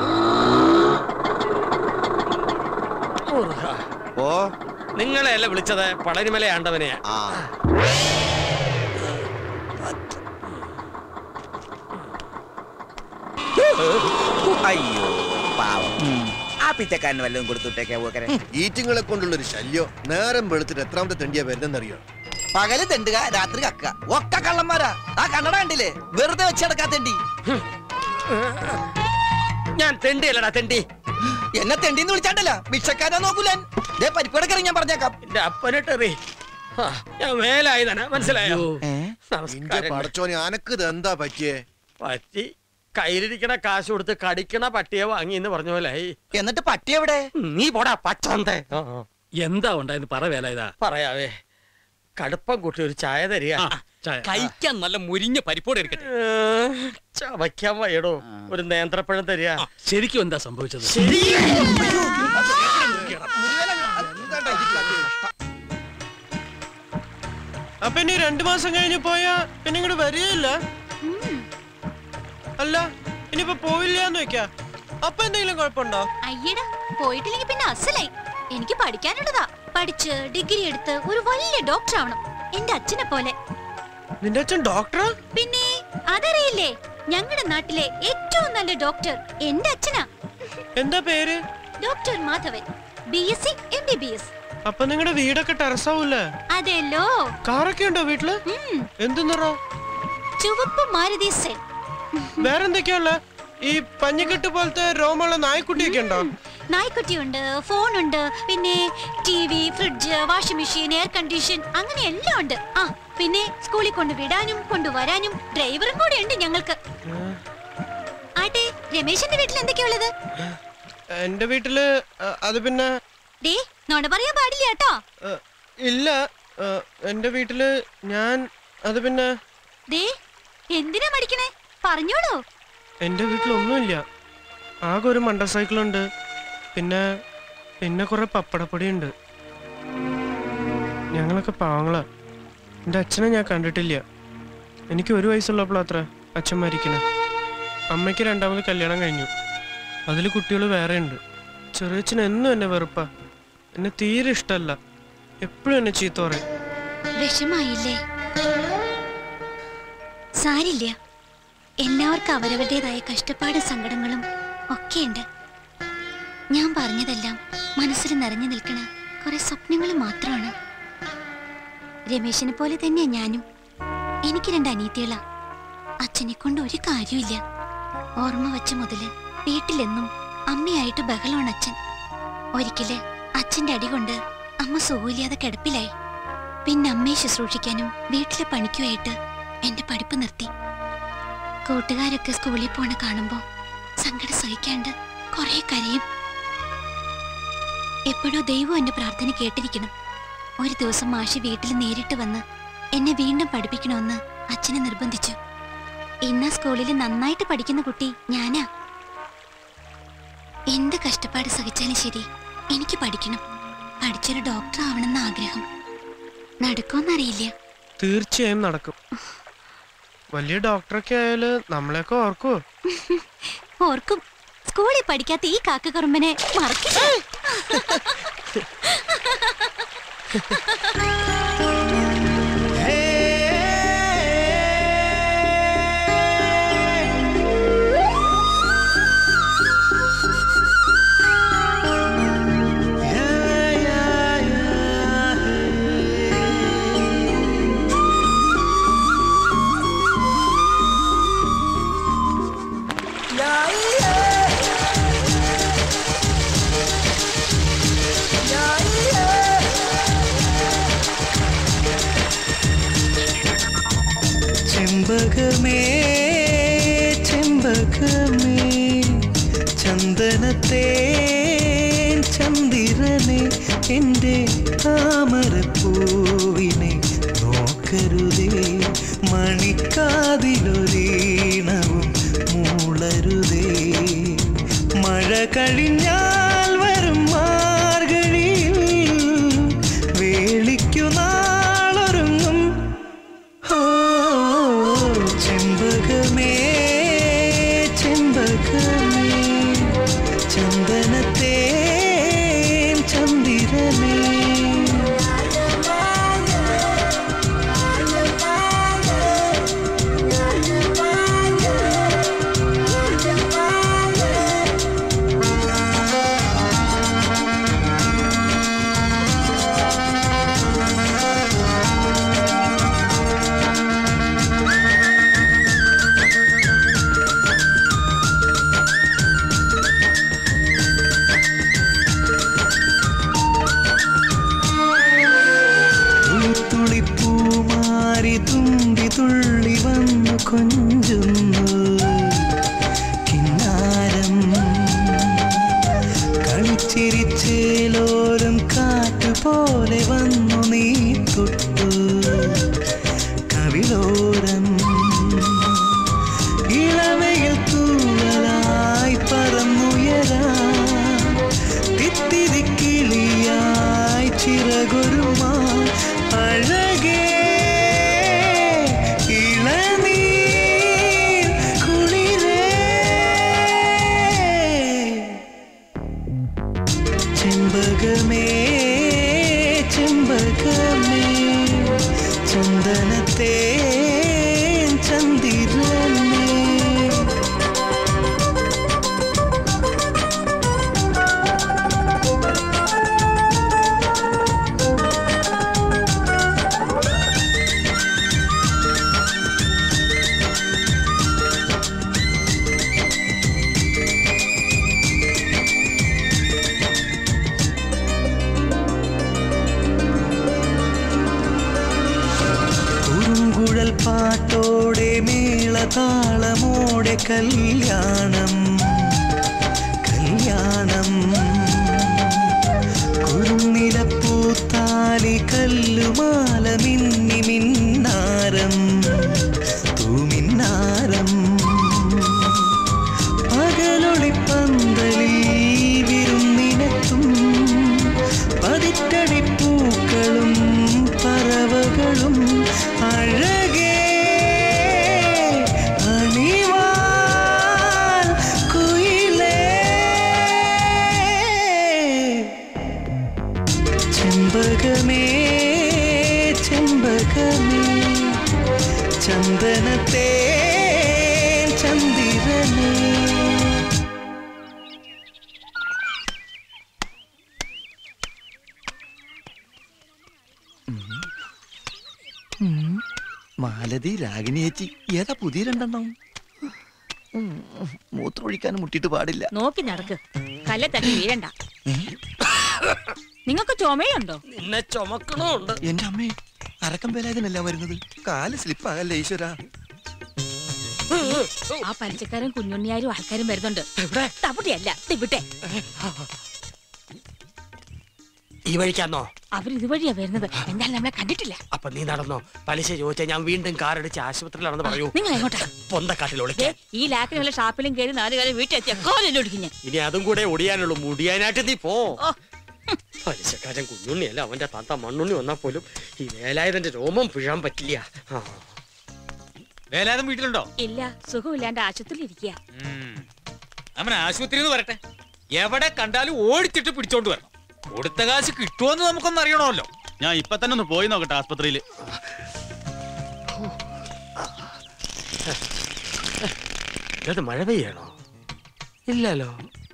Speaker 1: ഓ
Speaker 5: നിങ്ങളെയല്ല വിളിച്ചത് പളനിമല ആണ്ടവനെയാ
Speaker 1: ആ
Speaker 4: അയ്യോ പാവം ആ പിച്ചക്കാരന് വല്ലതും കൊടുത്തുട്ടേക്കാ പോക്കരെ
Speaker 1: ഈറ്റിങ്ങളെ കൊണ്ടുള്ള ഒരു ശല്യം നേരം വെളുത്തിട്ട് എത്രാമത്തെ തെണ്ടിയാ വരുന്നെന്നറിയോ
Speaker 13: പകല് തെണ്ടുക രാത്രി കക്ക ഒക്കെ കള്ളന്മാരാ ആ കണ്ണട കണ്ടില്ലേ വെറുതെ വെച്ചെടുക്കാ തെണ്ടി
Speaker 5: ഞാൻ തെണ്ടിയല്ലടാ തെണ്ടി
Speaker 13: എന്നെ തെണ്ടിന്ന് വിളിച്ചാണ്ടല്ല ഭിക്ഷക്കാരാ നോക്കൂലൻ ദേ പരിപ്പടക്കറി ഞാൻ പറഞ്ഞേക്കാം
Speaker 5: എന്റെ അപ്പനിട്ടെറി ഞാൻ മേലായി തന്നെ മനസ്സിലായോ
Speaker 1: ഇന്റെ
Speaker 5: നമസ്കാരം
Speaker 1: പടച്ചോനെ അനക്ക് എന്താ പറ്റിയേ
Speaker 5: പറ്റി കയ്യിലിരിക്കണ കാശ് കൊടുത്ത് കടിക്കണ പട്ടിയെ വാങ്ങി എന്ന് പറഞ്ഞ പോലെ
Speaker 13: എന്നിട്ട് പട്ടി എവിടെ
Speaker 5: നീ പോടാ പച്ചന്തേ
Speaker 8: എന്താ ഉണ്ടായെന്ന് പറ വേല ഇതാ
Speaker 5: പറയാവേ കടുപ്പം കൂട്ടി ഒരു ചായ തരിക
Speaker 8: ആ, ചായ.
Speaker 2: കഴിക്കാൻ നല്ല മുരിഞ്ഞ പരിപ്പോടെ എടുക്കട്ടെ
Speaker 5: ഏ, ചവയ്ക്കാൻ വയ്യടോ ഒരു നേന്ത്രപ്പഴം തരിക
Speaker 8: ശരിക്കും എന്താ സംഭവിച്ചത്
Speaker 6: അപ്പൊ ഇനി രണ്ടു മാസം കഴിഞ്ഞ് പോയാ പിന്നെ ഇങ്ങോട്ട് വരികയില്ല അല്ല ഇനിയിപ്പോ പോയില്ലാന്ന് വെക്കാ അപ്പൊ എന്തെങ്കിലും കുഴപ്പമുണ്ടോ
Speaker 9: അയ്യടാ പോയിട്ടില്ലെങ്കിൽ പിന്നെ അസലായി എനിക്ക് പഠിക്കാനുള്ളതാ പഠിച്ച് ഡിഗ്രി എടുത്ത് ഒരു വലിയ ഡോക്ടർ ആവണം എന്റെ അച്ഛനെ പോലെ
Speaker 6: നിന്റെ അച്ഛൻ ഡോക്ടറാ
Speaker 9: പിന്നെ അതറിയില്ലേ ഞങ്ങളുടെ നാട്ടിലെ ഏറ്റവും നല്ല ഡോക്ടർ എന്റെ അച്ഛനാ
Speaker 6: എന്താ പേര്
Speaker 9: doctor Madhavan B S C M B B S
Speaker 6: അപ്പൊ നിങ്ങളുടെ വീടൊക്കെ ടെറസാവൂലേ
Speaker 9: അതെല്ലോ
Speaker 6: കാറൊക്കെ ഉണ്ടോ വീട്ടില് എന്ത് നിറോ
Speaker 9: ചുവപ്പ് മാരുതി സെൻ
Speaker 6: വേറെന്തൊക്കെയുള്ള ഈ പഞ്ഞിക്കെട്ട് പോലത്തെ രോമുള്ള നായ്ക്കുട്ടിയൊക്കെ ഉണ്ടോ
Speaker 9: നായ്ക്കുട്ടിയുണ്ട് ഫോണുണ്ട് പിന്നെ T V fridge washing machine air condition അങ്ങനെ എല്ലാം ഉണ്ട് ആ പിന്നെ സ്കൂളിൽ കൊണ്ട് വിടാനും കൊണ്ടുവരാനും ഡ്രൈവറും കൂടെ ഉണ്ട് ഞങ്ങൾക്ക് ആട്ടെ രമേശന്റെ വീട്ടിൽ എന്തൊക്കെയുള്ളത്
Speaker 6: എന്റെ വീട്ടില് അ, അത് പിന്നെ
Speaker 9: ഡേ നോണ പറയാൻ പാടില്ല കേട്ടോ
Speaker 6: അ, ഇല്ല അ, എന്റെ വീട്ടില് ഞാൻ അത് പിന്നെ
Speaker 9: ദേ എന്തിനാ മടിക്കണേ പറഞ്ഞോളൂ
Speaker 6: എന്റെ വീട്ടിലൊന്നുമില്ല ആകെ ഒരു മണ്ട സൈക്കിളുണ്ട് പിന്നെ പിന്നെ കുറെ പപ്പടപ്പൊടിയുണ്ട് ഞങ്ങളൊക്കെ പാവങ്ങളാ എൻ്റെ അച്ഛനെ ഞാൻ കണ്ടിട്ടില്ല എനിക്ക് ഒരു വയസ്സുള്ളപ്പോഴത്ര അച്ഛൻ മരിക്കണേ അമ്മയ്ക്ക് രണ്ടാമത് കല്യാണം കഴിഞ്ഞു അതിൽ കുട്ടികൾ വേറെ ഉണ്ട് ചെറിയച്ഛൻ എന്നും എന്നെ വെറുപ്പാ എന്നെ തീരെ ഇഷ്ടമല്ല എപ്പോഴും എന്നെ ചീത്ത പറയും
Speaker 12: വിഷമായില്ലേ സാരില്ല എല്ലാവർക്കും അവരവരുടേതായ കഷ്ടപ്പാടും സങ്കടങ്ങളും ഒക്കെയുണ്ട് ഞാൻ പറഞ്ഞതെല്ലാം മനസ്സിൽ നിറഞ്ഞു നിൽക്കണ കുറെ സ്വപ്നങ്ങൾ മാത്രമാണ് രമേശിനെ പോലെ തന്നെയാ ഞാനും എനിക്ക് രണ്ട് അനീതികളാ അച്ഛനെ കൊണ്ട് ഒരു കാര്യമില്ല ഓർമ്മ വെച്ച മുതല് വീട്ടിലെന്നും അമ്മയായിട്ട് ബഹളമാണ് അച്ഛൻ ഒരിക്കല് അച്ഛന്റെ അടി കൊണ്ട് അമ്മ സുഖമില്ലാതെ കിടപ്പിലായി പിന്നെ അമ്മയെ ശുശ്രൂഷിക്കാനും വീട്ടിലെ പണിക്കുമായിട്ട് എന്റെ പഠിപ്പ് നിർത്തി കൂട്ടുകാരൊക്കെ സ്കൂളിൽ പോണ കാണുമ്പോ സങ്കടം സഹിക്കാണ്ട് കുറെ കരയും എപ്പോഴോ ദൈവം എന്റെ പ്രാർത്ഥന കേട്ടിരിക്കണം ഒരു ദിവസം മാഷി വീട്ടിൽ നേരിട്ട് വന്ന് എന്നെ വീണ്ടും പഠിപ്പിക്കണമെന്ന് അച്ഛനെ നിർബന്ധിച്ചു ഇന്ന സ്കൂളിൽ നന്നായിട്ട് പഠിക്കുന്ന കുട്ടി ഞാനാ എന്ത് കഷ്ടപ്പാട് സഹിച്ചാലും ശരി എനിക്ക് പഠിക്കണം പഠിച്ചൊരു ഡോക്ടർ ആവണമെന്ന് ആഗ്രഹം നടക്കുമെന്നറിയില്ല
Speaker 6: തീർച്ചയായും നടക്കും വലിയ ഡോക്ടറൊക്കെ ആയാല് നമ്മളെയൊക്കെ ഓർക്കുവോ
Speaker 12: ഓർക്കും സ്കൂളിൽ പഠിക്കാത്ത ഈ കാക്കക്കുറുമ്പനെ മറക്കില്ല
Speaker 7: ചെമ്പകമേ ചെമ്പകമേ ചന്ദനത്തേ ചന്ദിരനെ എൻ്റെ താമരപ്പൂവിനെ നോക്കരുതേ മണിക്കാതിലൊരീണവും മൂളരുതേ മഴ കഴിഞ്ഞാൽ വരും മാർഗഴിയിൽ വേളിക്കു നാളൊരുങ്ങും ഓ ചെമ്പകമേ ചെമ്പകമേ ചന്ദനത്തേ ചന്ദിരനേ ചെമ്പകമേ ചെമ്പകമേ ചന്ദനത്തെ ചന്ദിരമേ കുറുങ്കുഴൽ പാട്ടോടെ മേളതാളമോടെ കല്യാണം കല്യാണം കുറുനിലപ്പൂത്താലി കല്ലുമാല മിന്നി മിന്നാരം തൂമിന്നാരം പകലൊളിപ്പന്തലിൽ വിരുന്നിനെത്തും പതിറ്റടി പൂക്കളും പറവകളും അഴകേ അണിവാൻ കുയിലേ ചെമ്പകമേ ചെമ്പകമേ ചന്ദനത്തെ ചന്ദിരനേ
Speaker 13: മാലതി രാഗിണി ചേച്ചി ഏതാ പുതിയ രണ്ടെണ്ണം ഉം, മൂത്രമൊഴിക്കാൻ മുട്ടിയിട്ട് പാടില്ല
Speaker 11: നോക്കി നടക്ക് കല്ലെ തട്ടി വീഴണ്ട നിങ്ങൾക്ക് ചുമയുണ്ടോ
Speaker 5: നിന്നെ ചുമക്കണുണ്ട്
Speaker 13: എന്റെ അമ്മേ അരക്കം വേലായതിനല്ല വരുന്നത് കാല് സ്ലിപ്പാകല്ലേ ഈശ്വര
Speaker 11: ആ പലിച്ചക്കാരും കുഞ്ഞുണ്ണിയാരും ആൾക്കാരും വരുന്നുണ്ട് തവിടെയല്ല ഇവിടെ
Speaker 5: ഈ വഴിക്കാന്നോ
Speaker 11: അവർ ഇതുവഴിയാ വരുന്നത് എന്തായാലും നമ്മളെ കണ്ടിട്ടില്ല
Speaker 5: അപ്പൊ നീ നടന്നോ പലിശ ചോദിച്ചാൽ ഞാൻ വീണ്ടും കാറടിച്ച് ആശുപത്രിയിലാണെന്ന് പറയൂ
Speaker 11: നിങ്ങൾ എങ്ങോട്ടാ
Speaker 5: പൊന്തക്കാട്ടിൽ
Speaker 11: ദേ,
Speaker 5: ഒളിക്കാൻ
Speaker 11: ഈ ലാക്കിനുള്ള ഷാപ്പിലും കയറി നാല് കാലം വീട്ടിൽ എത്തിയ കോലെല്ലാം ഒടിക്കും ഞാൻ
Speaker 5: ഇനി അതും കൂടെ ഒടിയാനുള്ളൂ മുടിയാനായിട്ട് നീ പോ പലിശക്കാരൻ കുഞ്ഞുണ്ണിയല്ല അവന്റെ താത്ത മണ്ണുണ്ണി വന്നാ പോലും ഈ വേലായുധന്റെ രോമം പിഴാൻ പറ്റില്ല ആ.
Speaker 15: വേലായുധം വീട്ടിലുണ്ടോ
Speaker 11: ഇല്ല സുഖമില്ലാണ്ട് ആശുപത്രിയിൽ ഇരിക്കുക
Speaker 15: അവൻ ആശുപത്രിയിൽ നിന്ന് വരട്ടെ എവിടെ കണ്ടാലും ഓടിച്ചിട്ട് പിടിച്ചോണ്ട് വരണം കൊടുത്ത കാശ് കിട്ടുമോന്ന് നമുക്കൊന്ന് അറിയണമല്ലോ
Speaker 16: ഞാൻ ഇപ്പൊ തന്നെ ഒന്ന് പോയി നോക്കട്ടെ ആസ്പത്രിയിൽ
Speaker 5: ഇത് മഴ പെയ്യണോ ഇല്ലല്ലോ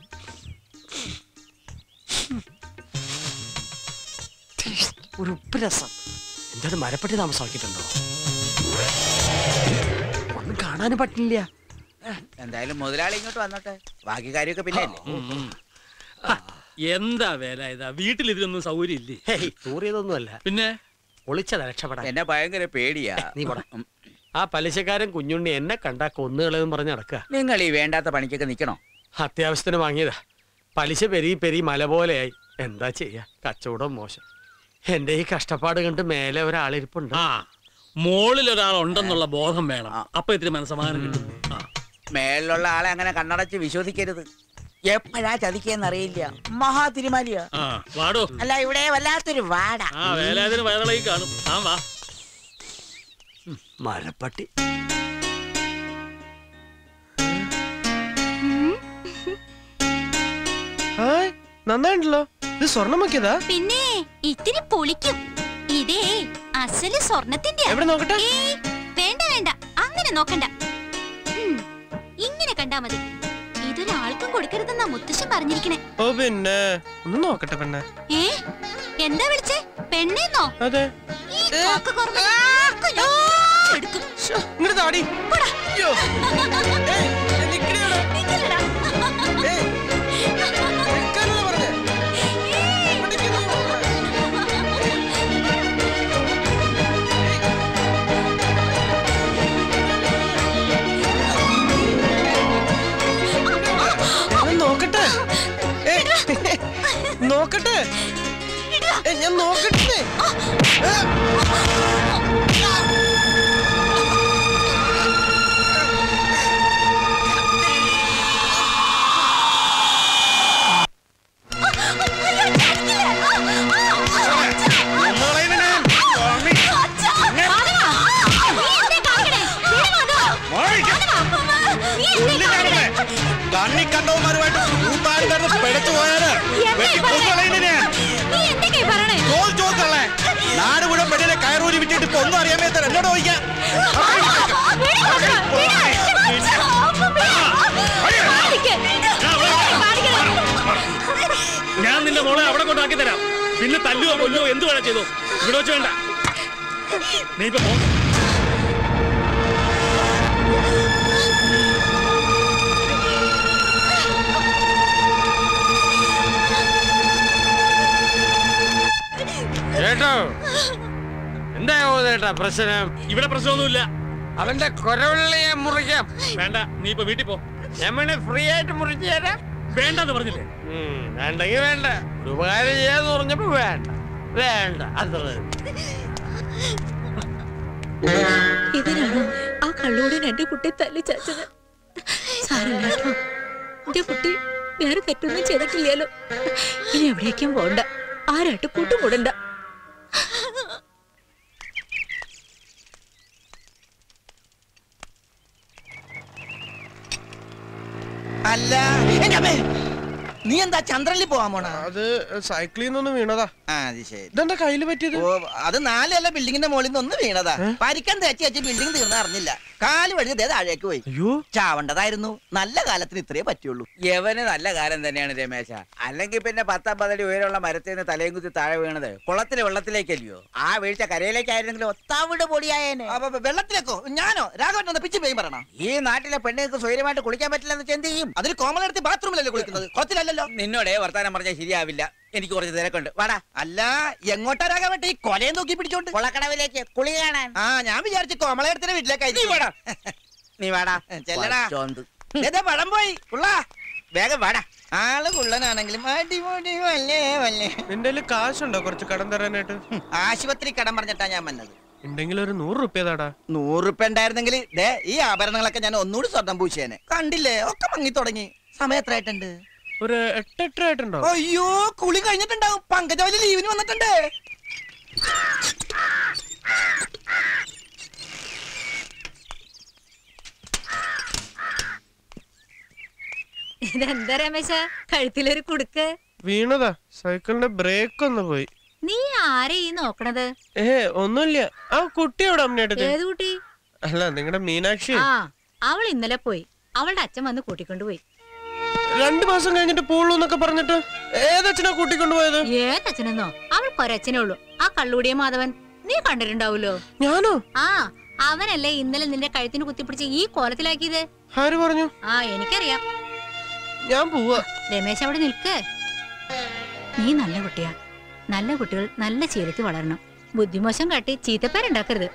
Speaker 5: ഒരു ഉപ്പ് രസം എന്താ മരപ്പെട്ടി താമസമാക്കിയിട്ടുണ്ടോ ഒന്നും കാണാനും പറ്റില്ല
Speaker 4: എന്തായാലും മുതലാളി ഇങ്ങോട്ട് വന്നോട്ടെ ബാക്കി കാര്യമൊക്കെ പിന്നെ
Speaker 8: എന്താ വേല ഇതാ വീട്ടിലിരുന്നൊന്നും സൗകര്യം ഇല്ലേ
Speaker 5: ഹേയ് തൂറിയതൊന്നുമല്ല
Speaker 8: പിന്നെ
Speaker 5: ഒളിച്ചതാ രക്ഷപ്പെടാൻ
Speaker 4: എന്നെ ഭയങ്കര പേടിയാ
Speaker 5: നീ പോടാ ആ പലിശക്കാരൻ കുഞ്ഞുണ്ണി എന്നെ കണ്ടാ കൊന്നുകളെന്ന് പറഞ്ഞ് നടക്കുക
Speaker 4: നിങ്ങൾ ഈ വേണ്ടാത്ത പണിക്കൊക്കെ നിക്കണോ
Speaker 5: അത്യാവശ്യത്തിന് വാങ്ങിയതാ പലിശ പെരി പെരി മല പോലെയായി എന്താ ചെയ്യാ കച്ചവടം മോശം എന്റെ ഈ കഷ്ടപ്പാട് കണ്ട് മേലെ ഒരാളിരിപ്പുണ്ട്
Speaker 8: ആ മോളിൽ ഒരാൾ ഉണ്ടെന്നുള്ള ബോധം വേണം അപ്പൊ ഇത്തിരി മനസ്സമാധാനം കിട്ടും ആ.
Speaker 4: മേളിലുള്ള ആളെ അങ്ങനെ കണ്ണടച്ച് വിശ്വസിക്കരുത് എപ്പോഴാ ചതിക്കെന്ന് അറിയില്ല മഹാ തിരുമാലിയാ
Speaker 8: ആ വാടോ
Speaker 4: അല്ല ഇവിടെ വല്ലാത്തൊരു വാട
Speaker 8: ആ വേലാതിന് വയറിളകി കാണും ആ വാ
Speaker 5: മരപ്പട്ടി
Speaker 6: ഹായ് നന്നായിട്ടുണ്ടല്ലോ ഇത് സ്വർണം വെക്കിയതാ
Speaker 12: പിന്നെ ഇത്തിരി പൊളിക്കും ഇതേ അസല് സ്വർണത്തിന്റെ
Speaker 6: എവിടെ നോക്കട്ടെ?
Speaker 12: വേണ്ട വേണ്ട അങ്ങനെ നോക്കണ്ട ഉം, ഇങ്ങനെ കണ്ടാ മതി ഇതൊരാൾക്കും കൊടുക്കരുതെന്നാ മുത്തശ്ശൻ പറഞ്ഞിരിക്കണേ
Speaker 6: ഓ പിന്നെ ഒന്ന് നോക്കട്ടെ പെണ്ണെ
Speaker 12: ഏ എന്താ വിളിച്ചേ പെണ്ണേന്നോ
Speaker 6: അതെ
Speaker 12: ഈ കാക്ക കുറവ് ആർക്കും ഞാൻ എടുക്കും.
Speaker 6: ഇങ്ങോട്ട് താടി
Speaker 12: പോടാ.
Speaker 6: അയ്യോ
Speaker 12: നിക്കല്ലെടാ.
Speaker 6: ഞാൻ നോക്കട്ടെ ഏ, നോക്കട്ടെ ഏ, ഞാൻ നോക്കട്ടെ
Speaker 16: കണ്ണി കണ്ടവന്മാരുമായിട്ട് കൂട്ടാൻ കിടന്ന് പിടച്ചു പോയാല് വെട്ടി കൊന്നുകളയുന്നു ഞാൻ
Speaker 13: നിനക്ക് ഒന്നും അറിയാൻ മേത്ത എന്നോട് ചോദിക്കാം
Speaker 8: ഞാൻ നിന്റെ മോളെ അവിടെ കൊണ്ടാക്കി തരാം പിന്നെ തല്ലുവോ കൊല്ലോ എന്ത് വേണം ചെയ്തോ ഇവിടെ വെച്ച് വേണ്ട നീ ഇപ്പൊ പോ
Speaker 5: കേട്ടോ എന്താ ചേട്ടാ പ്രശ്നം
Speaker 8: ഇവിടെ പ്രശ്നമൊന്നുമില്ല
Speaker 5: അവന്റെ കൊരവള്ളിയെ മുറിക്കാം
Speaker 8: വേണ്ട നീ ഇപ്പൊ വീട്ടിൽ പോ
Speaker 5: ഞമ്മനെ ഫ്രീ ആയിട്ട് മുറിച്ചു തരാം
Speaker 8: വേണ്ടെന്ന് പറഞ്ഞില്ലേ
Speaker 5: വേണ്ടെങ്കിൽ വേണ്ട ഒരു ഉപകാരം ചെയ്യാന്ന് പറഞ്ഞപ്പോ വേണ്ട വേണ്ട അത്ര
Speaker 9: ഇതിനാണോ ആ കള്ളോടിന് എന്റെ കുട്ടി തല്ലി ചാച്ചത് സാരമില്ല കേട്ടോ എന്റെ കുട്ടി വേറെ തെറ്റൊന്നും ചെയ്തിട്ടില്ലല്ലോ ഇനി എവിടേക്കും പോണ്ട ആരായിട്ട് കൂട്ടുകൂടണ്ട
Speaker 13: അല്ല എന്റെ അമ്മേ നീ എന്താ ചന്ദ്രനിൽ പോവാൻ പോണ
Speaker 6: അത് സൈക്കിളിൽ നിന്നൊന്ന് വീണതാ
Speaker 13: ആ അത് ശരി
Speaker 6: ഇതെന്താ കയ്യില് പറ്റിയത്
Speaker 13: ഓ അത് നാലല്ല ബിൽഡിങ്ങിന്റെ മുകളിൽ നിന്ന് ഒന്ന് വീണതാ പരിക്കൻ തേച്ച് വെച്ച് ബിൽഡിംഗ് തീർന്ന അറിഞ്ഞില്ല കാല് വഴി ദേ താഴേക്ക് പോയി
Speaker 6: അയ്യോ
Speaker 13: ചാവണ്ടതായിരുന്നു നല്ല കാലത്തിന് ഇത്രേ പറ്റുള്ളൂ
Speaker 4: യവന് നല്ല കാലം തന്നെയാണ് രമേശ അല്ലെങ്കിൽ പിന്നെ പത്തമ്പതടി ഉയരമുള്ള മരത്തിൽ നിന്ന് തലയും കുത്തി താഴെ വീണത് കുളത്തിലെ വെള്ളത്തിലേക്കല്ലയോ ആ വീഴ്ച കരയിലേക്കായിരുന്നെങ്കിലും ഒത്താവിട് പൊടിയായേനെ
Speaker 13: അപ്പൊ വെള്ളത്തിലേക്കോ ഞാനോ രാഘവൻ ഒന്ന് പിച്ച് പെയ്യും പറയണം
Speaker 4: ഈ നാട്ടിലെ പെണ്ണുങ്ങൾക്ക് സ്വൈര്യമായിട്ട് കുളിക്കാൻ പറ്റില്ലെന്ന് വെച്ചാ എന്ത് ചെയ്യും
Speaker 13: അതിന് കോമൺ എടുത്ത് ബാത്റൂമിലല്ലേ കുളിക്കുന്നത് കുളത്തിലല്ലല്ലോ
Speaker 4: നിന്നോടേ വർത്താനം പറഞ്ഞാൽ ശരിയാവില്ല എനിക്ക് കുറച്ച് തിരക്കുണ്ട് വാടാ
Speaker 13: അല്ല എങ്ങോട്ടാ രാഘവൻ ഈ കൊലയും തൂക്കി പിടിച്ചോണ്ട്
Speaker 4: കൊളക്കടവിലേക്ക് കുളി കാണാൻ
Speaker 13: ആ ഞാൻ വിചാരിച്ചു കോമളയടത്തിന്റെ
Speaker 4: നീ
Speaker 13: വീട്ടിലേക്കായി
Speaker 4: വാടാ നീ വാടാ
Speaker 13: ചെല്ലടാ
Speaker 4: പച്ചോന്ത്.
Speaker 13: ദേ, ദേ പഴം പോയി ഉള്ളാ
Speaker 4: വേഗം വാടാ
Speaker 13: ആള് കുള്ളനാണെങ്കിലും അടിപൊളി വല്ലേ വല്ലേ
Speaker 6: നിന്റെ കയ്യില് കാശുണ്ടോ കുറച്ച് കടം തരാനായിട്ട്
Speaker 13: ആശുപത്രി കടം പറഞ്ഞിട്ടാ ഞാൻ വന്നത്
Speaker 6: ഉണ്ടെങ്കിൽ ഒരു നൂറ് റുപ്യ താടാ
Speaker 13: നൂറ് റുപ്യ ഉണ്ടായിരുന്നെങ്കിൽ ദേ ഈ ആഭരണങ്ങളൊക്കെ ഞാൻ ഒന്നുകൂടി സ്വർണം പൂശേനെ കണ്ടില്ലേ ഒക്കെ മങ്ങി തുടങ്ങി സമയം എത്രയായിട്ടുണ്ട്
Speaker 6: ഒരു എട്ടെട്ടര ആയിട്ടുണ്ടോ
Speaker 13: അയ്യോ കുളി കഴിഞ്ഞിട്ടുണ്ടാവും പങ്കജവലി ലീവിന് വന്നിട്ടുണ്ട്
Speaker 9: ഇതെന്താ രമേശ കഴുത്തിലൊരു കുടുക്ക്
Speaker 6: വീണതാ സൈക്കിളിന്റെ ബ്രേക്ക് ഒന്ന് പോയി
Speaker 9: നീ ആരെ ഈ നോക്കണത്
Speaker 6: ഏ ഒന്നുമില്ല ആ കുട്ടി എവിടെ അമ്മയുടെ
Speaker 9: ഏത് കുട്ടി
Speaker 6: അല്ല നിങ്ങളുടെ മീനാക്ഷി
Speaker 9: ആ അവൾ ഇന്നലെ പോയി അവളുടെ അച്ഛൻ വന്ന് കൂട്ടിക്കൊണ്ടുപോയി
Speaker 6: രണ്ടു മാസം കഴിഞ്ഞിട്ട് പോളൂ എന്നൊക്കെ പറഞ്ഞിട്ട് ഏതച്ഛനാ കൂട്ടിക്കൊണ്ടുപോയത്
Speaker 9: ഏതച്ഛനെന്നോ അവൾക്ക് ഒരച്ഛനേ ഉള്ളൂ ആ കള്ളൂടിയ മാധവൻ നീ കണ്ടിട്ടുണ്ടാവൂലോ
Speaker 6: ഞാനോ
Speaker 9: ആ അവനല്ലേ ഇന്നലെ നിന്റെ കഴുത്തിന് കുത്തിപ്പിടിച്ച് ഈ കോലത്തിലാക്കിയത്
Speaker 6: ആര് പറഞ്ഞു
Speaker 9: ആ എനിക്കറിയാം
Speaker 6: ഞാൻ പോവാ
Speaker 9: രമേശ് അവിടെ നിൽക്ക് നീ നല്ല കുട്ടിയാ നല്ല കുട്ടികൾ നല്ല ശീലത്തിൽ വളരണം ബുദ്ധിമോശം കാട്ടി ചീത്തപ്പേരുണ്ടാക്കരുത്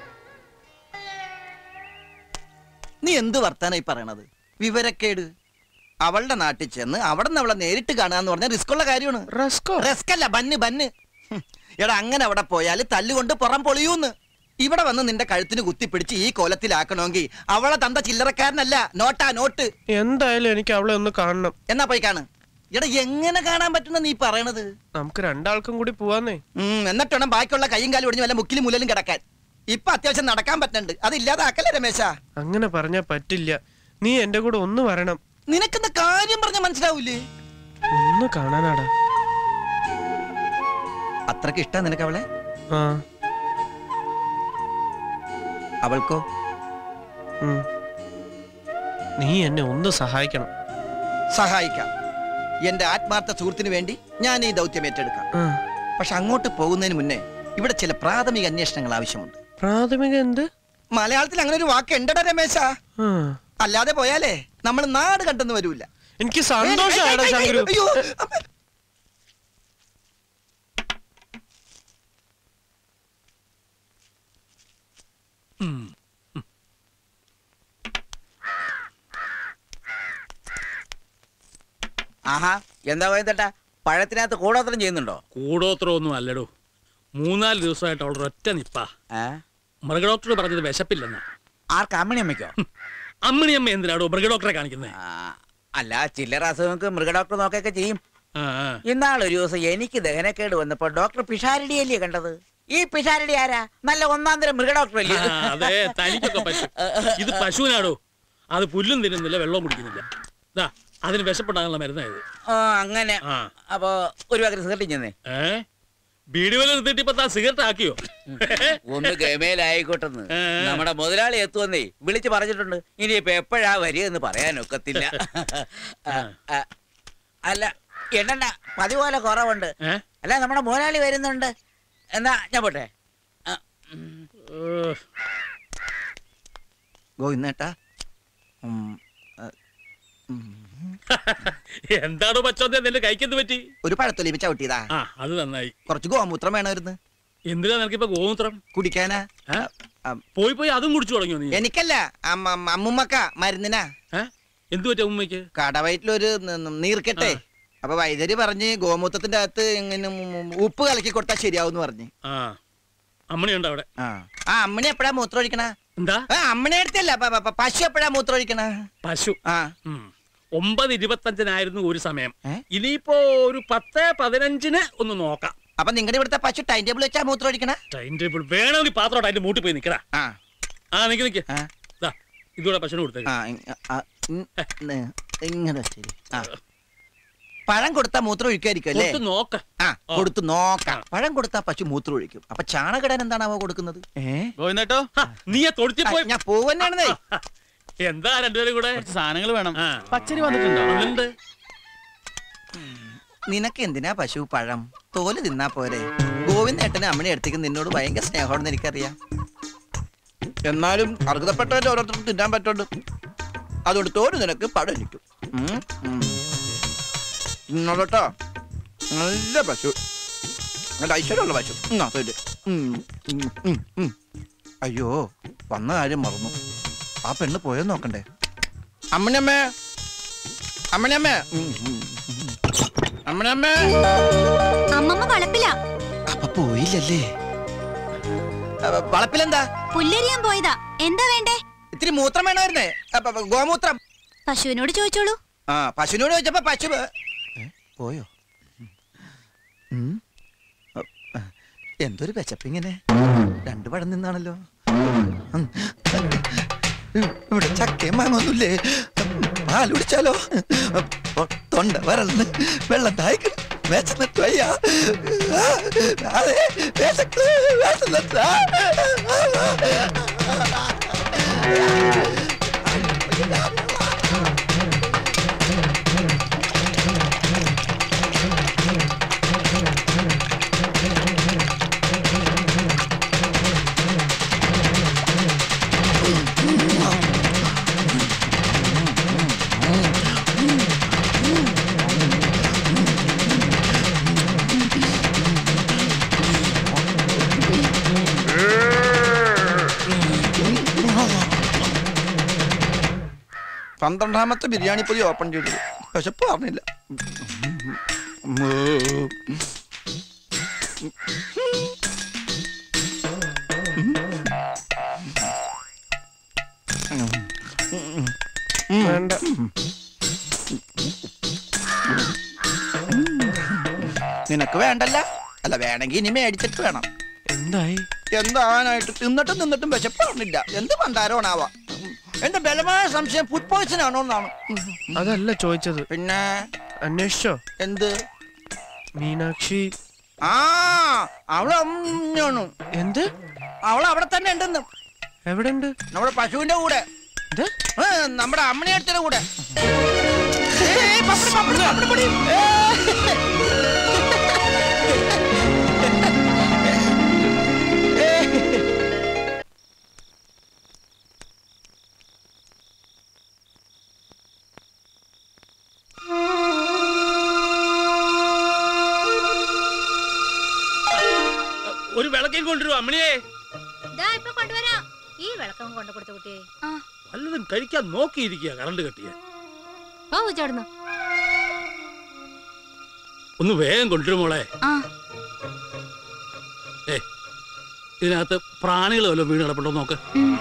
Speaker 13: നീ എന്ത് വർത്താനായി പറയണത് വിവരക്കേട് അവളുടെ നാട്ടിൽ ചെന്ന് അവിടെ നിന്ന് അവളെ നേരിട്ട് കാണാന്ന് പറഞ്ഞാൽ റിസ്ക് ഉള്ള കാര്യമാണ്
Speaker 6: റസ്കോ
Speaker 13: റിസ്ക് അല്ല ബന്ന് ബന്ന് ഹും. എടാ അങ്ങനെ അവിടെ പോയാൽ തല്ലുകൊണ്ട് പുറം പൊളിയൂന്ന് ഇവിടെ വന്ന് നിന്റെ കഴുത്തിന് കുത്തിപ്പിടിച്ച് ഈ കോലത്തിലാക്കണമെങ്കിൽ അവളെ തന്ത ചില്ലറക്കാരനല്ല നോട്ടാ നോട്ട്
Speaker 6: എന്തായാലും എനിക്ക് അവളെ ഒന്ന് കാണണം
Speaker 13: എന്നാ പോയി കാണ് എടാ എങ്ങനെ കാണാൻ പറ്റുന്ന നീ പറയണത്
Speaker 6: നമുക്ക് രണ്ടാൾക്കും കൂടി പോവാന്നേ
Speaker 13: ഉം, എന്നിട്ട് വേണം ബാക്കിയുള്ള കൈയും കാലും ഒടിഞ്ഞ് വല്ല മുക്കിലും മുലലും കിടക്കാൻ ഇപ്പൊ അത്യാവശ്യം നടക്കാൻ പറ്റുന്നുണ്ട് അതില്ലാതാക്കല്ലേ രമേശ
Speaker 6: അങ്ങനെ പറഞ്ഞാ പറ്റില്ല നീ എന്റെ കൂടെ ഒന്ന് വരണം
Speaker 13: നിനക്കെന്താ കാര്യം പറഞ്ഞ മനസ്സിലാവൂലേ
Speaker 6: ഒന്ന് കാണാനാടാ
Speaker 13: അത്രക്ക് ഇഷ്ടാ നിനക്ക് അവളെ
Speaker 6: ആ
Speaker 13: അവൾക്കോ
Speaker 6: ഉം. നീ എന്നെ ഒന്ന് സഹായിക്കണം
Speaker 13: സഹായിക്കാം എന്റെ ആത്മാർത്ഥ സുഹൃത്തിന് വേണ്ടി ഞാൻ ഈ ദൗത്യം ഏറ്റെടുക്കാം
Speaker 6: ആ.
Speaker 13: പക്ഷെ അങ്ങോട്ട് പോകുന്നതിന് മുന്നേ ഇവിടെ ചില പ്രാഥമിക അന്വേഷണങ്ങൾ ആവശ്യമുണ്ട്
Speaker 6: പ്രാഥമിക എന്ത്
Speaker 13: മലയാളത്തിൽ അങ്ങനെ ഒരു വാക്ക് ഉണ്ടടാ രമേശ
Speaker 6: ആ.
Speaker 13: അല്ലാതെ പോയാലേ നമ്മൾ നാട് കണ്ടെന്ന് വരൂല
Speaker 6: എനിക്ക് സന്തോഷാടാ ശങ്കരു
Speaker 13: അയ്യോ
Speaker 4: ആഹാ എന്താ പോയതട്ടാ പഴത്തിനകത്ത് കൂടോത്രം ചെയ്യുന്നുണ്ടോ
Speaker 8: കൂടോത്രമൊന്നും അല്ലടോ മൂന്നാല് ദിവസമായിട്ട് അവളുടെ ഒറ്റ നിപ്പാ മൃഗഡോക്ടർ പറഞ്ഞത് വിശപ്പില്ലെന്ന്
Speaker 4: ആർക്ക് അമ്മണി അമ്മയ്ക്കോ
Speaker 8: അമ്മിണിയമ്മ എന്തിനാടോ മൃഗഡോക്ടറെ കാണിക്കുന്നത്
Speaker 4: അല്ല ചില്ലറ അസുഖങ്ങൾക്ക് മൃഗഡോക്ടർ നോക്കൊക്കെ ചെയ്യും ഇന്നാളൊരു ദിവസം എനിക്ക് ദഹനക്കേട് വന്നപ്പോ ഡോക്ടർ പിഷാരടിയല്ലേ കണ്ടത് ഈ പിഷാരടി ആരാ നല്ല ഒന്നാം തരം മൃഗഡോക്ടർ അല്ലേ
Speaker 8: ആ, അതെ തനിക്കൊക്കെ പശു ഇത് പശുവിനാടോ അത് പുല്ലും തിന്നുന്നില്ല വെള്ളവും കുടിക്കുന്നില്ല ദാ അതിന് വിശപ്പുണ്ടാകാനുള്ള മരുന്നായത്
Speaker 4: ആ അങ്ങനെ
Speaker 8: ആ
Speaker 4: അപ്പൊ ഒരു പകരം സിഗരറ്റ് ചെന്നേ
Speaker 8: ഏ ബീഡി വല്ല നിർത്തിയിട്ട് ഇപ്പൊ താൻ സിഗരറ്റ് ആക്കിയോ
Speaker 4: ഒന്ന് ഗമേലായിക്കോട്ടെന്ന് നമ്മുടെ മുതലാളി എത്തുവന്നേ വിളിച്ച് പറഞ്ഞിട്ടുണ്ട് ഇനിയിപ്പോ എപ്പോഴാ വരികയെന്ന് പറയാനൊക്കത്തില്ല ആ, ആ, അല്ല എണ്ണ പതിപോലെ കുറവുണ്ട് അല്ല നമ്മുടെ മുതലാളി വരുന്നുണ്ട് എന്നാ ഞാൻ പോട്ടെ
Speaker 13: ഗോവിന്ദേട്ടാ
Speaker 8: എന്താണോ പച്ചോദ്യ നിന്റെ കൈക്കെന്ത് പറ്റി
Speaker 13: ഒരു പഴത്തൊലിമ ചവിട്ടിയതാ
Speaker 8: ആ അത് നന്നായി
Speaker 13: കുറച്ച് ഗോമൂത്രം വേണമായിരുന്നു
Speaker 8: എന്തിനാ നിനക്കിപ്പോ ഗോമൂത്രം
Speaker 13: കുടിക്കാനാ
Speaker 8: പോയി പോയി അതും കുടിച്ചു തുടങ്ങിയോ നീ
Speaker 13: എനിക്കല്ല അമ്മ- അമ്മ- അമ്മുമ്മക്ക മരുന്നിനാ
Speaker 8: എന്ത് പറ്റി അമ്മയ്ക്ക്
Speaker 13: കടവയറ്റിലൊരു ന- ന- നീർക്കെട്ടെ അപ്പൊ വൈദ്യര് പറഞ്ഞ് ഗോമൂത്രത്തിന്റെ അകത്ത് ഇങ്ങനെ ഉം ഉം ഉപ്പ് കലക്കി കൊടുത്താൽ ശരിയാവും പറഞ്ഞ്
Speaker 8: ആ അമ്മണി ഉണ്ട് അവിടെ
Speaker 13: ആ ആ അമ്മണി എപ്പോഴാ മൂത്രം ഒഴിക്കണ
Speaker 8: എന്താ
Speaker 13: അമ്മണി അടുത്തല്ല പ- പ- പ- പശു എപ്പോഴാ മൂത്രം ഒഴിക്കണ
Speaker 8: പശു
Speaker 13: ആ
Speaker 8: ഉം. ഒമ്പത് ഇരുപത്തഞ്ചിനായിരുന്നു ഒരു സമയം ഇനിയിപ്പോ ഒരു പത്ത് പതിനഞ്ചിന് ഒന്ന് നോക്കാം
Speaker 13: അപ്പൊ നിങ്ങളുടെ ഇവിടുത്തെ പശു ടൈം ടേബിൾ വെച്ചാ മൂത്രം ഒഴിക്കണ
Speaker 8: ടൈം ടേബിൾ വേണമെങ്കിൽ പാത്രം അതിന്റെ മൂട്ടി പോയി നിക്കടാ
Speaker 13: ആ
Speaker 8: ആ നിക്ക് നിക്ക് ദാ, ഇതൂടെ പശുവിന് കൊടുത്തേക്ക്
Speaker 13: ആ ഇ- ആ, ഇ- ന- ഇങ്ങനെ ശരി ആ പഴം കൊടുത്താ മൂത്രം ഒഴിക്കായിരിക്കും അല്ലേ
Speaker 8: കൊടുത്ത് നോക്ക
Speaker 13: ആ കൊടുത്ത് നോക്കാം പഴം കൊടുത്താ പശു മൂത്രം ഒഴിക്കും അപ്പൊ ചാണകിടാൻ എന്താണാവോ കൊടുക്കുന്നത്
Speaker 16: ഗോവിന്ദേട്ടോ
Speaker 8: നീ തൊടുത്തി പോയി
Speaker 13: ഞാൻ പോവന്നാണെന്നേ
Speaker 8: എന്താ രണ്ടുപേരും കൂടെ
Speaker 16: സാധനങ്ങൾ വേണം
Speaker 8: പച്ചരി വന്നിട്ടുണ്ടോ വന്നിട്ടുണ്ട്
Speaker 13: നിനക്ക് എന്തിനാ പശു പഴം തോല് തിന്നാ പോരെ ഗോവിന്ദേട്ടന് അമ്മനെ അടുത്തേക്ക് നിന്നോട് ഭയങ്കര സ്നേഹമാണെന്ന് എനിക്കറിയാം എന്നാലും അർഹതപ്പെട്ടവരെ ഓരോരുത്തർക്കും തിന്നാൻ പറ്റുള്ളൂ അതുകൊണ്ട് തോല് നിനക്ക് പഴം ഇരിക്കും ഇന്നോട്ടോ നല്ല പശു നല്ല ഐശ്വര്യമുള്ള പശു എന്നാ തൊല് ഉം, ഉം, ഉം, ഉം. അയ്യോ വന്ന കാര്യം മറന്നു ആ പെണ്ണ് പോയെന്ന് നോക്കണ്ടേ അമ്മനമ്മേ അമ്മനമ്മേ ഉം, ഉം, ഉം. അമ്മനമ്മേ
Speaker 12: അമ്മമ്മ വളപ്പില
Speaker 13: അപ്പൊ പോയില്ലല്ലേ അപ്പൊ വളപ്പിലെന്താ
Speaker 12: പുല്ലരിയാൻ പോയതാ എന്താ വേണ്ടേ
Speaker 13: ഇത്തിരി മൂത്രം വേണമായിരുന്നേ അപ്പൊ, അപ്പൊ, ഗോമൂത്രം
Speaker 12: പശുവിനോട് ചോദിച്ചോളൂ
Speaker 13: ആ പശുവിനോട് ചോദിച്ചപ്പോ പശു പോ- ഏ, പോയോ ഉം. അ, എന്തൊരു വിശപ്പിങ്ങനെ രണ്ടു പഴം നിന്നാണല്ലോ ഉം. ഇവിടെ ചക്കയും മാങ്ങൊന്നുമില്ലേ പാൽ കുടിച്ചാലോ ഒ- തൊണ്ട വരൾന്ന് വെള്ളം തായ്ക്കണം വിശന്നിട്ട് വയ്യ ആ, അതെ വിശക്ക് വിശന്നിട്ട് പന്ത്രണ്ടാമത്തെ ബിരിയാണി പൊതി ഓപ്പൺ ചെയ്തു വിശപ്പ് പറഞ്ഞില്ല
Speaker 6: വേണ്ട
Speaker 13: നിനക്ക് വേണ്ടല്ല അല്ല വേണമെങ്കിൽ ഇനി മേടിച്ചിട്ട് വേണം
Speaker 6: എന്തായി
Speaker 13: എന്താവാനായിട്ട് തിന്നിട്ടും നിന്നിട്ടും വിശപ്പ് പറഞ്ഞില്ല എന്ത് പണ്ടാരോണാവാ എന്റെ ബലമായ സംശയം ഫുഡ് പോയിസൺ ആണോ എന്നാണ്
Speaker 6: അതല്ല ചോദിച്ചത്
Speaker 13: പിന്നെ
Speaker 6: അന്വേഷിച്ചോ
Speaker 13: എന്ത്
Speaker 6: മീനാക്ഷി
Speaker 13: ആ അവള് അമ്മയാണ്
Speaker 6: എന്ത്
Speaker 13: അവൾ അവിടെ തന്നെ ഉണ്ടെന്ന്
Speaker 6: എവിടെ ഉണ്ട്
Speaker 13: നമ്മുടെ പശുവിന്റെ കൂടെ ഏ, നമ്മുടെ അമ്മണിയടുത്തിന്റെ കൂടെ ഏയ്, പപ്പടി, പപ്പടി, പപ്പടി, പപ്പടി.
Speaker 8: ഒരു വിളക്കേം കൊണ്ടുവരും അമ്മണിയെ
Speaker 9: ദാ ഇപ്പൊ കൊണ്ടുവരാം ഈ വിളക്കം കൊണ്ടു കൊടുത്ത കുട്ടിയെ
Speaker 8: വല്ലതും കഴിക്കാൻ നോക്കിയിരിക്കുക കറണ്ട് കെട്ടിയ
Speaker 9: ഓ ചേർന്നു
Speaker 8: ഒന്ന് വേഗം കൊണ്ടുവരും മോളെ
Speaker 12: ആ
Speaker 8: ഏ ഇതിനകത്ത് പ്രാണികൾ വല്ലതും വീണ് കിടപ്പുണ്ടോ നോക്ക്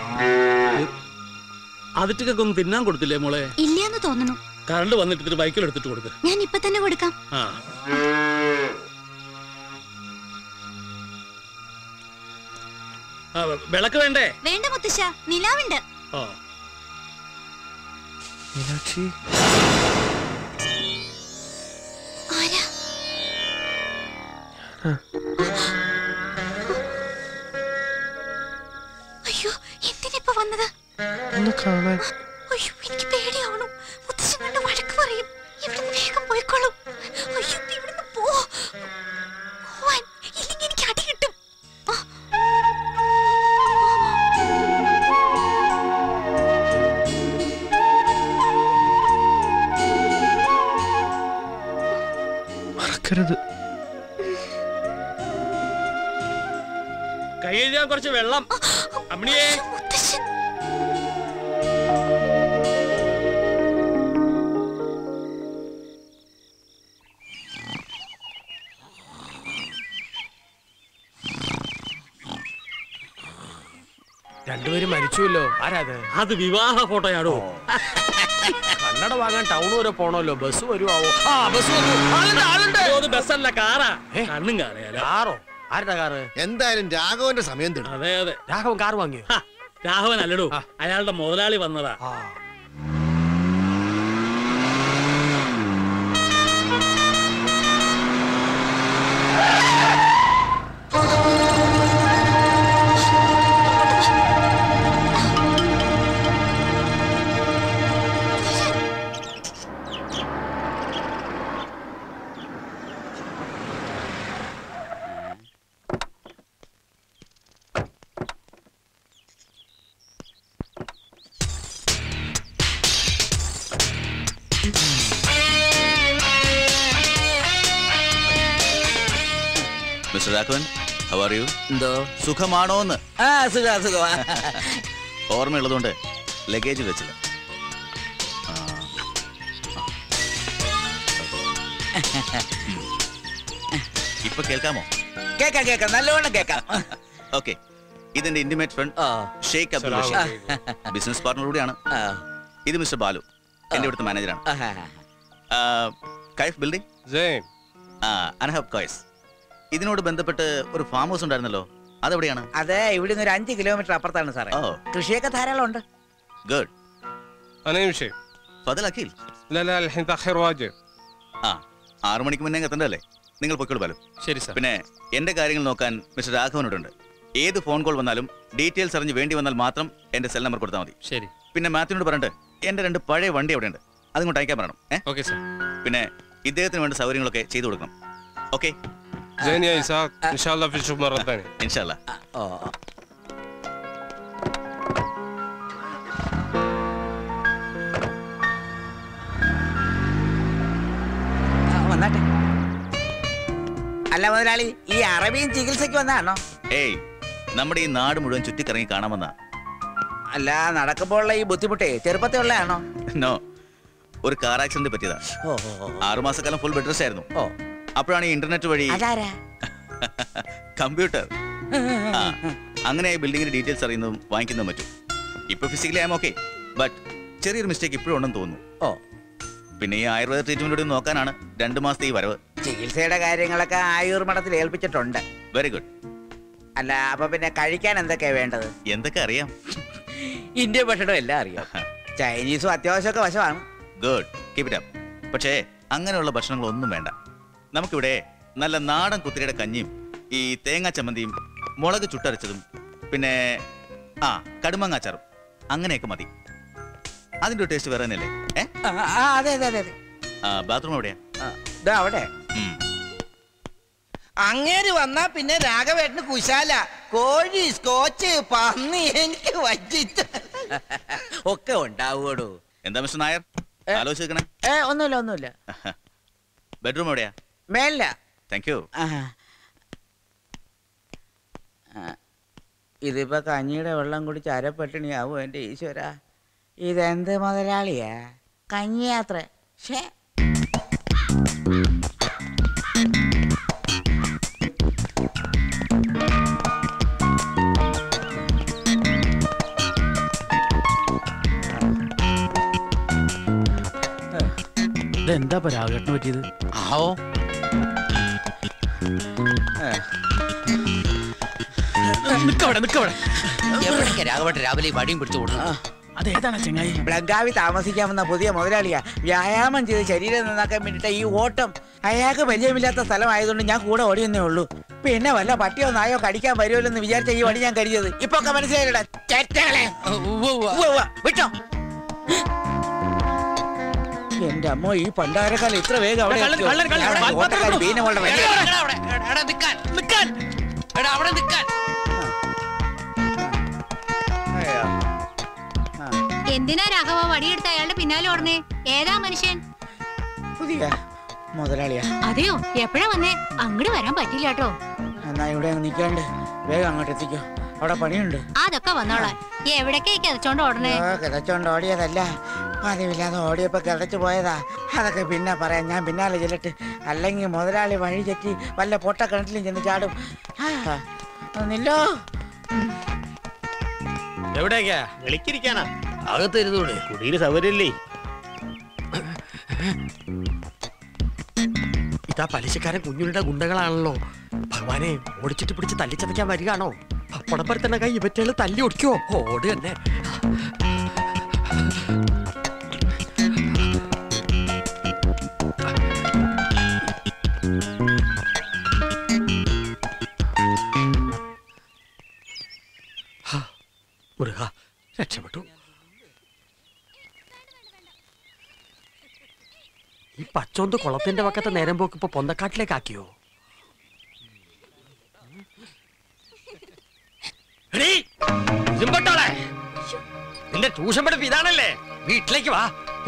Speaker 8: അതിട്ടൊക്കെ ഒന്ന് തിന്നാൻ കൊടുത്തില്ലേ മോളെ
Speaker 12: ഇല്ലാന്ന് തോന്നുന്നു
Speaker 8: കറണ്ട് വന്നിട്ട് ഇതിന് ബൈക്കിൽ എടുത്തിട്ട് കൊടുക്ക്
Speaker 12: ഞാൻ ഇപ്പൊ തന്നെ കൊടുക്കാം
Speaker 8: ആ ആ, വിളക്ക് വേണ്ടേ
Speaker 12: വേണ്ട മുത്തശ്ശ നിലാവുണ്ട്
Speaker 8: ഓ
Speaker 6: മീനാക്ഷി
Speaker 12: ആരാ
Speaker 6: ആ. ഒന്ന് കാണാൻ
Speaker 12: അയ്യോ എനിക്ക് പേടിയാവണം മുത്തശ്ശൻ കണ്ട് വഴക്ക് പറയും ഇവിടുന്ന് വേഗം പോയിക്കോളൂ അയ്യോ നീ ഇവിടുന്ന് പോ പോവാൻ ഇല്ലെങ്കിൽ എനിക്ക് അടി കിട്ടും ആ.
Speaker 6: മറക്കരുത്
Speaker 8: കൈ കഴുകാൻ കുറച്ച് വെള്ളം അമ്മിണിയേ
Speaker 6: രണ്ടുപേരും മരിച്ചുവല്ലോ ആരാത്
Speaker 8: അത് വിവാഹ ഫോട്ടോയാണോ
Speaker 6: കണ്ണട വാങ്ങാൻ ടൗൺ വരെ പോണല്ലോ ബസ് വരുവാവോ ആ ബസ് വന്നു ആളുണ്ട് ആളുണ്ട്
Speaker 8: അത് ബസ്സല്ല കാറാ കണ്ണും കാണുകയല്ല
Speaker 6: കാറോ ആരുടെ കാറ്
Speaker 1: എന്തായാലും രാഘവന്റെ സമയം തീർന്നു
Speaker 8: അതെ അതെ
Speaker 6: രാഘവൻ കാർ വാങ്ങിയോ
Speaker 8: രാഘവൻ അല്ലടോ അയാളുടെ മുതലാളി വന്നതാ
Speaker 17: mister Raghavan how are you
Speaker 4: എന്തോ
Speaker 17: സുഖമാണോന്ന്
Speaker 4: ആ സുഖ സുഖമാ
Speaker 17: ഓർമ്മയുള്ളതുകൊണ്ട് ലഗേജ് വെച്ചില്ല ആ, ഇപ്പൊ കേൾക്കാമോ
Speaker 4: കേക്കാം കേക്കാം നല്ലവണ്ണം കേക്കാം
Speaker 17: ഓക്കെ ഇതെന്റെ intimate friend Sheikh Abdul
Speaker 4: Salam.
Speaker 17: Basheer business partner കൂടിയാണ് ഇത് മിസ്റ്റർ ബാലു എന്റെ ഇവിടുത്തെ മാനേജറാണ് കൈഫ് ബിൽഡിംഗ് അനഹബ് കോയ്സ് ഇതിനോട് ബന്ധപ്പെട്ട് ഒരു ഫാം ഹൗസ് ഉണ്ടായിരുന്നല്ലോ അതെവിടെയാണ്
Speaker 4: അതെ ഇവിടുന്ന് ഒരു അഞ്ച് കിലോമീറ്റർ അപ്പുറത്താണ് സാറേ
Speaker 17: ഓ
Speaker 4: കൃഷിയൊക്കെ ധാരാളം ഉണ്ട്
Speaker 17: ഗുഡ്
Speaker 18: انا يمشي
Speaker 17: ഫതൽ അഖിൽ
Speaker 18: لا لا الحين تاخير واجب
Speaker 17: ആ ആറു മണിക്ക് മുന്നേ എത്തണ്ടല്ലേ നിങ്ങൾ പൊയ്ക്കോളൂ ബാലു
Speaker 6: ശരി സാർ
Speaker 17: പിന്നെ എന്റെ കാര്യങ്ങൾ നോക്കാൻ മിസ്റ്റർ രാഘവനോടുണ്ട് ഏത് ഫോൺ കോൾ വന്നാലും ഡീറ്റെയിൽസ് അറിഞ്ഞ് വേണ്ടി വന്നാൽ മാത്രം എന്റെ സെൽ നമ്പർ കൊടുത്താൽ മതി
Speaker 6: ശരി
Speaker 17: പിന്നെ മാത്യുവിനോട് പറഞ്ഞിട്ട് എന്റെ രണ്ട് പഴയ വണ്ടി അവിടെ ഉണ്ട് അതുകൊണ്ട് അയക്കാൻ പറയണം ഏ
Speaker 6: ഓക്കെ സാർ
Speaker 17: പിന്നെ ഇദ്ദേഹത്തിന് വേണ്ട സൗകര്യങ്ങളൊക്കെ ചെയ്തു കൊടുക്കണം ഓക്കെ
Speaker 18: زين يا اسحاق ان شاء الله في نشوف مره ثانيه
Speaker 17: ഇൻഷാല്ല
Speaker 4: ഓ ആ, വന്നാട്ടെ അല്ല മുതലാളി ഈ അറബിയും ചികിത്സയ്ക്ക് വന്നാണോ
Speaker 17: ഏയ് നമ്മുടെ ഈ നാട് മുഴുവൻ ചുറ്റിക്കറങ്ങി കാണാമെന്ന
Speaker 4: അല്ല നടക്കുമ്പോഴുള്ള ഈ ബുദ്ധിമുട്ടേ ചെറുപ്പത്തിൽ ഉള്ളതാണോ
Speaker 17: നോ ഒരു കാർ ആക്സിഡന്റ് പറ്റിയതാ
Speaker 4: ഓ ഓ, ഓ.
Speaker 17: ആറുമാസക്കാലം ഫുൾ ബെഡ് റെസ്റ്റ് ആയിരുന്നു
Speaker 4: ഓ
Speaker 17: അപ്പോഴാണ് ഈ ഇന്റർനെറ്റ് വഴി
Speaker 4: അതാരാ
Speaker 17: കമ്പ്യൂട്ടർ ആ അങ്ങനെ ഈ ബിൽഡിങ്ങിന്റെ ഡീറ്റെയിൽസ് അറിയുന്നതും വാങ്ങിക്കുന്നതും പറ്റും ഇപ്പൊ ഫിസിക്കലി ആം ഓക്കെ ബട്ട് ചെറിയൊരു മിസ്റ്റേക്ക് ഇപ്പോഴും ഉണ്ടെന്ന് തോന്നുന്നു
Speaker 4: ഓ
Speaker 17: പിന്നെ ഈ ആയുർവേദ ട്രീറ്റ്മെന്റ് കൂടി നോക്കാനാണ് രണ്ട് മാസത്തെ ഈ വരവ്
Speaker 4: ചികിത്സയുടെ കാര്യങ്ങളൊക്കെ ആയൂർ മഠത്തിൽ ഏൽപ്പിച്ചിട്ടുണ്ട്
Speaker 17: വെരി ഗുഡ്
Speaker 4: അല്ല അപ്പൊ പിന്നെ കഴിക്കാൻ എന്തൊക്കെയാ വേണ്ടത്
Speaker 17: എന്തൊക്കെ അറിയാം
Speaker 4: ഇന്ത്യ ഭക്ഷണം എല്ലാം അറിയാം ചൈനീസും അത്യാവശ്യമൊക്കെ വശമാണ്
Speaker 17: ഗുഡ് കീപ് ഇറ്റ് അപ്പ് പക്ഷേ അങ്ങനെയുള്ള ഭക്ഷണങ്ങളൊന്നും വേണ്ട നമുക്കിവിടെ നല്ല നാടൻ കുത്തിരിയുടെ കഞ്ഞിയും ഈ തേങ്ങാ ചമ്മന്തിയും മുളക് ചുട്ടരച്ചതും പിന്നെ ആ കടുമങ്ങാച്ചാറും അങ്ങനെയൊക്കെ മതി അതിന്റെ ഒരു ടേസ്റ്റ് വേറെ തന്നെയല്ലേ ഏ
Speaker 4: ആ, ആ, അതെ അതെ അതെ അതെ
Speaker 17: ബാത്റൂം എവിടെയാ
Speaker 4: ദാ അവിടെ
Speaker 17: ഉം.
Speaker 4: അങ്ങേര് വന്നാ പിന്നെ രാഘവേട്ടന് കുശാല കോഴി സ്കോച്ച് പന്നി എനിക്ക് വച്ചിച്ച ഒക്കെ ഉണ്ടാവൂടോ
Speaker 17: എന്താ മിസ്റ്റർ നായർ ആലോചിക്കണേ
Speaker 4: ഏ ഒന്നുമില്ല ഒന്നുമില്ല
Speaker 17: ബെഡ്റൂം എവിടെയാ
Speaker 4: മേലില്ല
Speaker 17: താങ്ക് യു
Speaker 4: ആഹാ. ആ, ഇതിപ്പോ കഞ്ഞിയുടെ വെള്ളം കുടിച്ച് അരപ്പട്ടിണിയാവും എന്റെ ഈശ്വര ഇതെന്ത് മുതലാളിയാ കഞ്ഞിയാത്ര ഷേ
Speaker 6: ഇതെന്താ രാഘേട്ടന് പറ്റിയത്
Speaker 4: ആവോ
Speaker 10: നിക്കവിടെ നിക്കവിടെ എവിടേക്കാ രാഘവട്ടെ രാവിലെ ഈ വടിയും പിടിച്ചു കൊടുക്കുന്നത്
Speaker 5: അതേതാണ് ചെങ്ങായി
Speaker 4: ബ്ലങ്കാവി താമസിക്കാമെന്ന പുതിയ മുതലാളിയാ വ്യായാമം ചെയ്ത് ശരീരം നന്നാക്കാൻ വേണ്ടിട്ട് ഈ ഓട്ടം അയാൾക്ക് പരിചയമില്ലാത്ത സ്ഥലമായതുകൊണ്ട് ഞാൻ കൂടെ ഓടിയെന്നേ ഉള്ളൂ പിന്നെ വല്ല പട്ടിയോ നായോ കടിക്കാൻ വരുമല്ലോ എന്ന് വിചാരിച്ച ഈ വടി ഞാൻ കരുതിയത് ഇപ്പൊ ഒക്കെ മനസ്സിലായില്ലടാ ചേറ്റകളെ വിട്ടോ എന്റെ അമ്മ ഈ പണ്ടാരക്കാലം ഇത്ര വേഗം അവിടെ
Speaker 10: കള്ളൻ,
Speaker 4: എത്തിയോ?
Speaker 10: കള്ളൻ, കള്ളൻ,
Speaker 4: ഞാൻ
Speaker 10: ഇവിടെ
Speaker 4: ഓട്ടക്കാരി ബീനമോളുടെ വണ്ടി.
Speaker 10: എടാ, അവിടെ, എടാ, നിക്കാൻ, നിക്കാൻ. എടാ, അവിടെ നിക്കാൻ.
Speaker 9: എന്തിനാ രാഘവ വടിയെടുത്ത് അയാളുടെ പിന്നാലെ ഓടണേ ഏതാ മനുഷ്യൻ
Speaker 4: പുതിയ മുതലാളിയാ
Speaker 9: അതെയോ എപ്പോഴാ വന്നേ അങ്ങോട്ട് വരാൻ പറ്റില്ല കേട്ടോ
Speaker 4: എന്നാ ഇവിടെ അങ്ങ് നിൽക്കാണ്ട് വേഗം അങ്ങോട്ട് എത്തിക്കോ അവിടെ പണിയുണ്ട്
Speaker 9: അതൊക്കെ വന്നോളാം എവിടേക്കാ കിതച്ചോണ്ട് ഓടണേ
Speaker 4: ഓ, കിതച്ചോണ്ട് ഓടിയതല്ല പതിവില്ലാതെ ഓടിയപ്പോ കിതച്ചു പോയതാ അതൊക്കെ പിന്നെ പറയാം ഞാൻ പിന്നാലെ ചെല്ലട്ട് അല്ലെങ്കിൽ മുതലാളി വഴി തെറ്റി വല്ല പൊട്ടക്കിണറ്റിലും ചെന്ന് ചാടും ആ, നില്ലോ
Speaker 5: എവിടേക്കാ
Speaker 10: വിളിക്കിരിക്കാനാ അകത്തിരുന്നൂടെ കുടിയിൽ സൗകര്യമില്ലേ
Speaker 5: ഇതാ പലിശക്കാരൻ കുഞ്ഞുണ്ണിയുടെ ഗുണ്ടകളാണല്ലോ ഭഗവാനെ ഓടിച്ചിട്ട് പിടിച്ച് തല്ലിച്ചതയ്ക്കാൻ വരികയാണോ പപ്പടപ്പരത്തന്നെ കൈ ഇവറ്റകള് തല്ലി ഒടിക്കോ ഓട് തന്നെ ഹാ, മുരുക രക്ഷപ്പെട്ടു ഈ പച്ചോന്ത് കുളത്തിന്റെ പക്കത്തെ നേരം പോക്ക് ഇപ്പൊ പൊന്തക്കാട്ടിലേക്ക് ആക്കിയോ എടീ, ഇരുമ്പട്ടോളെ നിന്റെ ട്യൂഷൻ പഠിപ്പ് ഇതാണല്ലേ വീട്ടിലേക്ക് വാ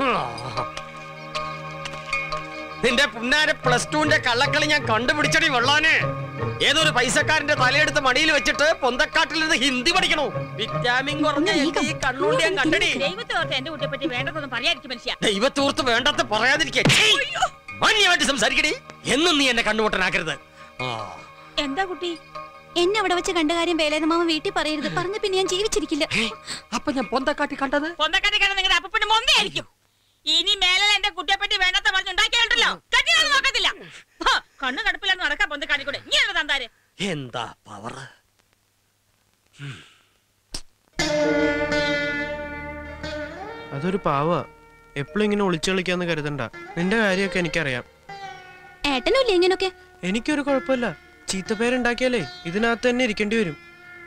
Speaker 5: നിന്റെ പുന്നാര പ്ലസ് ടുവിന്റെ കള്ളക്കളി ഞാൻ കണ്ടുപിടിച്ചടി വെള്ളാനെ ഏതൊരു പൈസക്കാരന്റെ തലയെടുത്ത് മടിയിൽ വെച്ചിട്ട് പൊന്തക്കാട്ടിൽ നിന്ന് ഹിന്ദി പഠിക്കണോ വിറ്റാമിൻ കുറഞ്ഞ എന്റെ ഈ കണ്ണുകൊണ്ട് ഞാൻ കണ്ടടി
Speaker 11: ദൈവത്തോർത്ത് എന്റെ കുട്ടിയെ പറ്റി വേണ്ടതൊന്നും പറയാതിരിക്കും മനുഷ്യ
Speaker 5: ദൈവത്തൂർത്ത് വേണ്ടത് പറയാതിരിക്കേ മാന്യമായിട്ട് സംസാരിക്കടി എന്നും നീ എന്നെ കണ്ണുമുട്ടനാക്കരുത് ആ
Speaker 12: എന്താ കുട്ടി എന്നെ അവിടെ വെച്ച് കണ്ട കാര്യം വേലേന മാമ വീട്ടിൽ പറയരുത് പറഞ്ഞ പിന്നെ ഞാൻ ജീവിച്ചിരിക്കില്ല
Speaker 5: അപ്പൊ ഞാൻ പൊന്തക്കാട്ടി കണ്ടത്
Speaker 11: പൊന്തക്കാട്ടി കാണാൻ നിങ്ങളുടെ അപ്പന് മൊന്തയായിരിക്കും ഇനി മേലെ എന്റെ കുട്ടിയെ പറ്റി വേണ്ടാത്ത പറഞ്ഞുണ്ടാക്കിയാലുണ്ടല്ലോ കട്ടിയൊന്നും നോക്കത്തില്ല ഹാ, കണ്ണു കടുപ്പില്ലെന്ന് നടക്കാൻ പൊന്തക്കാട്ടിക്കൂടെ നീ ആണ് തന്താര്
Speaker 5: എന്താ പവർ
Speaker 6: അതൊരു പാവ എപ്പോഴും ഇങ്ങനെ ഒളിച്ചു കളിക്കാന്ന് കരുതണ്ട നിന്റെ കാര്യമൊക്കെ എനിക്കറിയാം
Speaker 12: ഏട്ടനും ഇല്ലേ ഇങ്ങനൊക്കെ
Speaker 6: എനിക്കൊരു കുഴപ്പമില്ല ചീത്തപ്പേരുണ്ടാക്കിയാലേ ഇതിനകത്ത് തന്നെ ഇരിക്കേണ്ടി വരും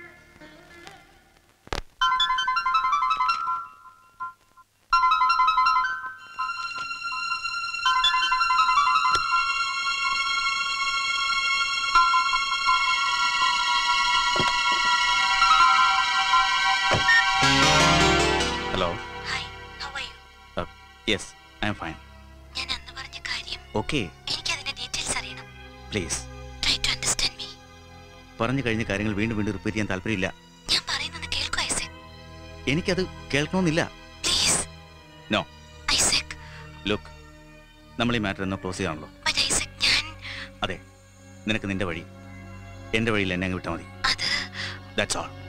Speaker 17: hello yes I'm fine okay please പറഞ്ഞു കഴിഞ്ഞ കാര്യങ്ങൾ വീണ്ടും വീണ്ടും റിപ്പീറ്റ് ചെയ്യാൻ താല്പര്യമില്ല എനിക്കത് കേൾക്കണമെന്നില്ല നോ ലുക്ക് നമ്മൾ ഈ മാറ്റർ എന്നോ ക്ലോസ് ചെയ്യാണല്ലോ അതെ നിനക്ക് നിന്റെ വഴി എന്റെ വഴിയിൽ എന്നെ അങ്ങ് വിട്ടാൽ മതി ദാറ്റ്സ് ഓൾ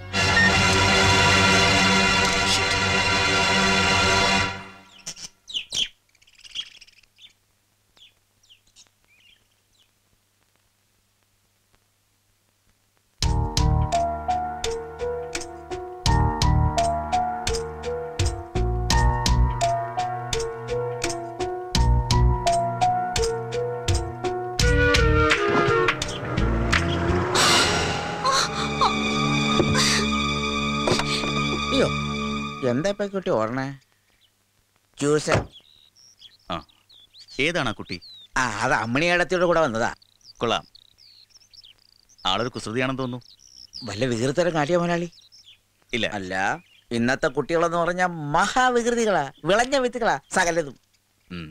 Speaker 4: അയ്യോ എന്താ ഇപ്പൊ ഈ കുട്ടി ഓടണേ ജ്യൂസ്
Speaker 17: ആ ഏതാണ് ആ കുട്ടി
Speaker 4: ആ അത് അമ്മണിയടത്തിയുടെ കൂടെ വന്നതാ
Speaker 17: കൊള്ളാം ആളൊരു കുസൃതിയാണെന്ന് തോന്നുന്നു
Speaker 4: വല്ല വികൃതരം കാട്ടിയ മുതലാളി
Speaker 17: ഇല്ല
Speaker 4: അല്ല ഇന്നത്തെ കുട്ടികളെന്ന് പറഞ്ഞാൽ മഹാവികൃതികളാ വിളഞ്ഞ വിത്തുകളാ സകലതും
Speaker 17: ഉം.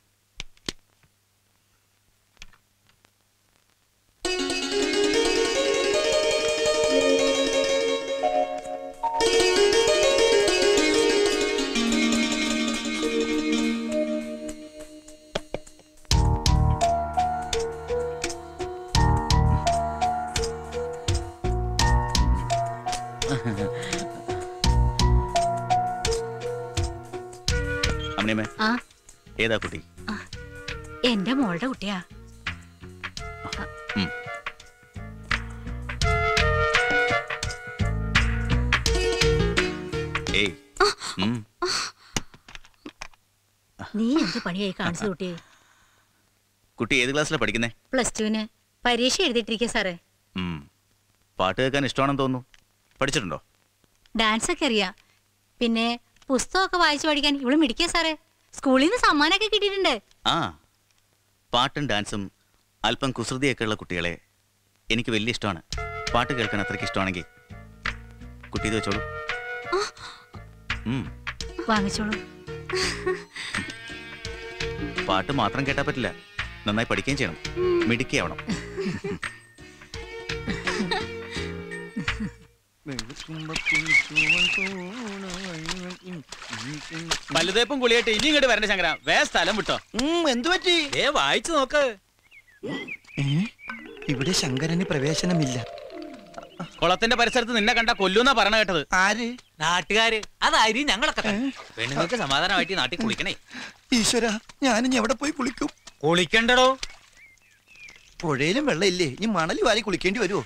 Speaker 17: അമ്മണിയമ്മേ
Speaker 9: ആ
Speaker 17: ഏതാ കുട്ടി
Speaker 9: എന്റെ മോളുടെ കുട്ടിയാ
Speaker 17: ഉം. ഏയ് ഉം.
Speaker 9: നീ എന്ത് പണിയായി കാണിച്ചു കുട്ടിയെ
Speaker 17: കുട്ടി ഏത് ക്ലാസ്സിലാണ് പഠിക്കുന്നേ
Speaker 9: പ്ലസ് ടുവിന് പരീക്ഷ എഴുതിയിട്ടിരിക്കുക സാറേ
Speaker 17: ഉം. പാട്ട് കേൾക്കാൻ ഇഷ്ടമാണെന്ന് തോന്നുന്നു പഠിച്ചിട്ടുണ്ടോ
Speaker 9: ഡാൻസ് ഒക്കെ അറിയാം പിന്നെ പുസ്തകമൊക്കെ വായിച്ചു പഠിക്കാൻ ഇവള് മിടിക്കുക സാറേ സ്കൂളിൽ നിന്ന് സമ്മാനമൊക്കെ കിട്ടിയിട്ടുണ്ട്
Speaker 17: ആ പാട്ടും ഡാൻസും അല്പം കുസൃതിയൊക്കെ ഉള്ള കുട്ടികളെ എനിക്ക് വലിയ ഇഷ്ടമാണ് പാട്ട് കേൾക്കാൻ അത്രയ്ക്ക് ഇഷ്ടമാണെങ്കിൽ കുട്ടി ഇത് വെച്ചോളൂ ഉം.
Speaker 9: വാങ്ങിച്ചോളൂ
Speaker 17: പാട്ട് മാത്രം കേട്ടാൽ പറ്റില്ല നന്നായി പഠിക്കുകയും ചെയ്യണം മിടുക്കിയാവണം
Speaker 16: പല്ലുതേപ്പും കുളിയായിട്ട് ഇനി ഇങ്ങോട്ട് വരണ്ട ശങ്കര വേ സ്ഥലം വിട്ടോ
Speaker 13: എന്തു പറ്റി
Speaker 16: ഏ വായിച്ചു നോക്ക്
Speaker 13: ഇവിടെ ശങ്കരന് പ്രവേശനമില്ല
Speaker 16: കുളത്തിന്റെ പരിസരത്ത് നിന്നെ കണ്ട കൊല്ലൂന്നാ പറഞ്ഞ കേട്ടത്
Speaker 13: ആര്
Speaker 15: നാട്ടുകാര് അതായിരിക്കും ഞങ്ങളൊക്കെ തന്നെ. പെണ്ണുങ്ങൾക്ക് സമാധാനമായിട്ട് ഈ നാട്ടിൽ കുളിക്കണേ
Speaker 13: ഈശ്വര ഞാനിനി എവിടെ പോയി കുളിക്കും
Speaker 15: കുളിക്കണ്ടടോ
Speaker 13: പുഴയിലും വെള്ളമില്ലേ ഇനി മണൽ വാരി കുളിക്കേണ്ടി വരുമോ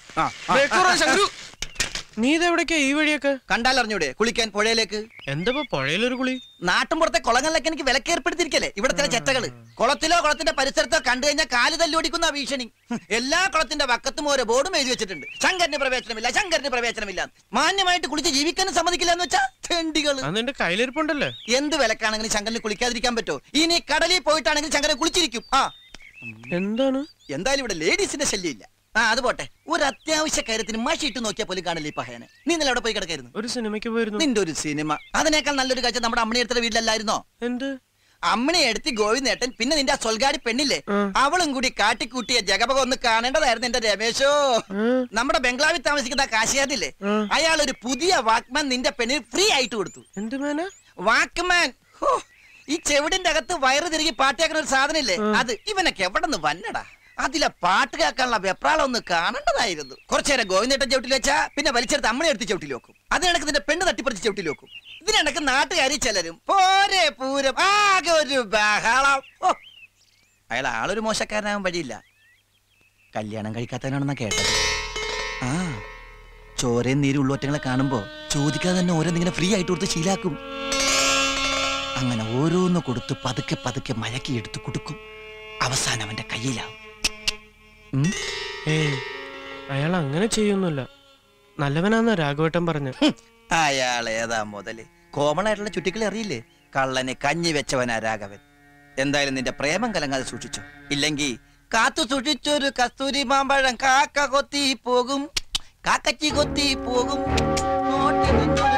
Speaker 6: നീ ഇതെവിടേക്കാ ഈ വഴിയൊക്കെ
Speaker 13: കണ്ടാലറിഞ്ഞൂടെ കുളിക്കാൻ പുഴയിലേക്ക്
Speaker 6: എന്താ പുഴയിലൊരു കുളി
Speaker 13: നാട്ടുമ്പുറത്തെ കുളങ്ങളിലൊക്കെ എനിക്ക് വിലക്കേർപ്പെടുത്തിരിക്കല്ലേ ഇവിടെ ചില ചെറ്റകള് കുളത്തിലോ കുളത്തിന്റെ പരിസരത്തോ കണ്ടു കഴിഞ്ഞാൽ കാല് തല്ലോടിക്കുന്ന ഭീഷണി ഹും, എല്ലാ കുളത്തിന്റെ പക്കത്തും ഓരോ ബോർഡും എഴുതി വെച്ചിട്ടുണ്ട് ശങ്കരന് പ്രവേശനമില്ല ശങ്കരന് പ്രവേശനമില്ല മാന്യമായിട്ട് കുളിച്ച് ജീവിക്കാനും സമ്മതിക്കില്ല എന്ന് വെച്ചാ തെണ്ടികള്
Speaker 6: അത് നിന്റെ കയ്യിലിരിപ്പുണ്ടല്ലേ
Speaker 13: എന്ത് വിലക്കാണെങ്കിലും ശങ്കരന് കുളിക്കാതിരിക്കാൻ പറ്റോ ഇനി കടലിൽ പോയിട്ടാണെങ്കിൽ ശങ്കരൻ കുളിച്ചിരിക്കും ആ
Speaker 6: എന്താണ്
Speaker 13: എന്തായാലും ഇവിടെ ലേഡീസിന്റെ ശല്യമില്ല ആ അത് പോട്ടെ ഒരു അത്യാവശ്യ കാര്യത്തിന് മഷി ഇട്ട് നോക്കിയാൽ പോലും കാണില്ല ഈ പഹയനെ നീ ഇന്നലെ അവിടെ പോയി കിടക്കായിരുന്നു
Speaker 6: ഒരു സിനിമയ്ക്ക് പോയിരുന്നു
Speaker 13: നിന്റെ ഒരു സിനിമ അതിനേക്കാൾ നല്ലൊരു കാഴ്ച നമ്മുടെ അമ്മണി എടുത്ത വീട്ടിലല്ലായിരുന്നോ
Speaker 6: എന്ത്
Speaker 13: അമ്മണി എടുത്ത് ഗോവിന്ദേട്ടൻ പിന്നെ നിന്റെ ആ സ്വൽഗാടി പെണ്ണില്ലേ അവളും കൂടി കാട്ടിക്കൂട്ടിയ ജഗപക ഒന്ന് കാണേണ്ടതായിരുന്നു എന്റെ രമേശോ നമ്മുടെ ബംഗ്ലാവിൽ താമസിക്കുന്ന ആ കാശിയാരില്ലേ അയാൾ ഒരു പുതിയ വാക്മാൻ നിന്റെ പെണ്ണിന് ഫ്രീ ആയിട്ട് കൊടുത്തു
Speaker 6: എന്ത് മേന
Speaker 13: വാക്മാൻ ഹോ, ഈ ചെവിടിന്റെ അകത്ത് വയറ് തിരികെ പാട്ട് കേൾക്കുന്ന ഒരു സാധനം ഇല്ലേ അത് ഇവനൊക്കെ എവിടെ നിന്ന് വന്നടാ അതിലെ പാട്ട് കേൾക്കാനുള്ള വെപ്രാളം ഒന്ന് കാണേണ്ടതായിരുന്നു കുറച്ചേരം ഗോവിന്ദേട്ടൻ ചവിട്ടിൽ വെച്ചാ പിന്നെ വലിച്ചെടുത്ത് അമ്മനെ എടുത്ത് ചവിട്ടിൽ വെക്കും അത് കണക്ക് നിന്റെ പെണ്ണ് തട്ടിപ്പറിച്ച് ചവിട്ടിൽ വെക്കും ഇതിനിടക്ക് നാട്ടുകാരി ചിലരും പോരെ പൂരം ആകെ ഒരു ബഹളം ഓ അയാൾ ആളൊരു മോശക്കാരനാകാൻ വഴിയില്ല കല്യാണം കഴിക്കാത്തവനാണെന്നാ കേട്ടത് ആ ചോരയും നീരും ഉള്ളൊറ്റങ്ങളെ കാണുമ്പോ ചോദിക്കാതെ തന്നെ ഓരോന്നിങ്ങനെ ഫ്രീ ആയിട്ട് കൊടുത്ത് ശീലാക്കും അങ്ങനെ ഓരോന്ന് കൊടുത്ത് പതുക്കെ പതുക്കെ മയക്കി എടുത്ത് കൊടുക്കും അവസാനം അവന്റെ കയ്യിലാവും ഉം?
Speaker 6: ഏയ് അയാൾ അങ്ങനെ ചെയ്യൊന്നുമില്ല നല്ലവനാന്ന രാഘവേട്ടൻ പറഞ്ഞു
Speaker 13: അയാൾ ഏതാ മുതല് കോമൺ ആയിട്ടുള്ള ചുറ്റിക്കളി അറിയില്ലേ കള്ളന് കഞ്ഞി വെച്ചവനാ രാഘവൻ എന്തായാലും നിന്റെ പ്രേമം കലങ്ങാതെ സൂക്ഷിച്ചോ ഇല്ലെങ്കിൽ കാത്തു സൂക്ഷിച്ചൊരു കസ്തൂരി മാമ്പഴം കാക്ക കൊത്തി പോകും കാക്കച്ചി കൊത്തി പോകും നോട്ടിൽ നിന്നൊരു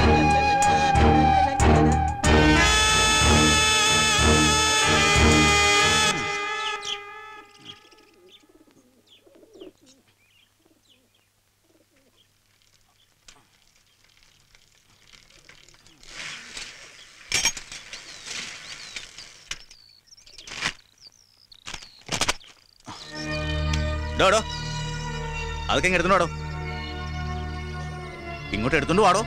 Speaker 17: ഡോ ഡോ അതൊക്കെ ഇങ്ങ് എടുത്തോണ്ട് വാടോ ഇങ്ങോട്ട് എടുത്തോണ്ട് വാടോ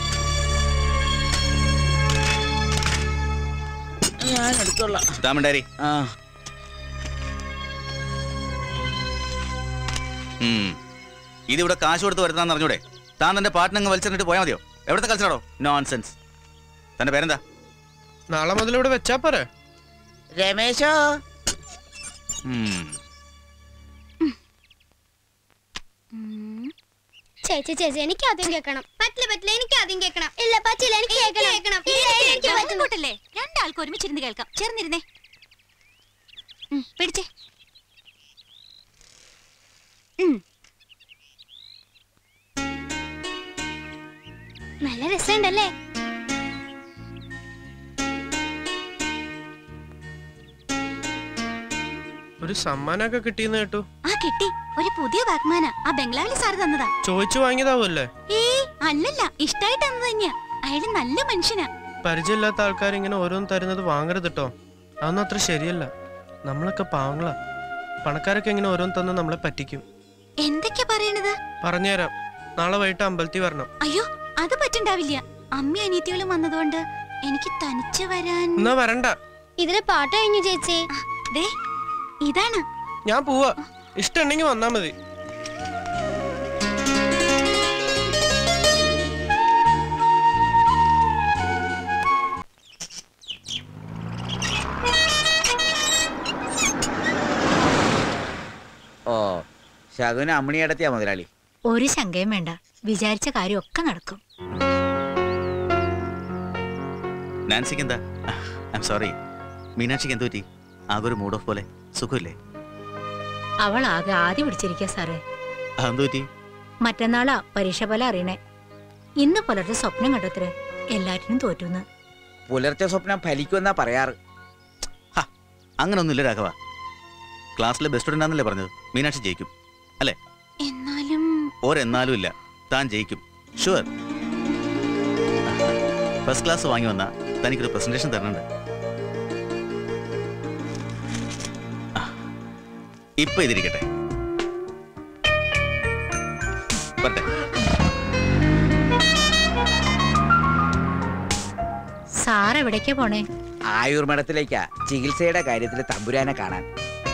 Speaker 4: ഞാൻ എടുത്തോളാം
Speaker 17: താമണ്ടാരി ഇതിവിടെ കാശ് കൊടുത്ത് വരുത്താന്ന് അറിഞ്ഞൂടെ താൻ തന്റെ പാട്ടിനങ്ങ് വലിച്ചെറിഞ്ഞിട്ട് പോയാൽ മതിയോ എവിടുത്തെ കളിച്ചാടോ നോൺസെൻസ് തന്റെ പേരെന്താ
Speaker 6: നാളെ മുതൽ ഇവിടെ വെച്ചാ പോരെ
Speaker 4: രമേശോ
Speaker 17: ഉം.
Speaker 14: ചേച്ചി ചേച്ചി എനിക്ക് ആദ്യം കേൾക്കണം പറ്റില്ല പറ്റില്ല എനിക്ക് ആദ്യം കേൾക്കണം ഇല്ല പറ്റില്ല എനിക്ക് കേൾക്കണം എനിക്ക് പറ്റുന്നു.
Speaker 12: കൂട്ടല്ലേ രണ്ടാൾക്ക് ഒരുമിച്ചിരുന്ന് കേൾക്കാം ചേർന്നിരുന്നേ ഉം, പിടിച്ചേ ഉം,
Speaker 14: നല്ല രസമുണ്ടല്ലേ
Speaker 6: ഒരു സമ്മാനമൊക്കെ കിട്ടിയെന്ന് കേട്ടു
Speaker 12: ആ കിട്ടി ഒരു പുതിയ വാഗ്മാന ആ ബംഗ്ലാവിലെ സാറ് തന്നതാ
Speaker 6: ചോദിച്ചു വാങ്ങിയതാവുമല്ലേ
Speaker 12: ഏയ് അല്ലല്ല ഇഷ്ടായിട്ട് തന്നത് തന്നെയാ അയാള് നല്ല മനുഷ്യനാ
Speaker 6: പരിചയമില്ലാത്ത ആൾക്കാർ ഇങ്ങനെ ഓരോന്ന് തരുന്നത് വാങ്ങരുത് കേട്ടോ അതൊന്നും അത്ര ശരിയല്ല നമ്മളൊക്കെ പാവങ്ങളാ പണക്കാരൊക്കെ ഇങ്ങനെ ഓരോന്ന് തന്ന് നമ്മളെ പറ്റിക്കും
Speaker 12: എന്തൊക്കെയാ പറയണത്
Speaker 6: പറഞ്ഞുതരാം നാളെ വൈകിട്ട് അമ്പലത്തിൽ വരണം
Speaker 12: അയ്യോ അത് പറ്റുണ്ടാവില്ല അമ്മ അനിയത്തികളും വന്നതുകൊണ്ട് എനിക്ക് തനിച്ച് വരാൻ
Speaker 6: എന്നാ വരണ്ട
Speaker 14: ഇതില് പാട്ട് കഴിഞ്ഞു ചേച്ചി
Speaker 12: ദേ ഇതാണ്
Speaker 6: ഞാൻ പോവാ ഇഷ്ടമുണ്ടെങ്കിൽ വന്നാ മതി
Speaker 4: ശകുന അമ്മണിയടത്തിയാ മുതലാളി
Speaker 9: ഒരു ശങ്കയും വേണ്ട വിചാരിച്ച കാര്യമൊക്കെ നടക്കും
Speaker 17: നാൻസിക്ക് എന്താ ഐ എം സോറി മീനാക്ഷിക്ക് എന്ത് പറ്റി ആകെ ഒരു മൂഡ് ഓഫ് പോലെ സുഖമില്ലേ
Speaker 9: അവൾ ആകെ ആദ്യം പിടിച്ചിരിക്കുക സാറേ
Speaker 17: അതെന്ത് പറ്റി
Speaker 9: മറ്റന്നാളാ പരീക്ഷ ഫലം അറിയണേ ഇന്ന് പുലർച്ചെ സ്വപ്നം കണ്ടത്രേ എല്ലാറ്റിനും തോറ്റുന്ന്
Speaker 4: പുലർച്ചെ സ്വപ്നം ഫലിക്കുമെന്നാ പറയാറ്
Speaker 17: അങ്ങനൊന്നുമില്ല രാഘവ ക്ലാസ്സിലെ ബെസ്റ്റ് സ്റ്റുഡൻ്റ് ആണെന്നല്ലേ പറഞ്ഞത് മീനാക്ഷി ജയിക്കും അല്ലേ
Speaker 12: എന്നാലും
Speaker 17: ഒരെന്നാലും ഇല്ല താൻ ജയിക്കും ഷുവർ ഫസ്റ്റ് ക്ലാസ് വാങ്ങി വന്ന തനിക്കൊരു പ്രസന്റേഷൻ തരണുണ്ട് ആ, ഇപ്പൊ ഇതിരിക്കട്ടെ വരട്ടെ
Speaker 9: സാർ എവിടേക്കാ പോണേ
Speaker 4: ആയുർമഠത്തിലേക്കാ ചികിത്സയുടെ കാര്യത്തിൽ തമ്പുരാനെ കാണാൻ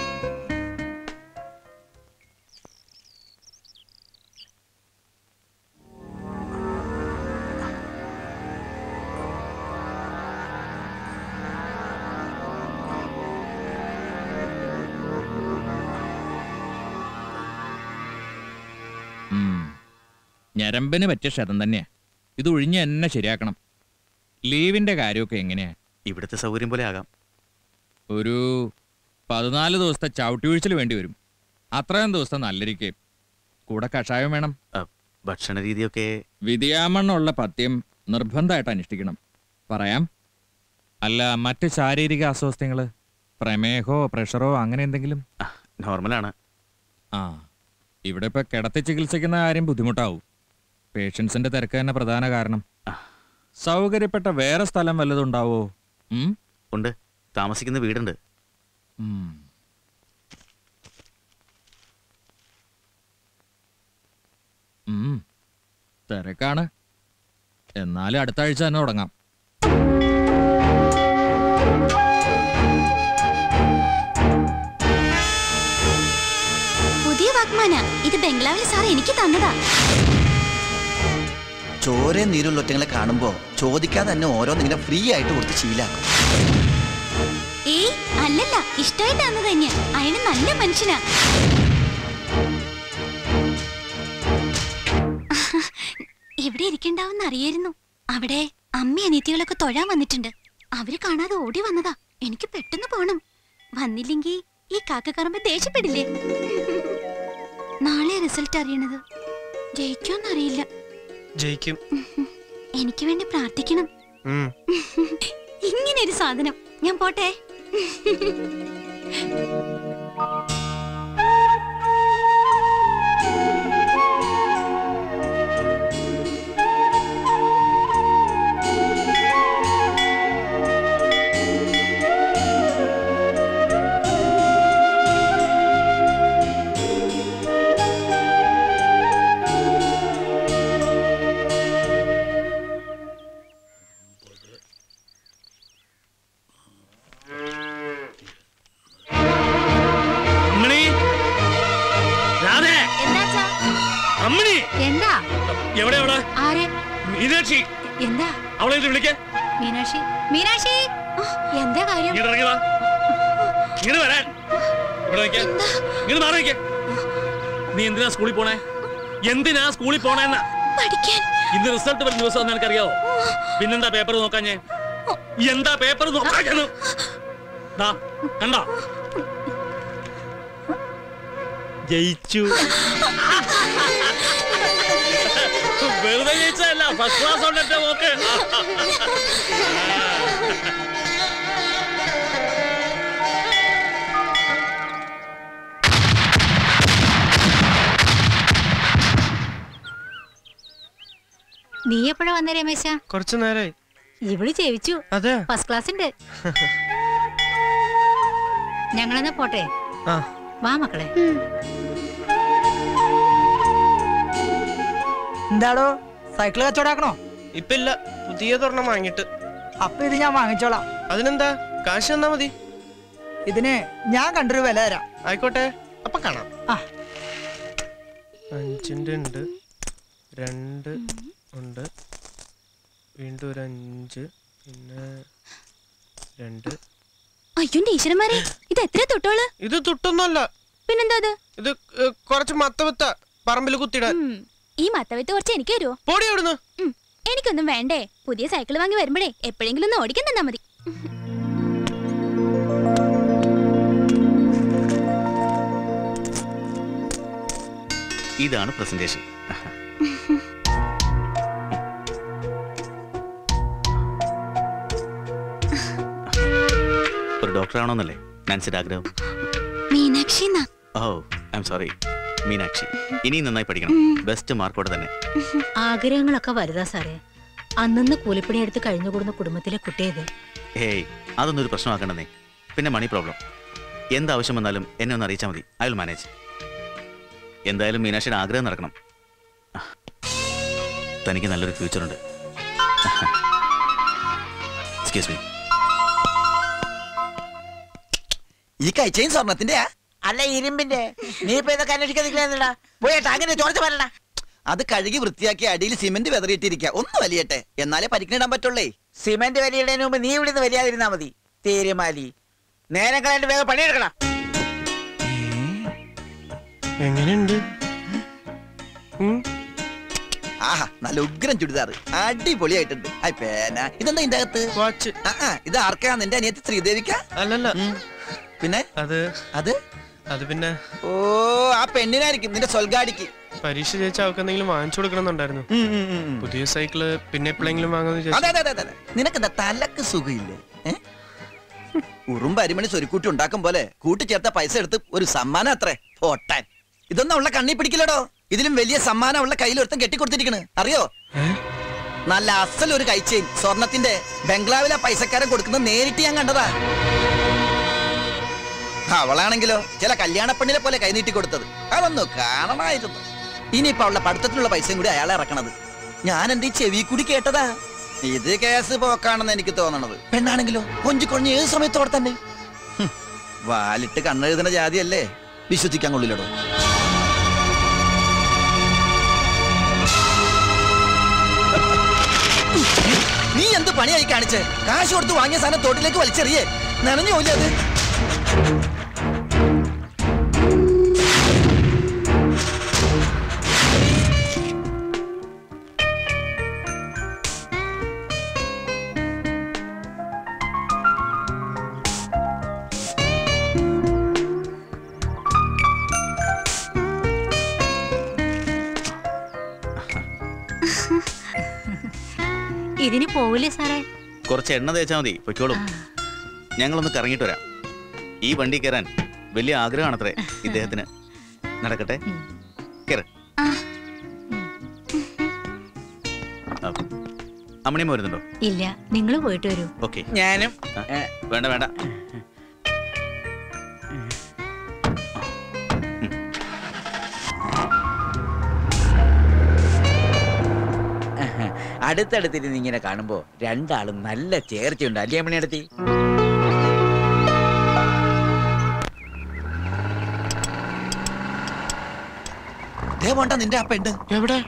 Speaker 15: ഉം. ഞരമ്പിന് പറ്റിയ ക്ഷതം തന്നെയാ ഇത് ഒഴിഞ്ഞ് എന്നെ ശരിയാക്കണം ലീവിന്റെ കാര്യമൊക്കെ എങ്ങനെയാ
Speaker 17: ഇവിടുത്തെ സൗകര്യം പോലെ ആകാം
Speaker 15: ഒരു പതിനാല് ദിവസത്തെ ചവിട്ടുവീഴ്ചൽ വേണ്ടി വരും അത്രയും ദിവസത്തെ നല്ലിരിക്കെ കൂടെ കഷായം വേണം
Speaker 17: ഭക്ഷണ രീതിയൊക്കെ
Speaker 15: വിധിയാമണ്ണുള്ള പഥ്യം നിർബന്ധമായിട്ട് അനുഷ്ഠിക്കണം പറയാം അല്ല മറ്റ് ശാരീരിക അസ്വസ്ഥങ്ങള് പ്രമേഹോ പ്രഷറോ അങ്ങനെ എന്തെങ്കിലും
Speaker 17: നോർമലാണ്
Speaker 15: ആ ഇവിടെ ഇപ്പൊ കിടത്തി ചികിത്സിക്കുന്ന കാര്യം ബുദ്ധിമുട്ടാവും പേഷ്യൻസിന്റെ തിരക്ക് തന്നെ പ്രധാന കാരണം സൗകര്യപ്പെട്ട വേറെ സ്ഥലം വല്ലതും ഉണ്ടാവോ ഉം?
Speaker 17: ഉണ്ട് താമസിക്കുന്ന വീടുണ്ട്
Speaker 15: ഉം. ഉം. തിരക്കാണ് എന്നാലും അടുത്ത ആഴ്ച തന്നെ തുടങ്ങാം
Speaker 12: പുതിയ വാഗ്മാന ഇത് ബംഗ്ലാവിൽ സാർ എനിക്ക് തന്നതാ
Speaker 13: ചോരയും നീരുള്ള ഒറ്റങ്ങളെ കാണുമ്പോ ചോദിക്കാതെ തന്നെ ഓരോന്നിങ്ങനെ ഫ്രീ ആയിട്ട് കൊടുത്ത് ശീലാക്കും
Speaker 12: ഏയ് അല്ലല്ല ഇഷ്ടമായിട്ട് തന്നത് തന്നെയാ അയാള് നല്ല മനുഷ്യനാ ഇവിടെ ഇരിക്കണ്ടാവെന്ന് അറിയായിരുന്നു അവിടെ അമ്മ അനിയത്തികളൊക്കെ തൊഴാൻ വന്നിട്ടുണ്ട് അവര് കാണാതെ ഓടി വന്നതാ എനിക്ക് പെട്ടെന്ന് പോണം വന്നില്ലെങ്കി ഈ കാക്കക്കറമ്പ് ദേഷ്യപ്പെടില്ലേ നാളെ റിസൾട്ട് അറിയണത് ജയിക്കോന്നറിയില്ല
Speaker 6: ജയിക്കും
Speaker 12: എനിക്ക് വേണ്ടി പ്രാർത്ഥിക്കണം
Speaker 6: ഉം.
Speaker 12: ഇങ്ങനെ ഒരു സാധനം ഞാൻ പോട്ടെ
Speaker 8: അമ്മണി രാധേ
Speaker 9: എന്താച്ചാ
Speaker 8: അമ്മണി
Speaker 9: എന്താ
Speaker 8: എവിടെ എവിടെ
Speaker 9: ആരെ
Speaker 8: മീനാക്ഷി
Speaker 9: എന്താ
Speaker 8: അവളെ ഇത് വിളിക്കേ
Speaker 9: മീനാക്ഷി മീനാക്ഷി ആ, എന്താ കാര്യം
Speaker 8: ഇങ്ങോട്ട് ഇറങ്ങി വാ ഇങ്ങോട്ട് വരാൻ ഇവിടെ നിൽക്കേ ഇങ്ങോട്ട് മാറി നിൽക്കേ നീ എന്തിനാ സ്കൂളിൽ പോണേ എന്തിനാ സ്കൂളിൽ പോണേന്നാ
Speaker 12: പഠിക്കാൻ
Speaker 8: ഇന്ന് റിസൾട്ട് വരുന്ന ദിവസം നിനക്കറിയാവോ പിന്നെന്താ പേപ്പർ നോക്കാഞ്ഞേ എന്താ പേപ്പർ നോക്കാഞ്ഞു ദാ, കണ്ടോ ജയിച്ചു വെറുതെ ജയിച്ചതല്ല ഫസ്റ്റ് ക്ലാസ് ഉണ്ട് എന്റെ മോക്ക്
Speaker 9: നീ എപ്പോഴാ വന്നേ രമേശ
Speaker 6: കുറച്ചു നേരമായി
Speaker 9: ഇവള് ജയിച്ചു
Speaker 6: അതെ
Speaker 9: ഫസ്റ്റ് ക്ലാസ് ഉണ്ട് ഞങ്ങളെന്നാ പോട്ടെ
Speaker 6: ആ
Speaker 9: വാ മക്കളെ
Speaker 19: എന്താടോ സൈക്കിൾ കച്ചവടാക്കണോ
Speaker 6: ഇപ്പൊ ഇല്ല പുതിയതൊരെണ്ണം വാങ്ങിട്ട്
Speaker 19: അപ്പൊ ഇത് ഞാൻ വാങ്ങിച്ചോളാം
Speaker 6: അതിനെന്താ കാശ് തന്നാ മതി
Speaker 19: ഇതിന് ഞാൻ കണ്ടൊരു വില തരാം
Speaker 6: ആയിക്കോട്ടെ അപ്പൊ കാണാം
Speaker 19: ആ.
Speaker 6: അഞ്ചിന്റെ ഉണ്ട് രണ്ട് ഉണ്ട് വീണ്ടും ഒരു അഞ്ച് പിന്നെ രണ്ട്
Speaker 12: അയ്യോ ഈശ്വരന്മാരെ ഇത് എത്ര തൊട്ടോള്
Speaker 6: ഇത് തൊട്ടൊന്നുമല്ല
Speaker 12: പിന്നെന്താ അത്
Speaker 6: ഇത് ഏ, കുറച്ച് മത്ത വിത്ത പറമ്പിൽ കുത്തിടാൻ
Speaker 12: ഈ മത്തവിത്ത് കുറച്ച് എനിക്ക് തരുമോ
Speaker 6: പൊടി അവിടുന്ന്
Speaker 12: എനിക്കൊന്നും വേണ്ടേ പുതിയ സൈക്കിൾ വാങ്ങി വരുമ്പോഴേ എപ്പോഴെങ്കിലും ഒന്ന് ഓടിക്കാൻ തന്നാ മതി
Speaker 17: ഇതാണ് പ്രസന്റേഷൻ ഒരു ഡോക്ടറാണോന്നല്ലേ നാൻസിയുടെ ആഗ്രഹം
Speaker 12: മീനാക്ഷി എന്നാ
Speaker 17: oh I'm sorry Meenakshi ഇനിയും നന്നായി പഠിക്കണം ബെസ്റ്റ് മാർക്കോടെ തന്നെ
Speaker 9: ആഗ്രഹങ്ങളൊക്കെ വലുതാ സാറേ അന്നന്ന് കൂലിപ്പണി എടുത്ത് കഴിഞ്ഞുകൂടുന്ന കുടുംബത്തിലെ കുട്ടിയത്
Speaker 17: ഏയ് അതൊന്നും ഒരു പ്രശ്നമാക്കണ്ടെന്നേ പിന്നെ മണി പ്രോബ്ലം എന്താവശ്യം വന്നാലും എന്നെ ഒന്ന് അറിയിച്ചാൽ മതി ഐ വിൽ മാനേജ് എന്തായാലും മീനാക്ഷിയുടെ ആഗ്രഹം നടക്കണം തനിക്ക് നല്ലൊരു ഫ്യൂച്ചറുണ്ട് എക്സ്ക്യൂസ് മീ
Speaker 13: ഈ കഴിച്ചയും സ്വർണത്തിന്റെ
Speaker 4: അല്ല ഇരുമ്പിന്റെ നീ ഇപ്പൊ ഇതൊക്കെ അന്വേഷിക്കാൻ നിൽക്കലെന്നടാ പോയേട്ടാ അങ്ങനെ ചോദിച്ചു പറയണ
Speaker 13: അത് കഴുകി വൃത്തിയാക്കി അടിയിൽ സിമന്റ് വെതറിയിട്ടിരിക്കുക ഒന്ന് വലിയട്ടെ എന്നാലേ പരിക്കിനിടാൻ പറ്റുള്ളേ
Speaker 4: സിമന്റ് വലിയിടതിന് മുമ്പ് നീ ഇവിടുന്ന് വലിയാതിരുന്നാ മതി തീരുമാലി നേരം കളയാണ്ട് വേഗം പണിയെടുക്കണം
Speaker 6: എങ്ങനെയുണ്ട്
Speaker 13: ആഹാ നല്ല ഉഗ്രം ചുടിദാർ അടിപൊളിയായിട്ടുണ്ട് ഐ പേന ഇതെന്താ ഇതിന്റെ അകത്ത്
Speaker 6: വാച്ച്
Speaker 13: ആ ആ, ഇത് ആർക്കാ നിന്റെ അനിയത്തി ശ്രീദേവിക്ക
Speaker 6: അല്ലല്ല
Speaker 13: പിന്നെ
Speaker 6: അത്
Speaker 13: അത്
Speaker 6: അത് പിന്നെ
Speaker 13: ഓ ആ പെണ്ണിനായിരിക്കും നിന്റെ സ്വൽഗാടിക്ക്
Speaker 6: പരീക്ഷ ജയിച്ച അവൾക്ക് എന്തെങ്കിലും വാങ്ങിച്ചു കൊടുക്കണമെന്നുണ്ടായിരുന്നു പുതിയ സൈക്കിള് പിന്നെ എപ്പോഴെങ്കിലും വാങ്ങാന്ന്
Speaker 13: അതെ
Speaker 6: വിചാരിച്ചു
Speaker 13: അതെ അതെ അതെ നിനക്കെന്താ തലക്ക് സുഖമില്ലേ ഏ? ഉറുമ്പ് അരിമണി സ്വരുക്കൂട്ടി ഉണ്ടാക്കും പോലെ കൂട്ടിച്ചേർത്ത പൈസ എടുത്ത് ഒരു സമ്മാനം അത്രേ ഓട്ടാൻ ഇതൊന്നും ഉള്ള കണ്ണി പിടിക്കില്ലടോ ഇതിലും വലിയ സമ്മാനം ഉള്ള കയ്യിൽ ഒരുത്തം കെട്ടിക്കൊടുത്തിരിക്കണ് അറിയോ നല്ല അസൽ ഒരു കൈച്ചെയിൻ സ്വർണത്തിന്റെ ബംഗ്ലാവിലെ പൈസക്കാരൻ കൊടുക്കുന്നത് നേരിട്ട് ഞാൻ കണ്ടതാ അവളാണെങ്കിലോ ചില കല്യാണ പെണ്ണിനെ പോലെ കൈനീട്ടി കൊടുത്തത് അതൊന്നു കാണണമായിരുന്നു ഇനിയിപ്പോ അവളുടെ പഠിത്തത്തിനുള്ള പൈസയും കൂടി അയാളെ ഇറക്കണത് ഞാൻ എന്റെ ഈ ചെവി കൂടി കേട്ടതാ ഇത് കേസ് പോക്കാണെന്ന് എനിക്ക് തോന്നണത് പെണ്ണാണെങ്കിലോ കൊഞ്ചു കൊഞ്ഞ് ഏത് സമയത്തോടെ തന്നെ ഹും, വാലിട്ട് കണ്ണെഴുതുന്ന ജാതിയല്ലേ വിശ്വസിക്കാൻ കൊള്ളില്ലടോ നീ എന്ത് പണിയായി കാണിച്ച് കാശ് കൊടുത്ത് വാങ്ങിയ സാധനം തോട്ടിലേക്ക് വലിച്ചെറിയേ നനഞ്ഞു പോലേ അത്
Speaker 9: ഇതിന് പോവില്ലേ സാറേ
Speaker 17: കുറച്ച് എണ്ണ തേച്ചാൽ മതി പൊയ്ക്കോളും ഞങ്ങളൊന്ന് കറങ്ങിയിട്ട് വരാം ഈ വണ്ടി കയറാൻ വലിയ ആഗ്രഹമാണത്രേ ഇദ്ദേഹത്തിന് നടക്കട്ടെ കേറ് അമ്മണിയമ്മ വരുന്നുണ്ടോ
Speaker 9: ഇല്ല നിങ്ങൾ പോയിട്ട് വരൂ
Speaker 17: ഓക്കെ
Speaker 4: ഞാനും
Speaker 17: വേണ്ട വേണ്ട
Speaker 4: അടുത്തടുത്തിരുന്ന് ഇങ്ങനെ കാണുമ്പോ രണ്ടാളും നല്ല ചേർച്ചയുണ്ട് അല്ലേ മണിയടത്തി
Speaker 13: ദേ പോണ്ട നിന്റെ ആ പെണ്ണ്
Speaker 6: എവിടെ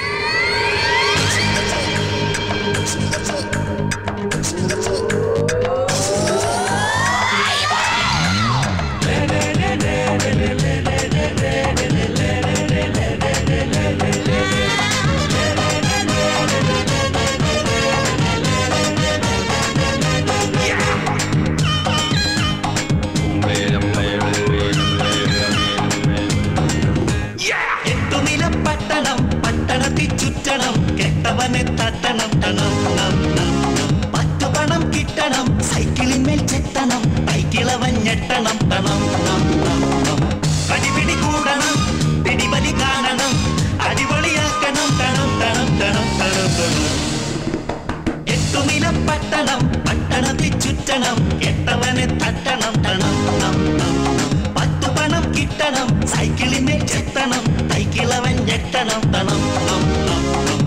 Speaker 7: എട്ടുനില പട്ടണം പട്ടണത്തിൽ ചുറ്റണം കെട്ടവനെ തട്ടണം ടണം ണം, ണം, ണം. പത്തു പണം കിട്ടണം സൈക്കിളിന്മേൽ ചെത്തണം ബൈക്കിളവൻ ഞെട്ടണം ടണം ണം, ണം, ണം. പടിപിടി കൂടണം പിടിപലി കാണണം അടിപൊളിയാക്കണം ടണം ടണം ടണം ടണം ടണം എട്ടുനില പട്ടണം പട്ടണത്തിൽ ചുറ്റണം കെട്ടവനെ തട്ടണം ടണം ണം, ണം, ണം. പത്തു പണം കിട്ടണം സൈക്കിളിന്മേൽ ചെത്തണം ബൈക്കിളവൻ ഞെട്ടണം ടണം ണം, ണം, ണം.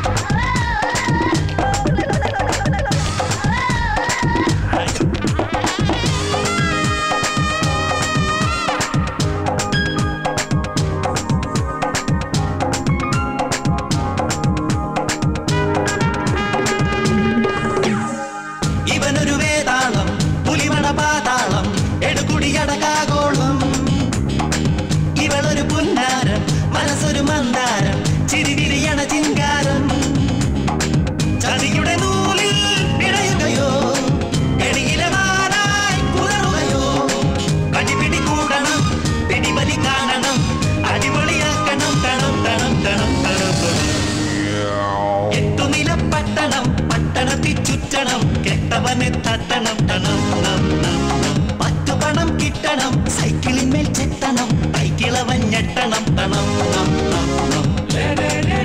Speaker 7: ഇവനൊരു വേതാളം പുലിമണ പാതാളം എടുകുടിയടകാഗോളം ഇവൻ ഞെട്ടണം സൈക്കിളിന്മേൽ ചെത്തണം ബൈക്കിളവൻ ഞെട്ടണം ടണം ടണം ടണം ടണം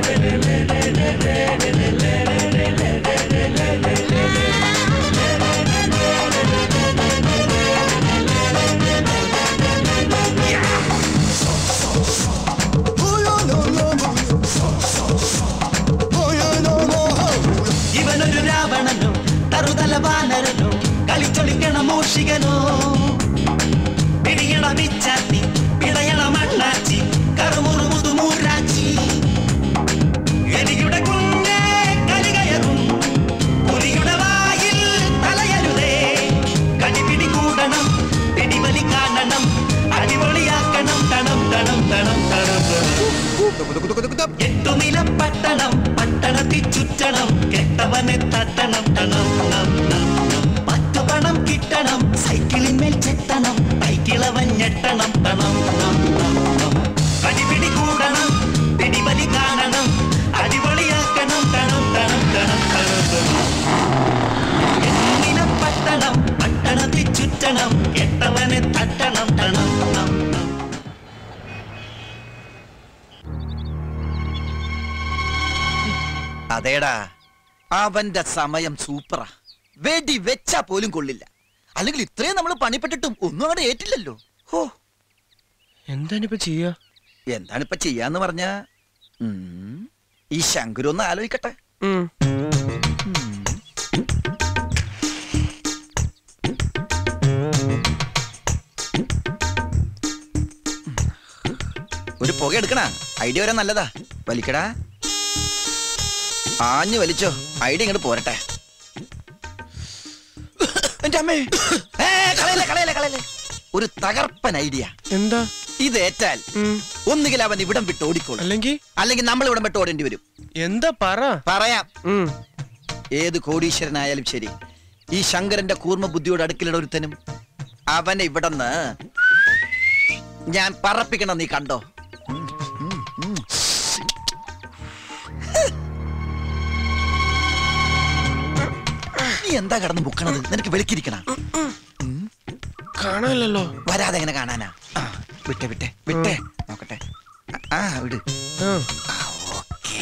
Speaker 7: ഇവനൊരു രാവണനോ തറുതല വാനരനോ കളിച്ചൊളിക്കണ മൂഷികനോ പിടിയണ മിച്ചാത്തി പിടയണ മണ്ണാച്ചി കറുമുറു മുതുമൂരാച്ചി എലിയുടെ കുഞ്ഞേ കലികയറും പുലിയുടെ വായിൽ തലയരുതേ കടിപിടി കൂടണം പിടിവലി കാണണം അടിപൊളിയാക്കണം തണം തണം തണം തണം എട്ടുനില പട്ടണം പട്ടണത്തിൽ ചുറ്റണം കെട്ടവനെ തട്ടണം ടണം ണം ണം ണം. പത്തു പണം കിട്ടണം സൈക്കിളിന്മേൽ ചെത്തണം ബൈക്കിളവൻ ഞെട്ടണം ടണം ണം ണം ണം. അടിപിടി കൂടണം പിടിവലി കാണണം അടിപൊളിയാക്കണം ടണം ടണം ടണം ടണം ടണം. എട്ടുനില പട്ടണം പട്ടണത്തിൽ ചുറ്റണം കെട്ടവനെ തട്ടണം ടണം ണം ണം.
Speaker 13: അതേടാ അവന്റെ സമയം സൂപ്പറാ വെടി വെച്ചാ പോലും കൊള്ളില്ല അല്ലെങ്കിൽ ഇത്രയും നമ്മൾ പണിപ്പെട്ടിട്ടും ഒന്നും അങ്ങോട്ട് ഏറ്റില്ലല്ലോ ഹോ
Speaker 6: എന്താണിപ്പോ ചെയ്യാ
Speaker 13: എന്താണിപ്പ ചെയ്യാന്ന് പറഞ്ഞ ഈ ശങ്കുരു ഒന്ന് ആലോചിക്കട്ടെ ഒരു പുക എടുക്കണ ഐഡിയ വരാൻ നല്ലതാ വലിക്കടാ ആഞ്ഞു വലിച്ചോ ഐഡിയ ഇങ്ങോട്ട് പോരട്ടെ എന്റെ അമ്മേ ഏ, കളയല്ലേ കളയല്ലേ കളയല്ലേ ഒരു തകർപ്പൻ ഐഡിയ
Speaker 6: എന്താ
Speaker 13: ഇത് ഏറ്റാൽ ഒന്നുകിൽ അവൻ ഇവിടം വിട്ട് ഓടിക്കോളും
Speaker 6: അല്ലെങ്കിൽ
Speaker 13: അല്ലെങ്കിൽ നമ്മൾ ഇവിടം വിട്ട് ഓടേണ്ടി വരും
Speaker 6: എന്താ പറ
Speaker 13: പറയാം ഏത് കോടീശ്വരനായാലും ശരി ഈ ശങ്കരന്റെ കൂർമ്മ ബുദ്ധിയോട് അടുക്കിലിട ഒരുത്തനും അവനെ ഇവിടന്ന് ഞാൻ പറപ്പിക്കണം നീ കണ്ടോ നീ എന്താ കടന്ന് മുക്കണത് നിനക്ക് വെളുക്കിരിക്കണ
Speaker 6: കാണാനല്ലോ
Speaker 13: വരാതെ എങ്ങനെ കാണാനാ ആ, വിട്ടെ വിട്ടെ വിട്ടെ നോക്കട്ടെ ആ വിട് ആ, ഓക്കേ.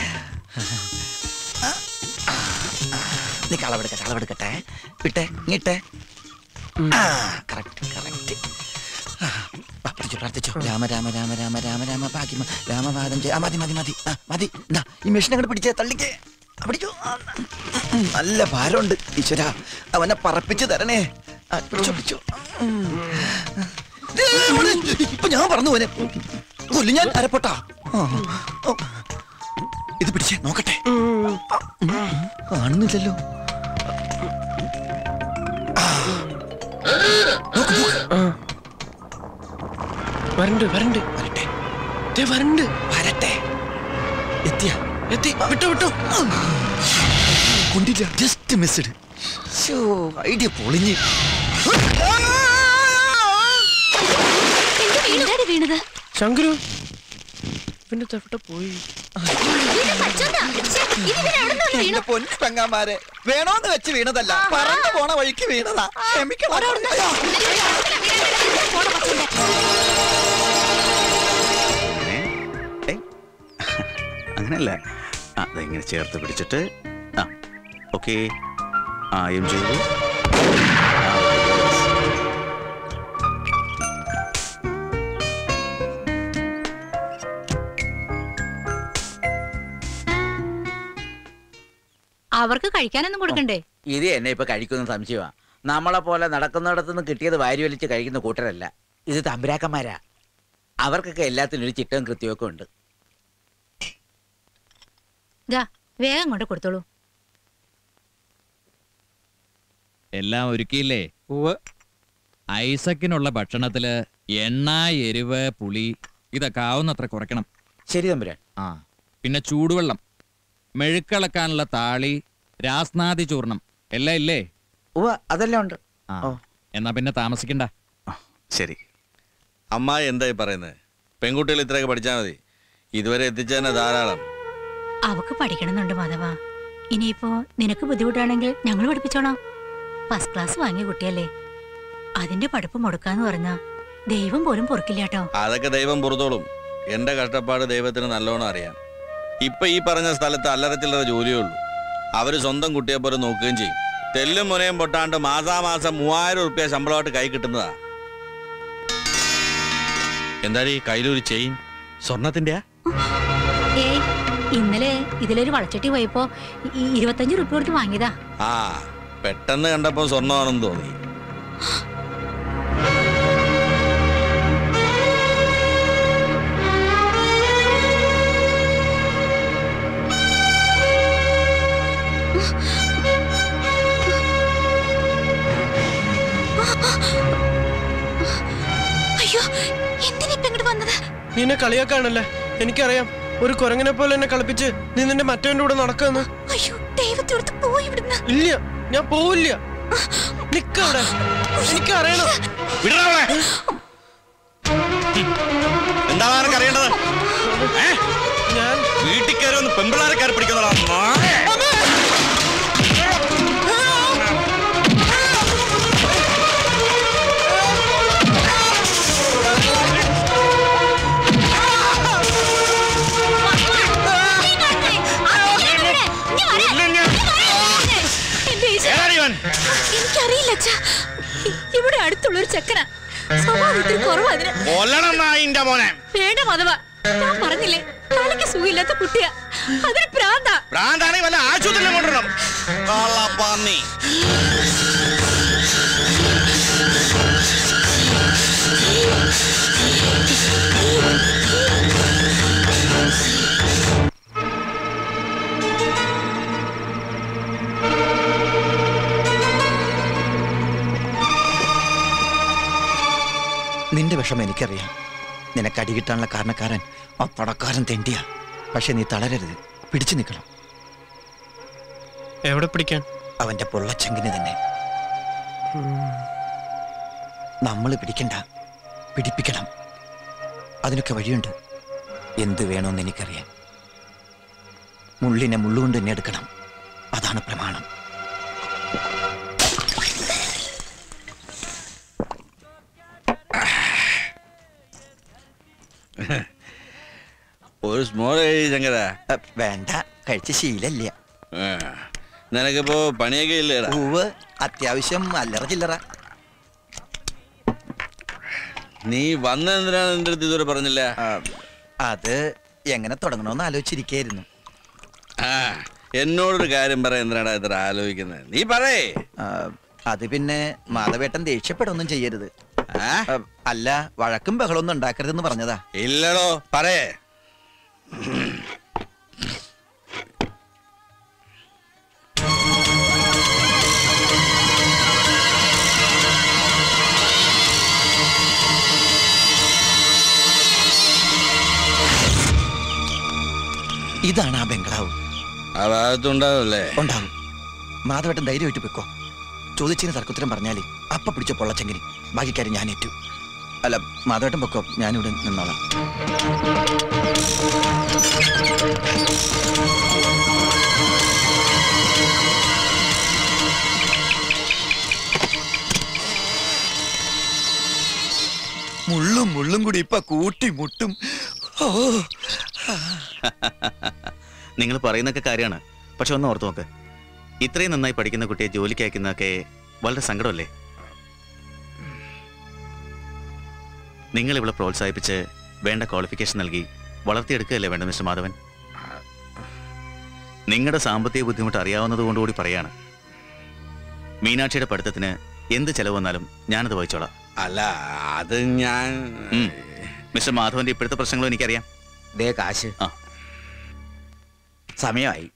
Speaker 13: ആ, ആ, ആ. നീ കളവെടുക്കട്ടെ കളവെടുക്കട്ടെ വിട്ടെ ഇങ്ങിട്ടെ ആ കറക്റ്റ് കറക്റ്റ് പ്രാർത്ഥിച്ചോ പ്രാർത്ഥിച്ചോ രാമ രാമ രാമ രാമ രാമ രാമ ഭാഗ്യമ രാമപാദം ജയ ആ, മതി മതി മതി ആ മതി എന്നാ ഈ മെഷീൻ അങ്ങോട്ട് പിടിച്ചേ തള്ളിക്കേ ആ, പിടിച്ചോ ആ, ഉം, നല്ല ഭാരമുണ്ട് ഈശ്വര അവനെ പറപ്പിച്ച് തരണേ ആ, പിടിച്ചോ പിടിച്ചോ ഉം. ദേ, ഇവിടെ, ഇപ്പൊ ഞാൻ പറഞ്ഞു പോനെ കൊല്ലു ഞാൻ അരപ്പൊട്ടാ ആ, ഓ. ഇത് പിടിച്ചേ നോക്കട്ടെ ആ, ഉം, കാണുന്നില്ലല്ലോ ആ. നോക്ക്, നോക്ക്.
Speaker 6: വരണ്ട് വരണ്ട്
Speaker 13: വരട്ടെ
Speaker 6: ദേ വരണ്ട്
Speaker 13: വരട്ടെ എത്തിയ
Speaker 6: എത്തി വിട്ടോ വിട്ടോ
Speaker 13: കൊണ്ടില്ല ജസ്റ്റ് മിസ്ഡ് ഐഡിയ പൊളിഞ്ഞ്
Speaker 12: എന്താണ് വീണത്
Speaker 6: ശങ്കുരു പിന്നെ തെവിടെ പോയി
Speaker 13: എന്റെ പൊന്നു പെങ്ങാമാരെ വേണോന്ന് വെച്ച് വീണതല്ല പറഞ്ഞു പോണ വഴിക്ക് വീണതാ ക്ഷമിക്കണം
Speaker 17: അങ്ങനെയല്ല ആ ഇങ്ങനെ ചേർത്ത് പിടിച്ചിട്ട് ആ ഓക്കെ ആ എം ചെയ്തു
Speaker 9: അവർക്ക് കഴിക്കാനൊന്നും കൊടുക്കണ്ടേ
Speaker 4: ഇത് എന്നെ ഇപ്പൊ കഴിക്കുന്ന സംശയമാ നമ്മളെ പോലെ നടക്കുന്നിടത്തുനിന്ന് കിട്ടിയത് വാരി വലിച്ച് കഴിക്കുന്ന കൂട്ടരല്ല ഇത് തമ്പുരാക്കന്മാരാ അവർക്കൊക്കെ എല്ലാത്തിനും ഒരു ചിട്ടവും കൃത്യമൊക്കെ ഉണ്ട്
Speaker 9: ദാ വേഗം കൊണ്ട് കൊടുത്തോളൂ
Speaker 15: എല്ലാം ഒരുക്കിയില്ലേ ഐസക്കിനുള്ള ഭക്ഷണത്തില് എണ്ണ എരിവ് പുളി ഇതൊക്കെ ആവുന്നത്ര കുറയ്ക്കണം
Speaker 4: ശരി തമ്പുരാൻ
Speaker 15: ആ പിന്നെ ചൂടുവെള്ളം മെഴുക്കളക്കാനുള്ള താളി രാസ്നാദി ചൂർണം എല്ലാം ഇല്ലേ
Speaker 4: ഉവ്വ അതെല്ലാം ഉണ്ട്
Speaker 15: ആ എന്നാ പിന്നെ താമസിക്കണ്ട
Speaker 17: ശരി അമ്മായി എന്തായി പറയുന്നത് പെൺകുട്ടികൾ ഇത്രയൊക്കെ പഠിച്ചാൽ മതി ഇതുവരെ എത്തിച്ചതന്നെ ധാരാളം
Speaker 9: അവക്ക് പഠിക്കണമെന്നുണ്ട് മാധവ ഇനിയിപ്പോ നിനക്ക് ബുദ്ധിമുട്ടാണെങ്കിൽ ഞങ്ങൾ പഠിപ്പിച്ചോളാം ഫസ്റ്റ് ക്ലാസ് വാങ്ങിയ കുട്ടിയല്ലേ അതിന്റെ പഠിപ്പ് മുടക്കാന്ന് പറഞ്ഞാ ദൈവം പോലും പൊറുക്കില്ല കേട്ടോ
Speaker 20: അതൊക്കെ ദൈവം പുറത്തോളും എന്റെ കഷ്ടപ്പാട് ദൈവത്തിന് നല്ലോണം അറിയാം ഇപ്പൊ ഈ പറഞ്ഞ സ്ഥലത്ത് അല്ലറ ചില്ലറ ജോലിയേ ഉള്ളൂ അവര് സ്വന്തം കുട്ടിയെ പോലെ നോക്കുകയും ചെയ്യും തെല്ലും മുനയും പൊട്ടാണ്ട് മാസാമാസം മൂവായിരം റുപ്യ ശമ്പളമായിട്ട് കൈ കിട്ടുന്നതാ എന്താടി കയ്യിലൊരു ചെയിൻ സ്വർണത്തിന്റെയാ
Speaker 9: ഏയ് ഇന്നലെ ഇതിലൊരു വളച്ചട്ടി പോയപ്പോ ഈ ഇരുപത്തഞ്ച് റുപ്യ കൊടുത്ത് വാങ്ങിയതാ
Speaker 20: ആ പെട്ടെന്ന് കണ്ടപ്പോ സ്വർണ്ണമാണെന്ന് തോന്നി
Speaker 12: അയ്യോ എന്തിനാ ഇപ്പൊ ഇങ്ങോട്ട് വന്നത്
Speaker 6: നിന്നെ കളിയാക്കാണല്ലേ എനിക്കറിയാം ഒരു കുരങ്ങനെ പോലെ എന്നെ കളിപ്പിച്ച് നീ നിന്റെ മറ്റവന്റെ കൂടെ നടക്കാന്ന്
Speaker 12: അയ്യോ ദൈവത്തോടത്ത് പോയി ഇവിടുന്ന്
Speaker 6: ഇല്ല ഞാൻ പോവില്ല നിക്കവിടെ എനിക്കറിയണം
Speaker 20: എന്താണ് നിനക്ക് അറിയേണ്ടത് ഏ? വീട്ടിൽ കയറി ഒന്ന് പെമ്പിളാരെ കയറി പിടിക്കുന്നതാ
Speaker 12: എന്റെ ഈശ്വരാ. എനിക്കറിയില്ല അച്ഛാ ഇവിടെ അടുത്തുള്ള ഒരു ചെക്കനാ സ്വഭാവം ഇത്തിരി കുറവാ അതിന്
Speaker 20: കൊല്ലണം നായിന്റെ മോനെ
Speaker 12: വേണ്ട മതവ ഞാൻ പറഞ്ഞില്ലേ തലയ്ക്ക് സുഖമില്ലാത്ത കുട്ടിയാ അതിന് പ്രാന്താ
Speaker 20: ഭ്രാന്താണെങ്കിൽ വല്ല ആശുപത്രിയിലും കൊണ്ടുവരണം കള്ളപ്പന്നി
Speaker 13: നിന്റെ വിഷമം എനിക്കറിയാം നിനക്ക് അടി കിട്ടാനുള്ള കാരണക്കാരൻ ആ പടക്കാരൻ തെണ്ടിയ പക്ഷെ നീ തളരരുത് പിടിച്ചു നിൽക്കണം
Speaker 6: എവിടെ പിടിക്കാൻ
Speaker 13: അവന്റെ പൊള്ളച്ചെങ്കിന് തന്നെ നമ്മൾ പിടിക്കണ്ട പിടിപ്പിക്കണം അതിനൊക്കെ വഴിയുണ്ട് എന്ത് വേണമെന്ന് എനിക്കറിയാം മുള്ളിനെ മുള്ളുകൊണ്ട് തന്നെ എടുക്കണം അതാണ് പ്രമാണം
Speaker 20: ഒരു സ്മോൾ ശങ്കര
Speaker 13: വേണ്ട കഴിച്ച ശീലല്ല
Speaker 20: നിനക്കിപ്പോ പണിയൊക്കെ ഇല്ലേടാ
Speaker 13: പൂവ് അത്യാവശ്യം അല്ലറ ചില്ലറ
Speaker 20: നീ വന്ന എന്തിനാണ് എന്റെ അടുത്ത് ഇതുവരെ പറഞ്ഞില്ല
Speaker 13: അത് എങ്ങനെ തുടങ്ങണമെന്ന് ആലോചിച്ചിരിക്കായിരുന്നു
Speaker 20: ആ എന്നോടൊരു കാര്യം പറയാൻ എന്തിനാടാ ഇത്ര ആലോചിക്കുന്നത് നീ പറയേ
Speaker 13: അത് പിന്നെ മാധവേട്ടൻ ദേഷ്യപ്പെടുകയൊന്നും ചെയ്യരുത് ആ, അല്ല വഴക്കും ബഹളമൊന്നും ഉണ്ടാക്കരുതെന്ന് പറഞ്ഞതാ
Speaker 20: ഇല്ലടോ പറയേ
Speaker 13: ഇതാണ് ആ ബംഗ്ലാവ്
Speaker 20: ആ ഭാഗത്തുണ്ടാവല്ലേ
Speaker 13: ഉണ്ടാവും മാധവേട്ടൻ ധൈര്യമായിട്ട് വെക്കോ ചോദിച്ചതിന് തർക്കുത്തരം പറഞ്ഞാലേ അപ്പ പിടിച്ച പൊള്ളച്ചെങ്കിന് ബാക്കി കാര്യം ഞാൻ ഏറ്റു അല്ല മാധവേട്ടൻ പൊക്കോ ഞാനിവിടെ നിന്നോളാം മുള്ളും മുള്ളും കൂടി ഇപ്പൊ കൂട്ടി മുട്ടും ഓ
Speaker 17: നിങ്ങൾ പറയുന്നൊക്കെ കാര്യമാണ് പക്ഷെ ഒന്ന് ഓർത്ത് നോക്ക് ഇത്രയും നന്നായി പഠിക്കുന്ന കുട്ടിയെ ജോലിക്ക് അയക്കുന്നതൊക്കെ വളരെ സങ്കടമല്ലേ നിങ്ങൾ ഇവിടെ പ്രോത്സാഹിപ്പിച്ച് വേണ്ട ക്വാളിഫിക്കേഷൻ നൽകി വളർത്തിയെടുക്കുകയല്ലേ വേണ്ട മിസ്റ്റർ മാധവൻ നിങ്ങളുടെ സാമ്പത്തിക ബുദ്ധിമുട്ട് അറിയാവുന്നത് കൊണ്ടുകൂടി പറയാണ് മീനാക്ഷിയുടെ പഠിത്തത്തിന് എന്ത് ചെലവ് വന്നാലും ഞാനത് വഹിച്ചോളാം
Speaker 20: അല്ല അത് ഞാൻ
Speaker 17: ഉം. മിസ്റ്റർ മാധവന്റെ ഇപ്പോഴത്തെ പ്രശ്നങ്ങളും എനിക്കറിയാം
Speaker 4: ദേ കാശ്
Speaker 17: ആ
Speaker 4: സമയമായി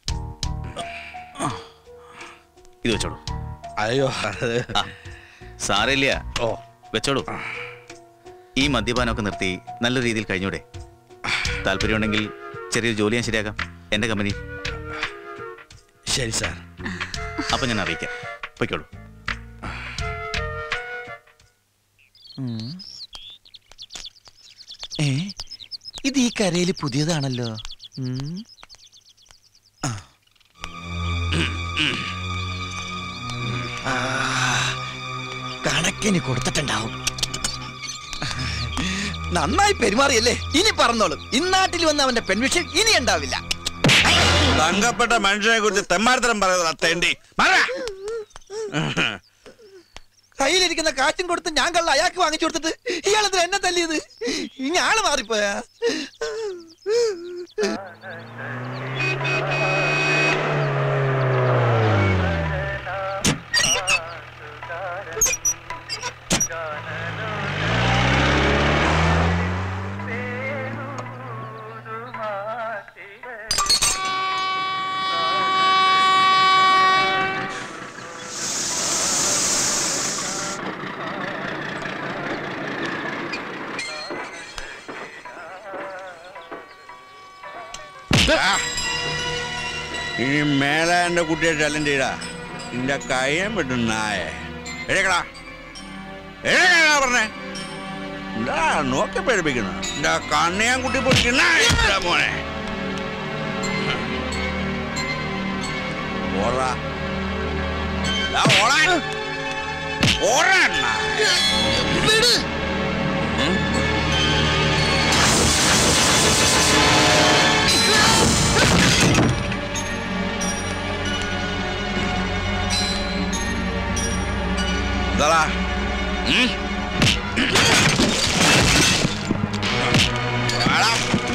Speaker 17: ഇത് വെച്ചോളൂ
Speaker 20: അയ്യോ
Speaker 17: ആ, സാരമില്ല ഓ വെച്ചോളൂ ഈ മദ്യപാനമൊക്കെ നിർത്തി നല്ല രീതിയിൽ കഴിഞ്ഞൂടെ താല്പര്യമുണ്ടെങ്കിൽ ചെറിയൊരു ജോലി ഞാൻ ശരിയാക്കാം എൻ്റെ കമ്പനി
Speaker 20: ശരി സാർ
Speaker 17: അപ്പം ഞാൻ അറിയിക്കാം പൊയ്ക്കോളൂ
Speaker 13: ഏ ഇത് ഈ കരയിൽ പുതിയതാണല്ലോ ഉം. ആ. ആ, കണക്ക് ചെക്കന് കൊടുത്തിട്ടുണ്ടാവും നന്നായി പെരുമാറിയല്ലേ ഇനി പറഞ്ഞോളും ഇന്നാട്ടിൽ വന്ന അവന്റെ പെൺവിഷൻ ഇനി ഉണ്ടാവില്ല
Speaker 20: തങ്കപ്പെട്ട മനുഷ്യനെ കുറിച്ച് തെമ്മാരത്തരം പറയുന്നത് തേണ്ടി
Speaker 13: കയ്യിലിരിക്കുന്ന കാറ്റും കൊടുത്ത് ഞാൻ കള്ള അയാൾക്ക് വാങ്ങിച്ചു കൊടുത്തിട്ട് ഇയാളെന്തിനാ എന്നെ തല്ലിയത് ഇനി ആള് മാറിപ്പോയാ
Speaker 20: ഇനി മേലെ എന്റെ കുട്ടിയെ ചലഞ്ച് ചെയ്താ നിന്റെ കയ്യം വിട്ടു നായേ എഴുക്കടാ എഴുകടാ പറഞ്ഞേ എന്താ നോക്കി പേടിപ്പിക്കുന്നു എന്റെ കണ്ണിയാൻ കുട്ടി പൊടിക്കുന്ന മോനെ ഓടാ ദാ ഓടാൻ ഓടാൻ നായ. ഉം? എന്താടാ ഉം? വാടാ.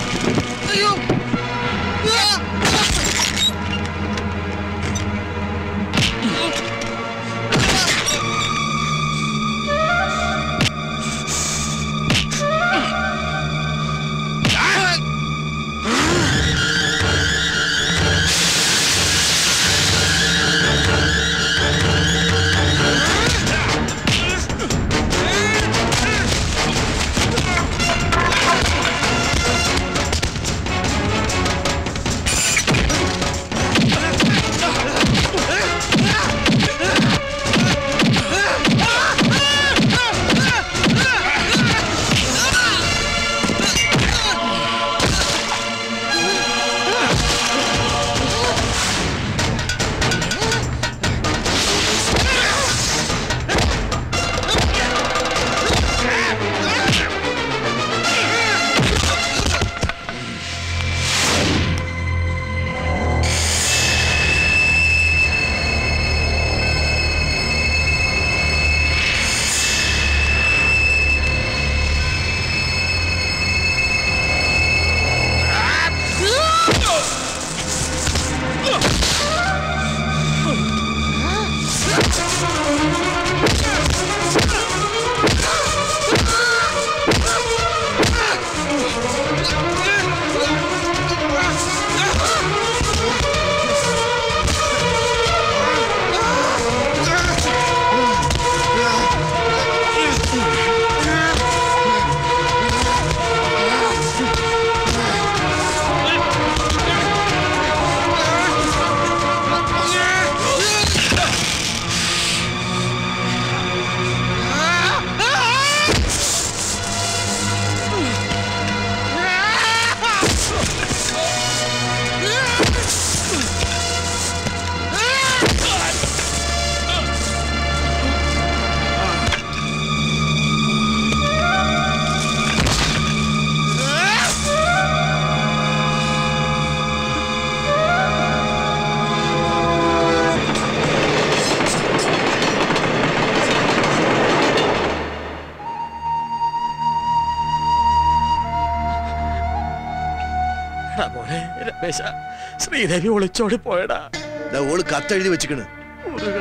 Speaker 10: എടാ മോനെ രമേശ ശ്രീദേവി ഒളിച്ചോടി പോയടാ
Speaker 1: ദാ ഓള് കത്തെഴുതി വെച്ചിക്കണ്
Speaker 10: മുരുക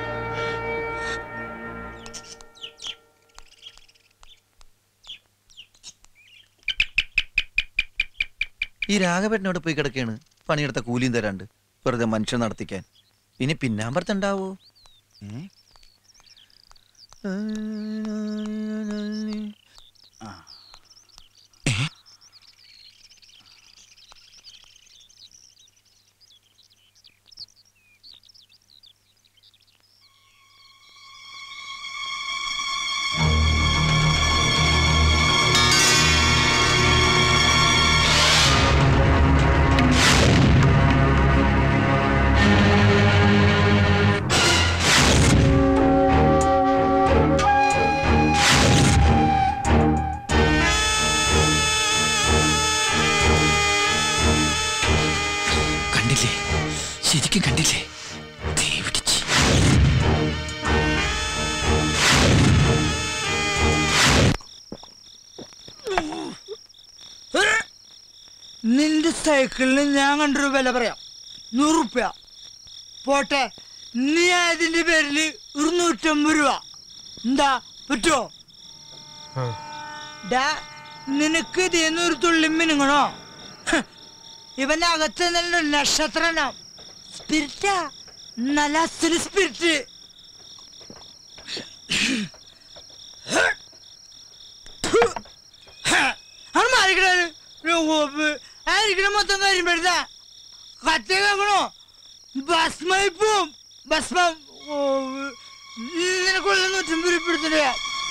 Speaker 13: ഈ രാഘവേട്ടനോട് പോയി കിടക്കാണ് പണിയെടുത്ത കൂലിയും തരാണ്ട് വെറുതെ മനുഷ്യൻ നടത്തിക്കാൻ ഇനി പിന്നാമ്പറത്തുണ്ടാവോ ഏ
Speaker 7: ആ
Speaker 19: നിന്റെ സൈക്കിളിന് ഞാൻ കണ്ടൊരു വില പറയാം നൂറുപ്യ പോട്ടെ നീ അതിന്റെ പേരില് ഒരു നൂറ്റമ്പത് രൂപ എന്താ പറ്റുമോ ഡാ നിനക്ക് ഇതേന്ന് ഒരു തുള്ളി മിനുങ്ങണോ ഹ്, ഇവന്റെ അകത്ത് നല്ല നക്ഷത്രം സ്പിരിറ്റാ നല്ല അസല് സ്പിരിറ്റ് അത് മാറിക്കണേ ആയിരിക്കണ മൊത്തം കാര്യം പെടുത്താ കത്തി കേൾക്കണോ ഭസ്മയിപ്പും ഭസ്മം ഓ, നിനക്കുള്ള നൂറ്റമ്പത് രൂപ എടുത്തിട്ട്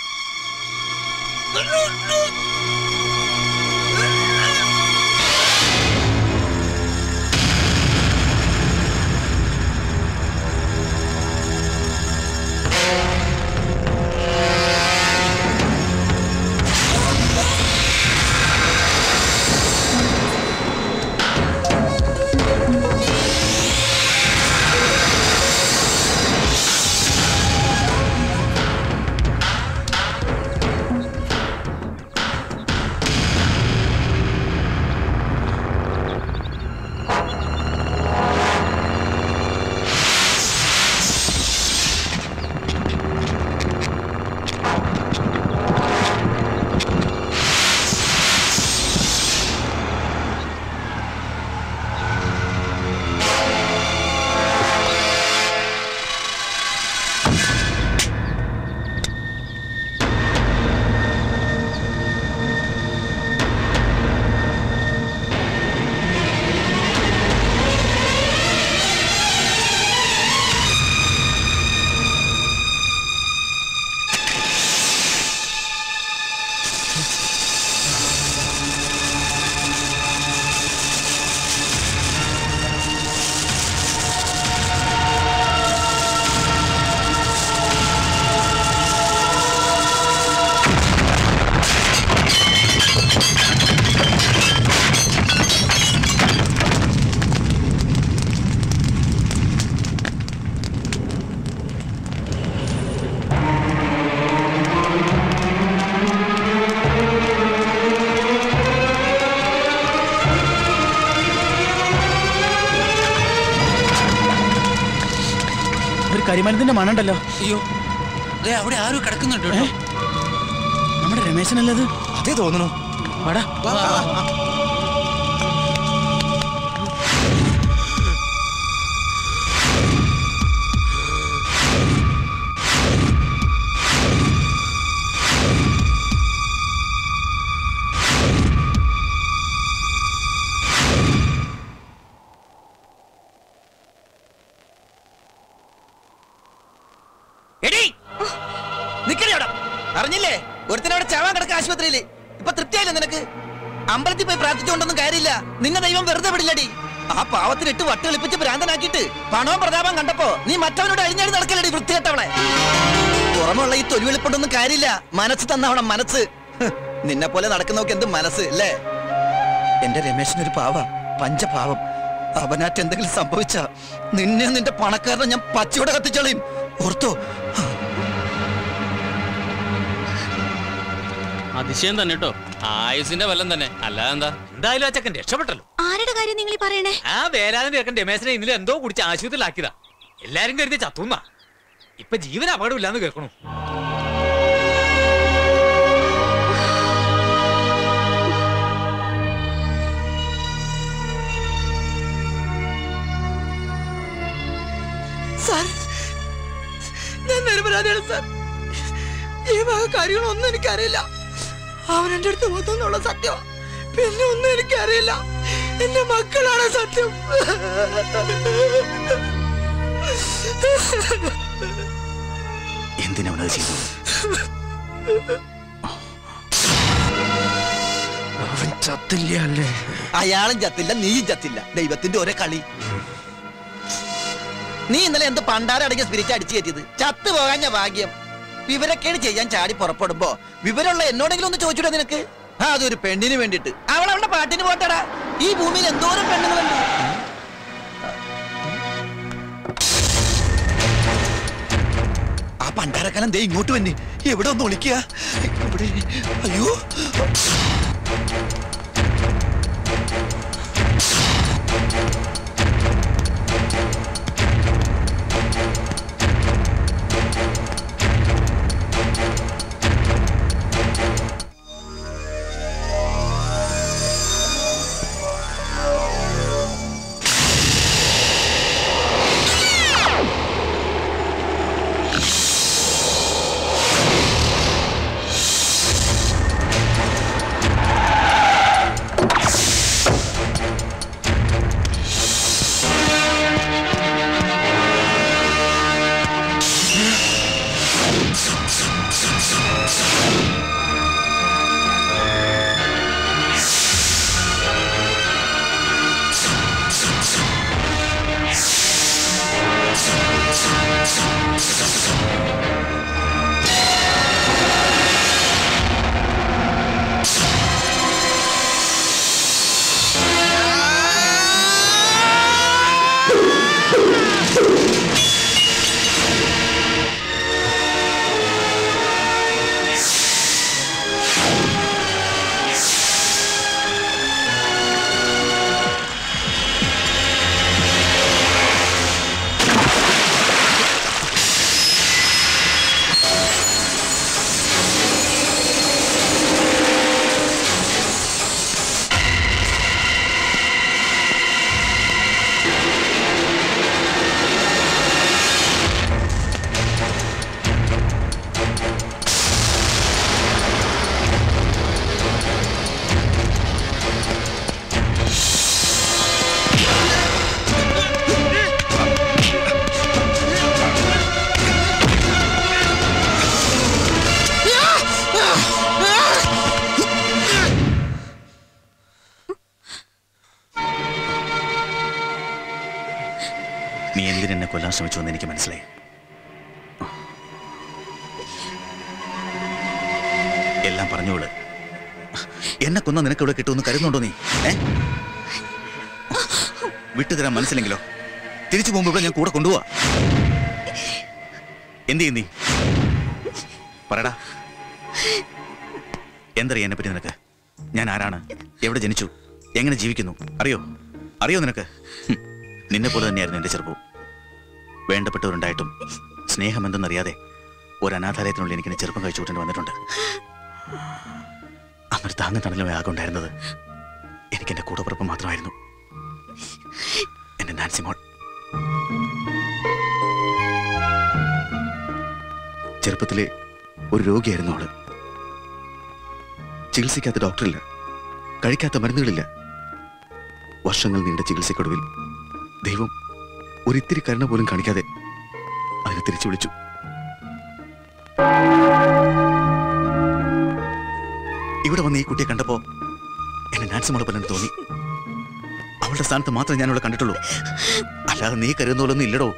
Speaker 16: ഒരു കരിമരത്തിന്റെ മണുണ്ടല്ലോ
Speaker 10: അയ്യോ ദേ അവിടെ ആരോ കിടക്കുന്നുണ്ട് കേട്ടോ.
Speaker 16: നമ്മുടെ രമേശനല്ലത്
Speaker 10: അതേ തോന്നണു
Speaker 16: വാടാ
Speaker 13: എടി നിക്കടി അവിടെ അറിഞ്ഞില്ലേ ഒരുത്തനവിടെ ചാവാൻ കിടക്ക ആശുപത്രിയില് ഇപ്പൊ തൃപ്തിയായില്ലേ നിനക്ക് അമ്പലത്തിൽ പോയി പ്രാർത്ഥിച്ചുകൊണ്ടൊന്നും കാര്യമില്ല നിന്നെ ദൈവം വെറുതെ വിടില്ലടി ആ പാവത്തിന് ഇട്ട് വട്ടുകളിപ്പിച്ച് ഭ്രാന്തനാക്കിയിട്ട് പണവും പ്രതാപം കണ്ടപ്പോ നീ മറ്റവനോട് അഴിഞ്ഞാടി നടക്കലടി വൃത്തികെട്ടവളെ പുറമുള്ള ഈ തൊലിവെളിപ്പൊണ്ടൊന്നും കാര്യമില്ല മനസ്സ് തന്നവണം മനസ്സ് ഹ്, നിന്നെ പോലെ നടക്കുന്നവർക്ക് എന്ത് മനസ്സ് അല്ലേ എന്റെ രമേശനൊരു പാവ പഞ്ചപാവം അവനാറ്റ് എന്തെങ്കിലും സംഭവിച്ച നിന്നെ നിന്റെ പണക്കാരനെ ഞാൻ പച്ചയോടെ കത്തിച്ചോളയും ഓർത്തോ
Speaker 2: അതിശയം തന്നെ കേട്ടോ ആയുസിന്റെ ബലം തന്നെ അല്ലാതെ എന്താ
Speaker 21: എന്തായാലും ആ ചെക്കൻ രക്ഷപ്പെട്ടല്ലോ
Speaker 12: ആരുടെ കാര്യം നിങ്ങൾ ഈ പറയണേ
Speaker 21: ആ വേലാതിന്റെ ചെക്കൻ രമേശനെ ഇന്നലെ എന്തോ കുടിച്ച് ആശുപത്രിയിലാക്കിയതാ എല്ലാരും കരുതി ചത്തുന്ന ഇപ്പൊ ജീവൻ അപകടമില്ലാന്ന് കേൾക്കണു
Speaker 19: സാർ ഞാൻ നിരപരാധിയാണ് സാർ ഈ വക കാര്യങ്ങളൊന്നും എനിക്കറിയില്ല അവൻ എൻ്റെ അടുത്ത് വന്നെന്നുള്ള സത്യമാ പിന്നെ ഒന്നും എനിക്കറിയില്ല എന്റെ മക്കളാണ് സത്യം
Speaker 13: എന്തിനവനത് ചെയ്തു
Speaker 6: അവൻ ചത്തില്ല അല്ലേ
Speaker 13: അയാളും ചത്തില്ല നീയും ചത്തില്ല ദൈവത്തിന്റെ ഒരേ കളി നീ ഇന്നലെ എന്ത് പണ്ടാരടങ്ങിയ സ്പിരിറ്റ് അടിച്ചു കയറ്റിയത് ചത്തു പോകാഞ്ഞ ഭാഗ്യം വിവരക്കേട് ചെയ്യാൻ ചാടി പുറപ്പെടുമ്പോ വിവരമുള്ള എന്നോടെങ്കിലും ഒന്ന് ചോദിച്ചൂടെ നിനക്ക് ആ അതൊരു പെണ്ണിന് വേണ്ടിട്ട് അവൾ അവളുടെ പാട്ടിന് പോട്ടടാ ഈ ഭൂമിയിൽ എന്തോരം പെണ്ണുങ്ങളുണ്ട് ആ പണ്ടാരക്കാലം ദേ ഇങ്ങോട്ട് വന്നി എവിടെ ഒന്ന് ഒളിക്കുക ഇവിടെ അയ്യോ
Speaker 17: നീ എന്തിനെന്നെ കൊല്ലാൻ ശ്രമിച്ചു എന്ന് എനിക്ക് മനസ്സിലായി എല്ലാം പറഞ്ഞോള് എന്നെ കൊന്ന നിനക്ക് ഇവിടെ കിട്ടുമെന്ന് കരുതുന്നുണ്ടോ നീ ഏ വിട്ടുതരാൻ മനസ്സിലെങ്കിലോ തിരിച്ചു പോകുമ്പോ ഇവിടെ ഞാൻ കൂടെ കൊണ്ടുപോവാ എന്ത് ചെയ്യും നീ പറയടാ എന്തറിയാം എന്നെ പറ്റി നിനക്ക് ഞാൻ ആരാണ് എവിടെ ജനിച്ചു എങ്ങനെ ജീവിക്കുന്നു അറിയോ അറിയോ നിനക്ക് ഹും, നിന്നെ പോലെ തന്നെയായിരുന്നു എന്റെ ചെറുപ്പവും വേണ്ടപ്പെട്ടവരുണ്ടായിട്ടും സ്നേഹം എന്തെന്നറിയാതെ ഒരു അനാഥാലയത്തിനുള്ളിൽ എനിക്ക് എന്റെ ചെറുപ്പം കഴിച്ചു കൂട്ടേണ്ടി വന്നിട്ടുണ്ട് അന്നൊരു താങ്ങും തണലുമേ ആകെ ഉണ്ടായിരുന്നത് എനിക്ക് എന്റെ കൂടപ്പുറപ്പ് മാത്രമായിരുന്നു എന്റെ നാൻസി മോൾ ചെറുപ്പത്തിലെ ഒരു രോഗിയായിരുന്നു അവള് ചികിത്സിക്കാത്ത ഡോക്ടറില്ല കഴിക്കാത്ത മരുന്നുകളില്ല വർഷങ്ങൾ നീണ്ട ചികിത്സയ്ക്കൊടുവിൽ ദൈവം ഒരിത്തിരി കരുണ പോലും കാണിക്കാതെ അതിനെ തിരിച്ചു വിളിച്ചു ഇവിടെ വന്ന് ഈ കുട്ടിയെ കണ്ടപ്പോ എന്നെ നാൻസി മോളെ പോലെ തോന്നി അവളുടെ സ്ഥാനത്ത് മാത്രമേ ഞാൻ അവളെ കണ്ടിട്ടുള്ളൂ അല്ലാതെ നീ കരുതുന്ന പോലൊന്നും ഇല്ലടോ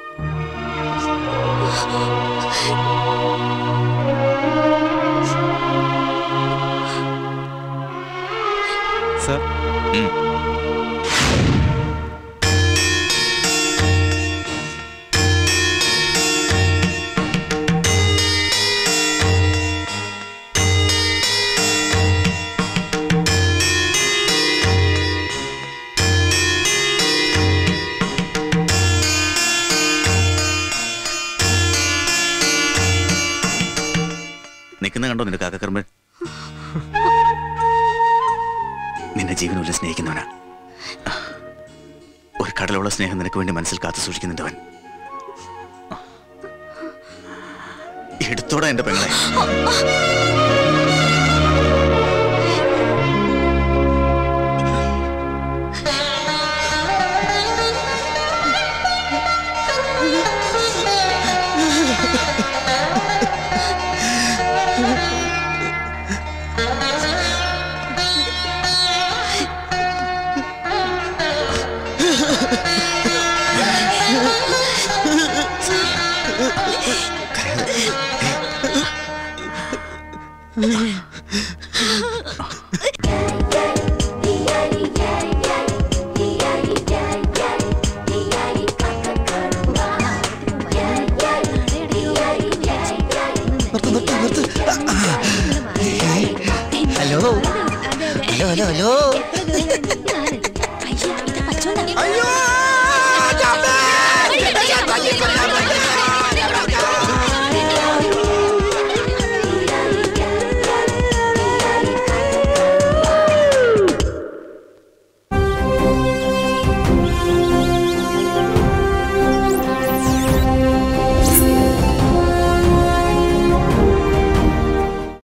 Speaker 18: സർ
Speaker 17: നിൽക്കുന്ന കണ്ടോ നിന്റെ കാക്കക്കർമ്മൻ നിന്നെ ജീവനുള്ള സ്നേഹിക്കുന്നവനാ ഒരു കടലുള്ള സ്നേഹം നിനക്ക് വേണ്ടി മനസ്സിൽ കാത്തു സൂക്ഷിക്കുന്നുണ്ടവൻ എടുത്തോടാ എന്റെ പെങ്ങളെ
Speaker 13: ഹലോ ഹലോ ഹലോ ഹലോ